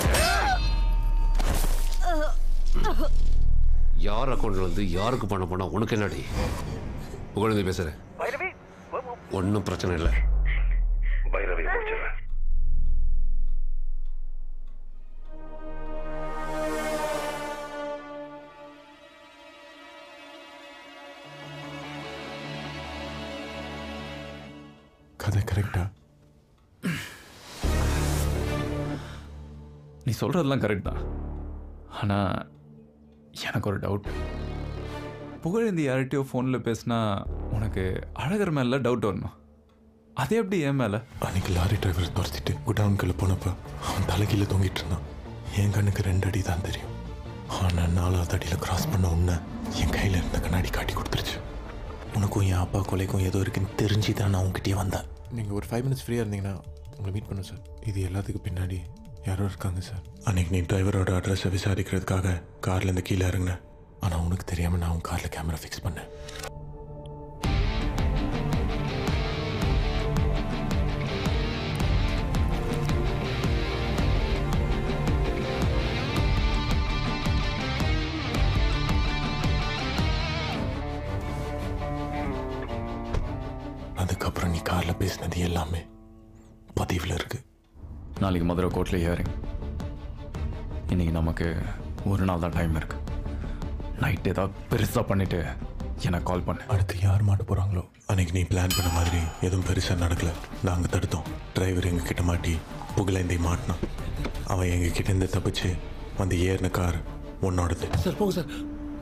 யார் அக்கௌண்ட்ல வந்து யாருக்கு பணம் போனா உனக்கு என்னடி புகழேந்தி பேசுறேன் பைரவி ஒன்றும் பிரச்சனை இல்லை பைரவி முடிச்சிடுறேன் கதை கரெக்டா நீ சொல்கிறதெல்லாம் கரெக்ட் தான் ஆனால் எனக்கு ஒரு டவுட் புகழேந்தி யார்கிட்டயோ ஃபோனில் பேசினா உனக்கு அழகர் மேலே டவுட் வரணும் அது எப்படி என் மேலே அன்னைக்கு லாரி டிரைவர் துரத்திட்டு குடவுனுக்குள்ள போனப்ப அவன் தலைகீழ தொங்கிட்டு இருந்தான் என் கண்ணுக்கு ரெண்டு அடி தான் தெரியும் ஆனால் நாலாவது அடியில் கிராஸ் பண்ண உன்னை என் கையில் இருந்த கண்ணாடி காட்டி கொடுத்துருச்சு உனக்கும் என் அப்பா கொலைக்கும் ஏதோ இருக்குன்னு தெரிஞ்சு தான் நான் உங்ககிட்டயே வந்தேன் நீங்கள் ஒரு ஃபைவ் மினிட்ஸ் ஃப்ரீயாக இருந்தீங்கன்னா உங்களை மீட் பண்ணும் சார் இது எல்லாத்துக்கும் பின்னாடி யாரோ இருக்காங்க சார் அன்னைக்கு நீ டிரைவரோட அட்ரஸை விசாரிக்கிறதுக்காக கார்ல இருந்து கீழே இறங்கினேன் ஆனால் உனக்கு தெரியாமல் நான் உன் காரில் கேமரா ஃபிக்ஸ் பண்ணேன் அதுக்கப்புறம் நீ காரில் பேசினது எல்லாமே பதிவில் இருக்கு நாளைக்கு மதுரை கோர்ட்டில் ஹியரிங் இன்னைக்கு நமக்கு ஒரு நாள் தான் டைம் இருக்கு நைட் ஏதாவது பெருசாக பண்ணிட்டு எனக்கு கால் பண்ணு அடுத்து யார் மாட்ட போகிறாங்களோ அன்னைக்கு நீ பிளான் பண்ண மாதிரி எதுவும் பெருசாக நடக்கல நாங்கள் தடுத்தோம் டிரைவர் எங்கள் கிட்ட மாட்டி புகழேந்தி மாட்டினான் அவன் எங்கள் கிட்ட இருந்து தப்பிச்சு வந்து ஏறின கார் உன்னோடது சார் போங்க சார்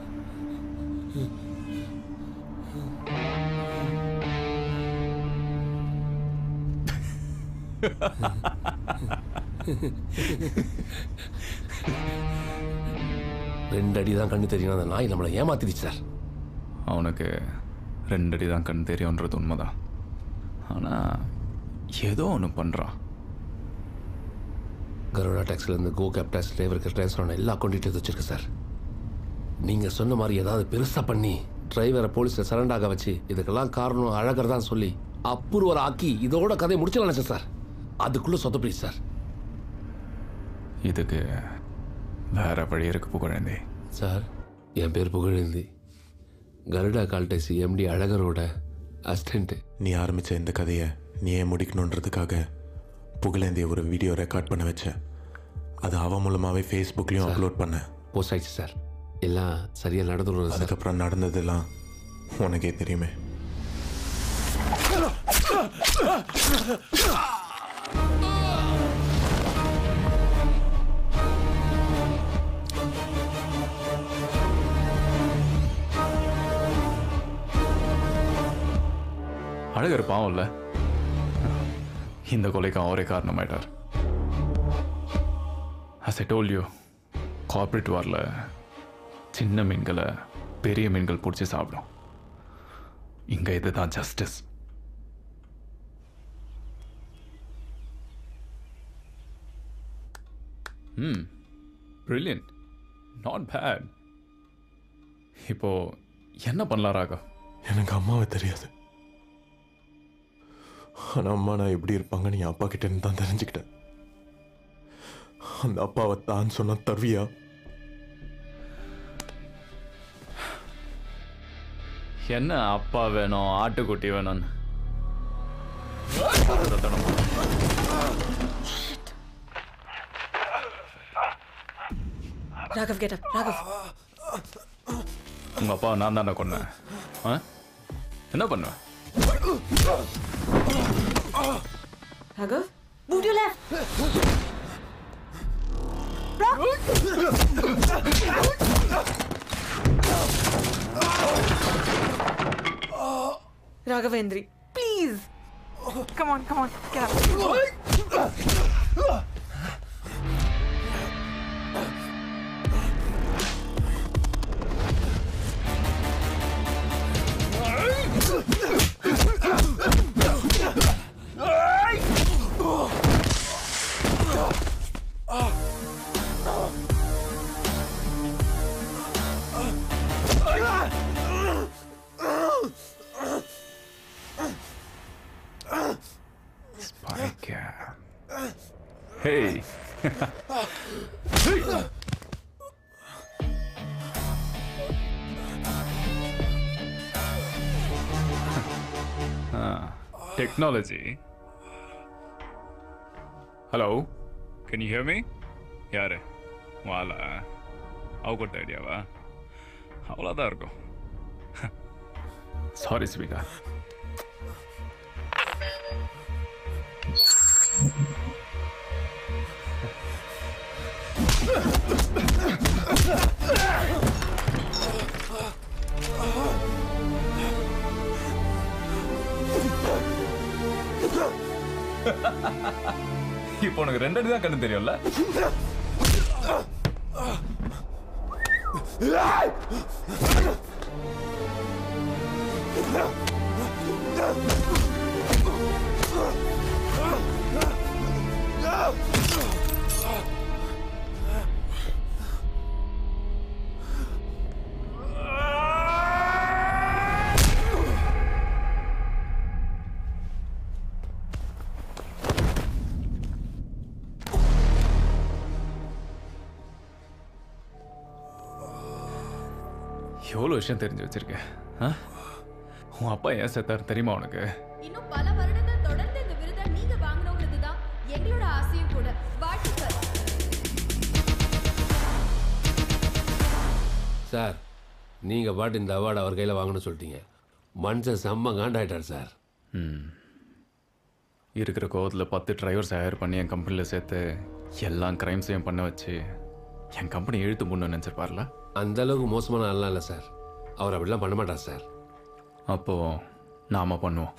ரெண்டு அடி தான் கண்ணு தெரியும் அந்த நாய் நம்மளை ஏமாத்திடுச்சு சார் அவனுக்கு ரெண்டு அடி தான் கண் தெரியுன்றது உண்மைதான் ஆனால் ஏதோ ஒன்று பண்ணுறான் கருடா டேக்ஸ்லேருந்து கோ கேப் டேக்ஸ் டிரைவருக்கு ட்ரான்ஸ்ஃபர் ஆன எல்லா அக்கௌண்ட் டீட்டெயில்ஸ் வச்சிருக்கு சார் நீங்கள் சொன்ன மாதிரி ஏதாவது பெருசாக பண்ணி டிரைவரை போலீஸில் சரண்டர் ஆக வச்சு இதுக்கெல்லாம் காரணம் அழகர் தான் சொல்லி அப்ரூவல் ஆக்கி இதோட கதையை முடிச்சு நினச்சேன் சார் அதுக்குள்ளே சொதப்பிடுச்சு சார் இதுக்கு வேற வழி இருக்கு புகழேந்தி சார் என் பேர் புகழேந்தி கருடா கால்டேசி எம்டி அழகரோட அசிஸ்டண்ட்டு நீ ஆரம்பித்த இந்த கதையை நீ ஏன் முடிக்கணுன்றதுக்காக புகழேந்திய ஒரு வீடியோ ரெக்கார்ட் பண்ண வச்ச அது அவன் மூலமாகவே ஃபேஸ்புக்லேயும் அப்லோட் பண்ண போஸ்ட் ஆயிடுச்சு சார் எல்லாம் சரியாக நடந்துடும் அதுக்கப்புறம் நடந்ததெல்லாம் உனக்கே தெரியுமே அழகர் பாவம்ல இந்த கொலைக்கு அவரே காரணமாயிட்டார் as I told you corporate வாரில் சின்ன மீன்களை பெரிய மீன்கள் பிடிச்சி சாப்பிடும் இங்கே இதுதான் ஜஸ்டிஸ் ம் brilliant நாட் பேட் இப்போ என்ன பண்ணலாம் ராகவ் எனக்கு அம்மாவை தெரியாது ஆனால் அம்மா நான் எப்படி இருப்பாங்கன்னு என் அப்பா கிட்ட இருந்து தான் தெரிஞ்சுக்கிட்டேன் அந்த அப்பாவை தான் சொன்ன தருவியா என்ன அப்பா வேணும் ஆட்டுக்குட்டி வேணும்னு ராகவ் கெட் அப் ராகவ் உங்க அப்பா நான் தானே கொன்னேன் ஆ? என்ன பண்ணுவேன் Raghav move to left Raghavendri, please. Come on, come on, get up. Spike. Hey. Technology hello can you hear me யாரு வாலா அவ கொடுத்த ஐடியாவா அவ்வளோதான் இருக்கும் சாரி ஸ்பீக்கா இப்போ உனக்கு ரெண்டு அடி தான் கண்ணு தெரியும்ல எவ்வளோ விஷயம் தெரிஞ்சு வச்சிருக்க ஆ? உன் அப்பா ஏன் செத்தார் தெரியுமா உனக்கு இன்னும் பல வருடங்கள் தொடர்ந்து இந்த விருதை நீங்க வாங்கணுங்கிறது தான் எங்களோட ஆசையும் கூட வாழ்த்துக்கள் சார் நீங்கள் பாட்டு இந்த அவார்டு அவர் கையில் வாங்கணும்னு சொல்லிட்டீங்க மனுஷன் செம்ம காண்டாயிட்டார் சார் ம் இருக்கிற கோவத்தில் பத்து டிரைவர்ஸ் ஹையர் பண்ணி என் கம்பெனியில் சேர்த்து எல்லா கிரைம்ஸையும் பண்ண வச்சு என் கம்பெனி இழுத்து முன்னு நினச்சிருப்பார்ல அந்த அளவுக்கு மோசமான ஆள்லாம் இல்லை சார் அவர் அப்படிலாம் பண்ண மாட்டார் சார் அப்போ நாம பண்ணுவோம்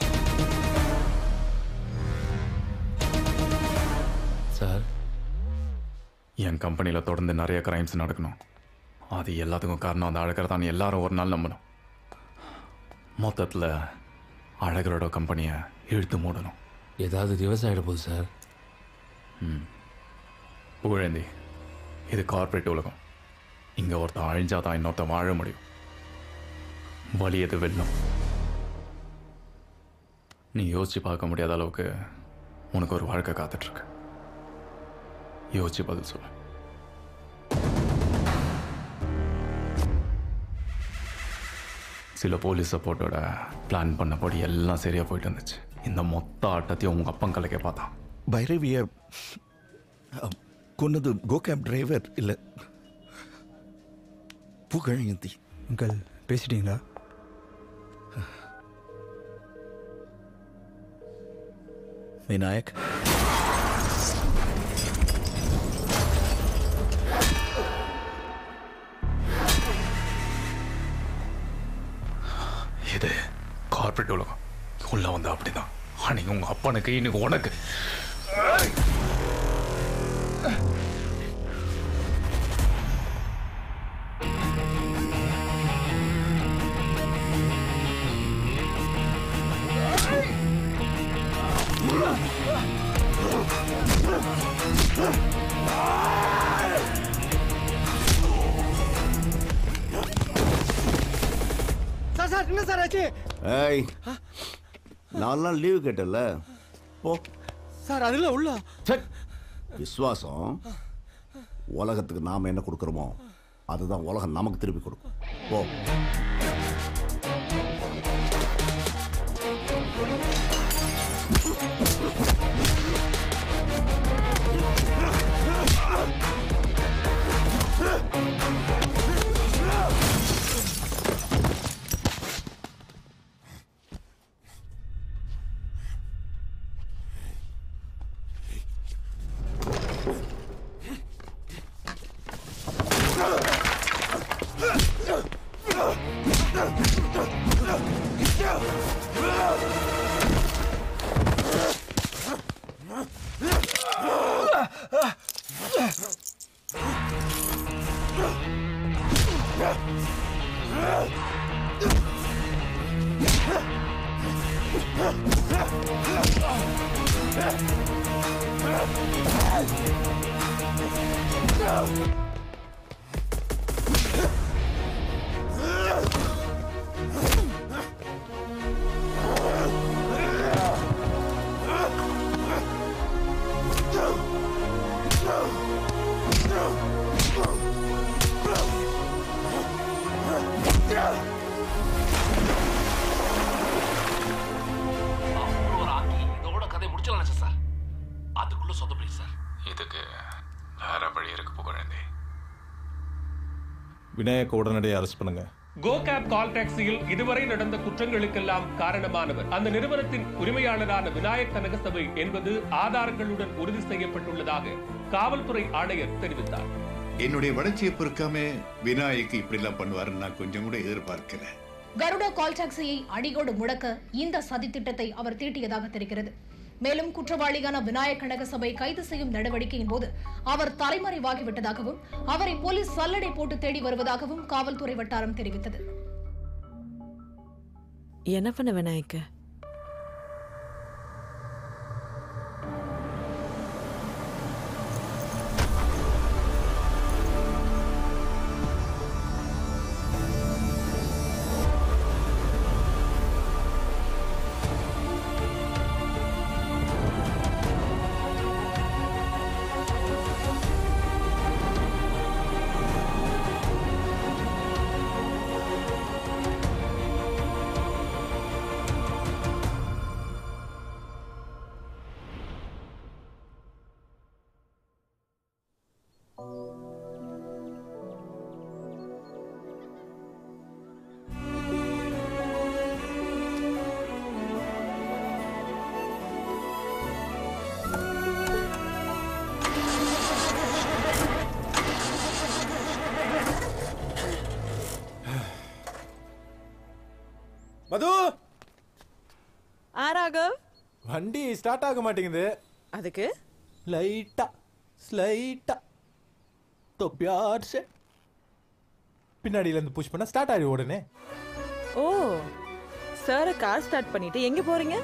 சார் என் கம்பெனியில் தொடர்ந்து நிறைய கிரைம்ஸ் நடக்கணும் அது எல்லாத்துக்கும் காரணம் அந்த அழகர் எல்லாரும் ஒரு நாள் நம்பணும் மொத்தத்தில் அழகரோட கம்பெனியை இழுத்து மூடணும் ஏதாவது ரிவர்ஸ் ஆகிட போகுது சார் ம் புகழேந்தி இது கார்ப்பரேட் உலகம் இங்கே ஒருத்தன் அழிஞ்சாதான் இன்னொருத்தன் வாழ முடியும் வலி எது வெல்லும் நீ யோசிச்சு பார்க்க முடியாத அளவுக்கு உனக்கு ஒரு வாழ்க்கை காத்துட்ருக்கு யோசிச்சு பதில் சொல்லு சில போலீஸ் சப்போர்ட்டோட பிளான் பண்ணபடி எல்லாம் சரியாக போயிட்டு இருந்துச்சு இந்த மொத்த ஆட்டத்தையும் உங்கள் அப்பன் கலைக்க பார்த்தான் பைரவிய கொன்னது கோகேப் டிரைவர் இல்லை புகழேந்தி அங்கிள் பேசிட்டீங்களா விநாயக் இது கார்ப்பரேட் உலகம் உள்ள வந்து அப்படிதான் அன்னைக்கு உங்க அப்பனுக்கு இன்னைக்கு உனக்கு சார் சார் என்ன சார் ஆச்சு ஏய் நான்லாம் லீவு கேட்டல போ சார் அதில் உள்ள சட். விசுவாசம் உலகத்துக்கு நாம் என்ன கொடுக்குறோமோ அதுதான் உலகம் நமக்கு திருப்பி கொடுக்கும் போ ஒரு ஆக்கி இதோட கதை முடிச்சலாம் நினைச்சேன் சார் அதுக்குள்ள சொதப்படி சார் இதுக்கு வேற வழி இருக்கு புகழேந்தி விநாயக உடனடியாக அரெஸ்ட் பண்ணுங்க கோகேப் கால் டாக்ஸியில் இதுவரை நடந்த குற்றங்களுக்கெல்லாம் காரணமானவர் அந்த நிறுவனத்தின் உரிமையாளரான விநாயக் கனகசபை என்பது ஆதாரங்களுடன் உறுதி செய்யப்பட்டுள்ளதாக காவல்துறை ஆணையர் தெரிவித்தார் என்னுடைய வளர்ச்சியை பொறுக்காம விநாயக் இப்படிலாம் பண்ணுவாருன்னு நான் கொஞ்சம் கூட எதிர்பார்க்கல கருடா கால் டாக்ஸியை அடியோடு முடக்க இந்த சதித்திட்டத்தை அவர் தீட்டியதாக தெரிகிறது மேலும் குற்றவாளியான விநாயக் கனகசபை கைது செய்யும் நடவடிக்கையின் போது அவர் தலைமறைவாகிவிட்டதாகவும் அவரை போலீஸ் சல்லடை போட்டு தேடி வருவதாகவும் காவல்துறை வட்டாரம் தெரிவித்தது என்ன பண்ண விநாயக்க ஆ ராகவ் வண்டி ஸ்டார்ட் ஆக மாட்டேங்குது அதுக்கு லைட்டா ஸ்லைட்டா தொப்பியார்ஸ் பின்னாடியில இருந்து புஷ் பண்ணா ஸ்டார்ட் ஆகி உடனே ஓ சார் கார் ஸ்டார்ட் பண்ணிட்டு எங்க போறீங்க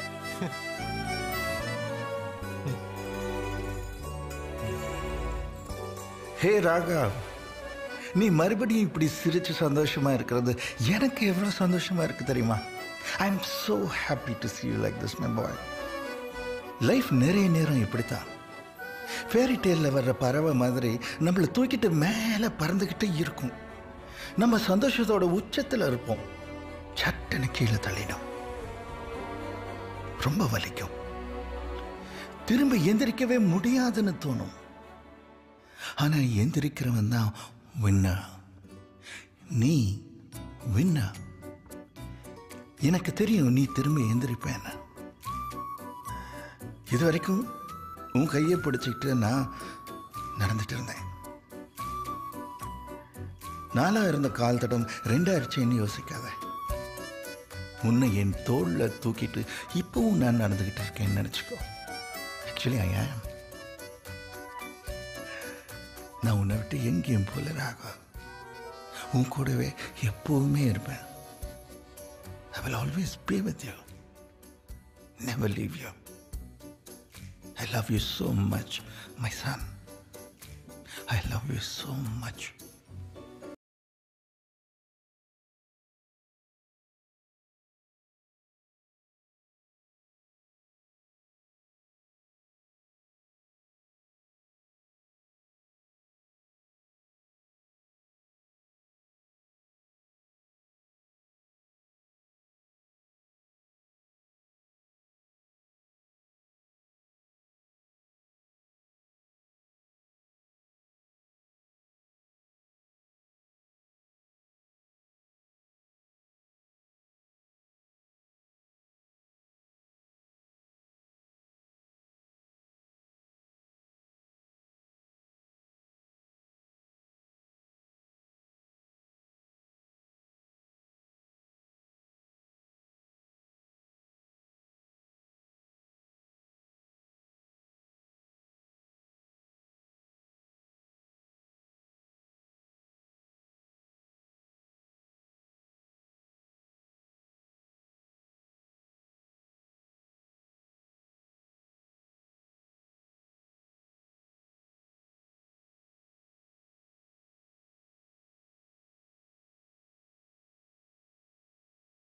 ஹே ராகா நீ மறுபடியும் இப்படி சிரிச்சு சந்தோஷமா இருக்கிறது எனக்கு எவ்வளவு சந்தோஷமா இருக்கு தெரியுமா I am so happy to see you like this my boy life நிறைய நேரம் இப்படித்தான் ஃபேரி டேலில் வர்ற பறவை மாதிரி நம்மளை தூக்கிட்டு மேலே பறந்துக்கிட்டே இருக்கும் நம்ம சந்தோஷத்தோட உச்சத்தில் இருப்போம் சட்டன்னு கீழே தள்ளிடும் ரொம்ப வலிக்கும் திரும்ப எந்திரிக்கவே முடியாதுன்னு தோணும் ஆனா எந்திரிக்கிறவன் தான் வின்னர் நீ வின்னர் எனக்கு தெரியும் நீ திரும்ப எந்திரிப்பேன்னு இது வரைக்கும் உன் கையை பிடிச்சிக்கிட்டு நான் நடந்துட்டு இருந்தேன் நாளா இருந்த கால் தடம் ரெண்டாயிருச்சேன்னு யோசிக்காத உன்னை என் தோல்ல தூக்கிட்டு இப்பவும் நான் நடந்துகிட்டு இருக்கேன்னு நினைச்சுக்கோ ஆக்சுவலி ஐ ஆம் நான் உன்னை விட்டு எங்கேயும் போல ராகா உன் கூடவே எப்பவுமே இருப்பேன் I will always be with you never leave you I love you so much my son I love you so much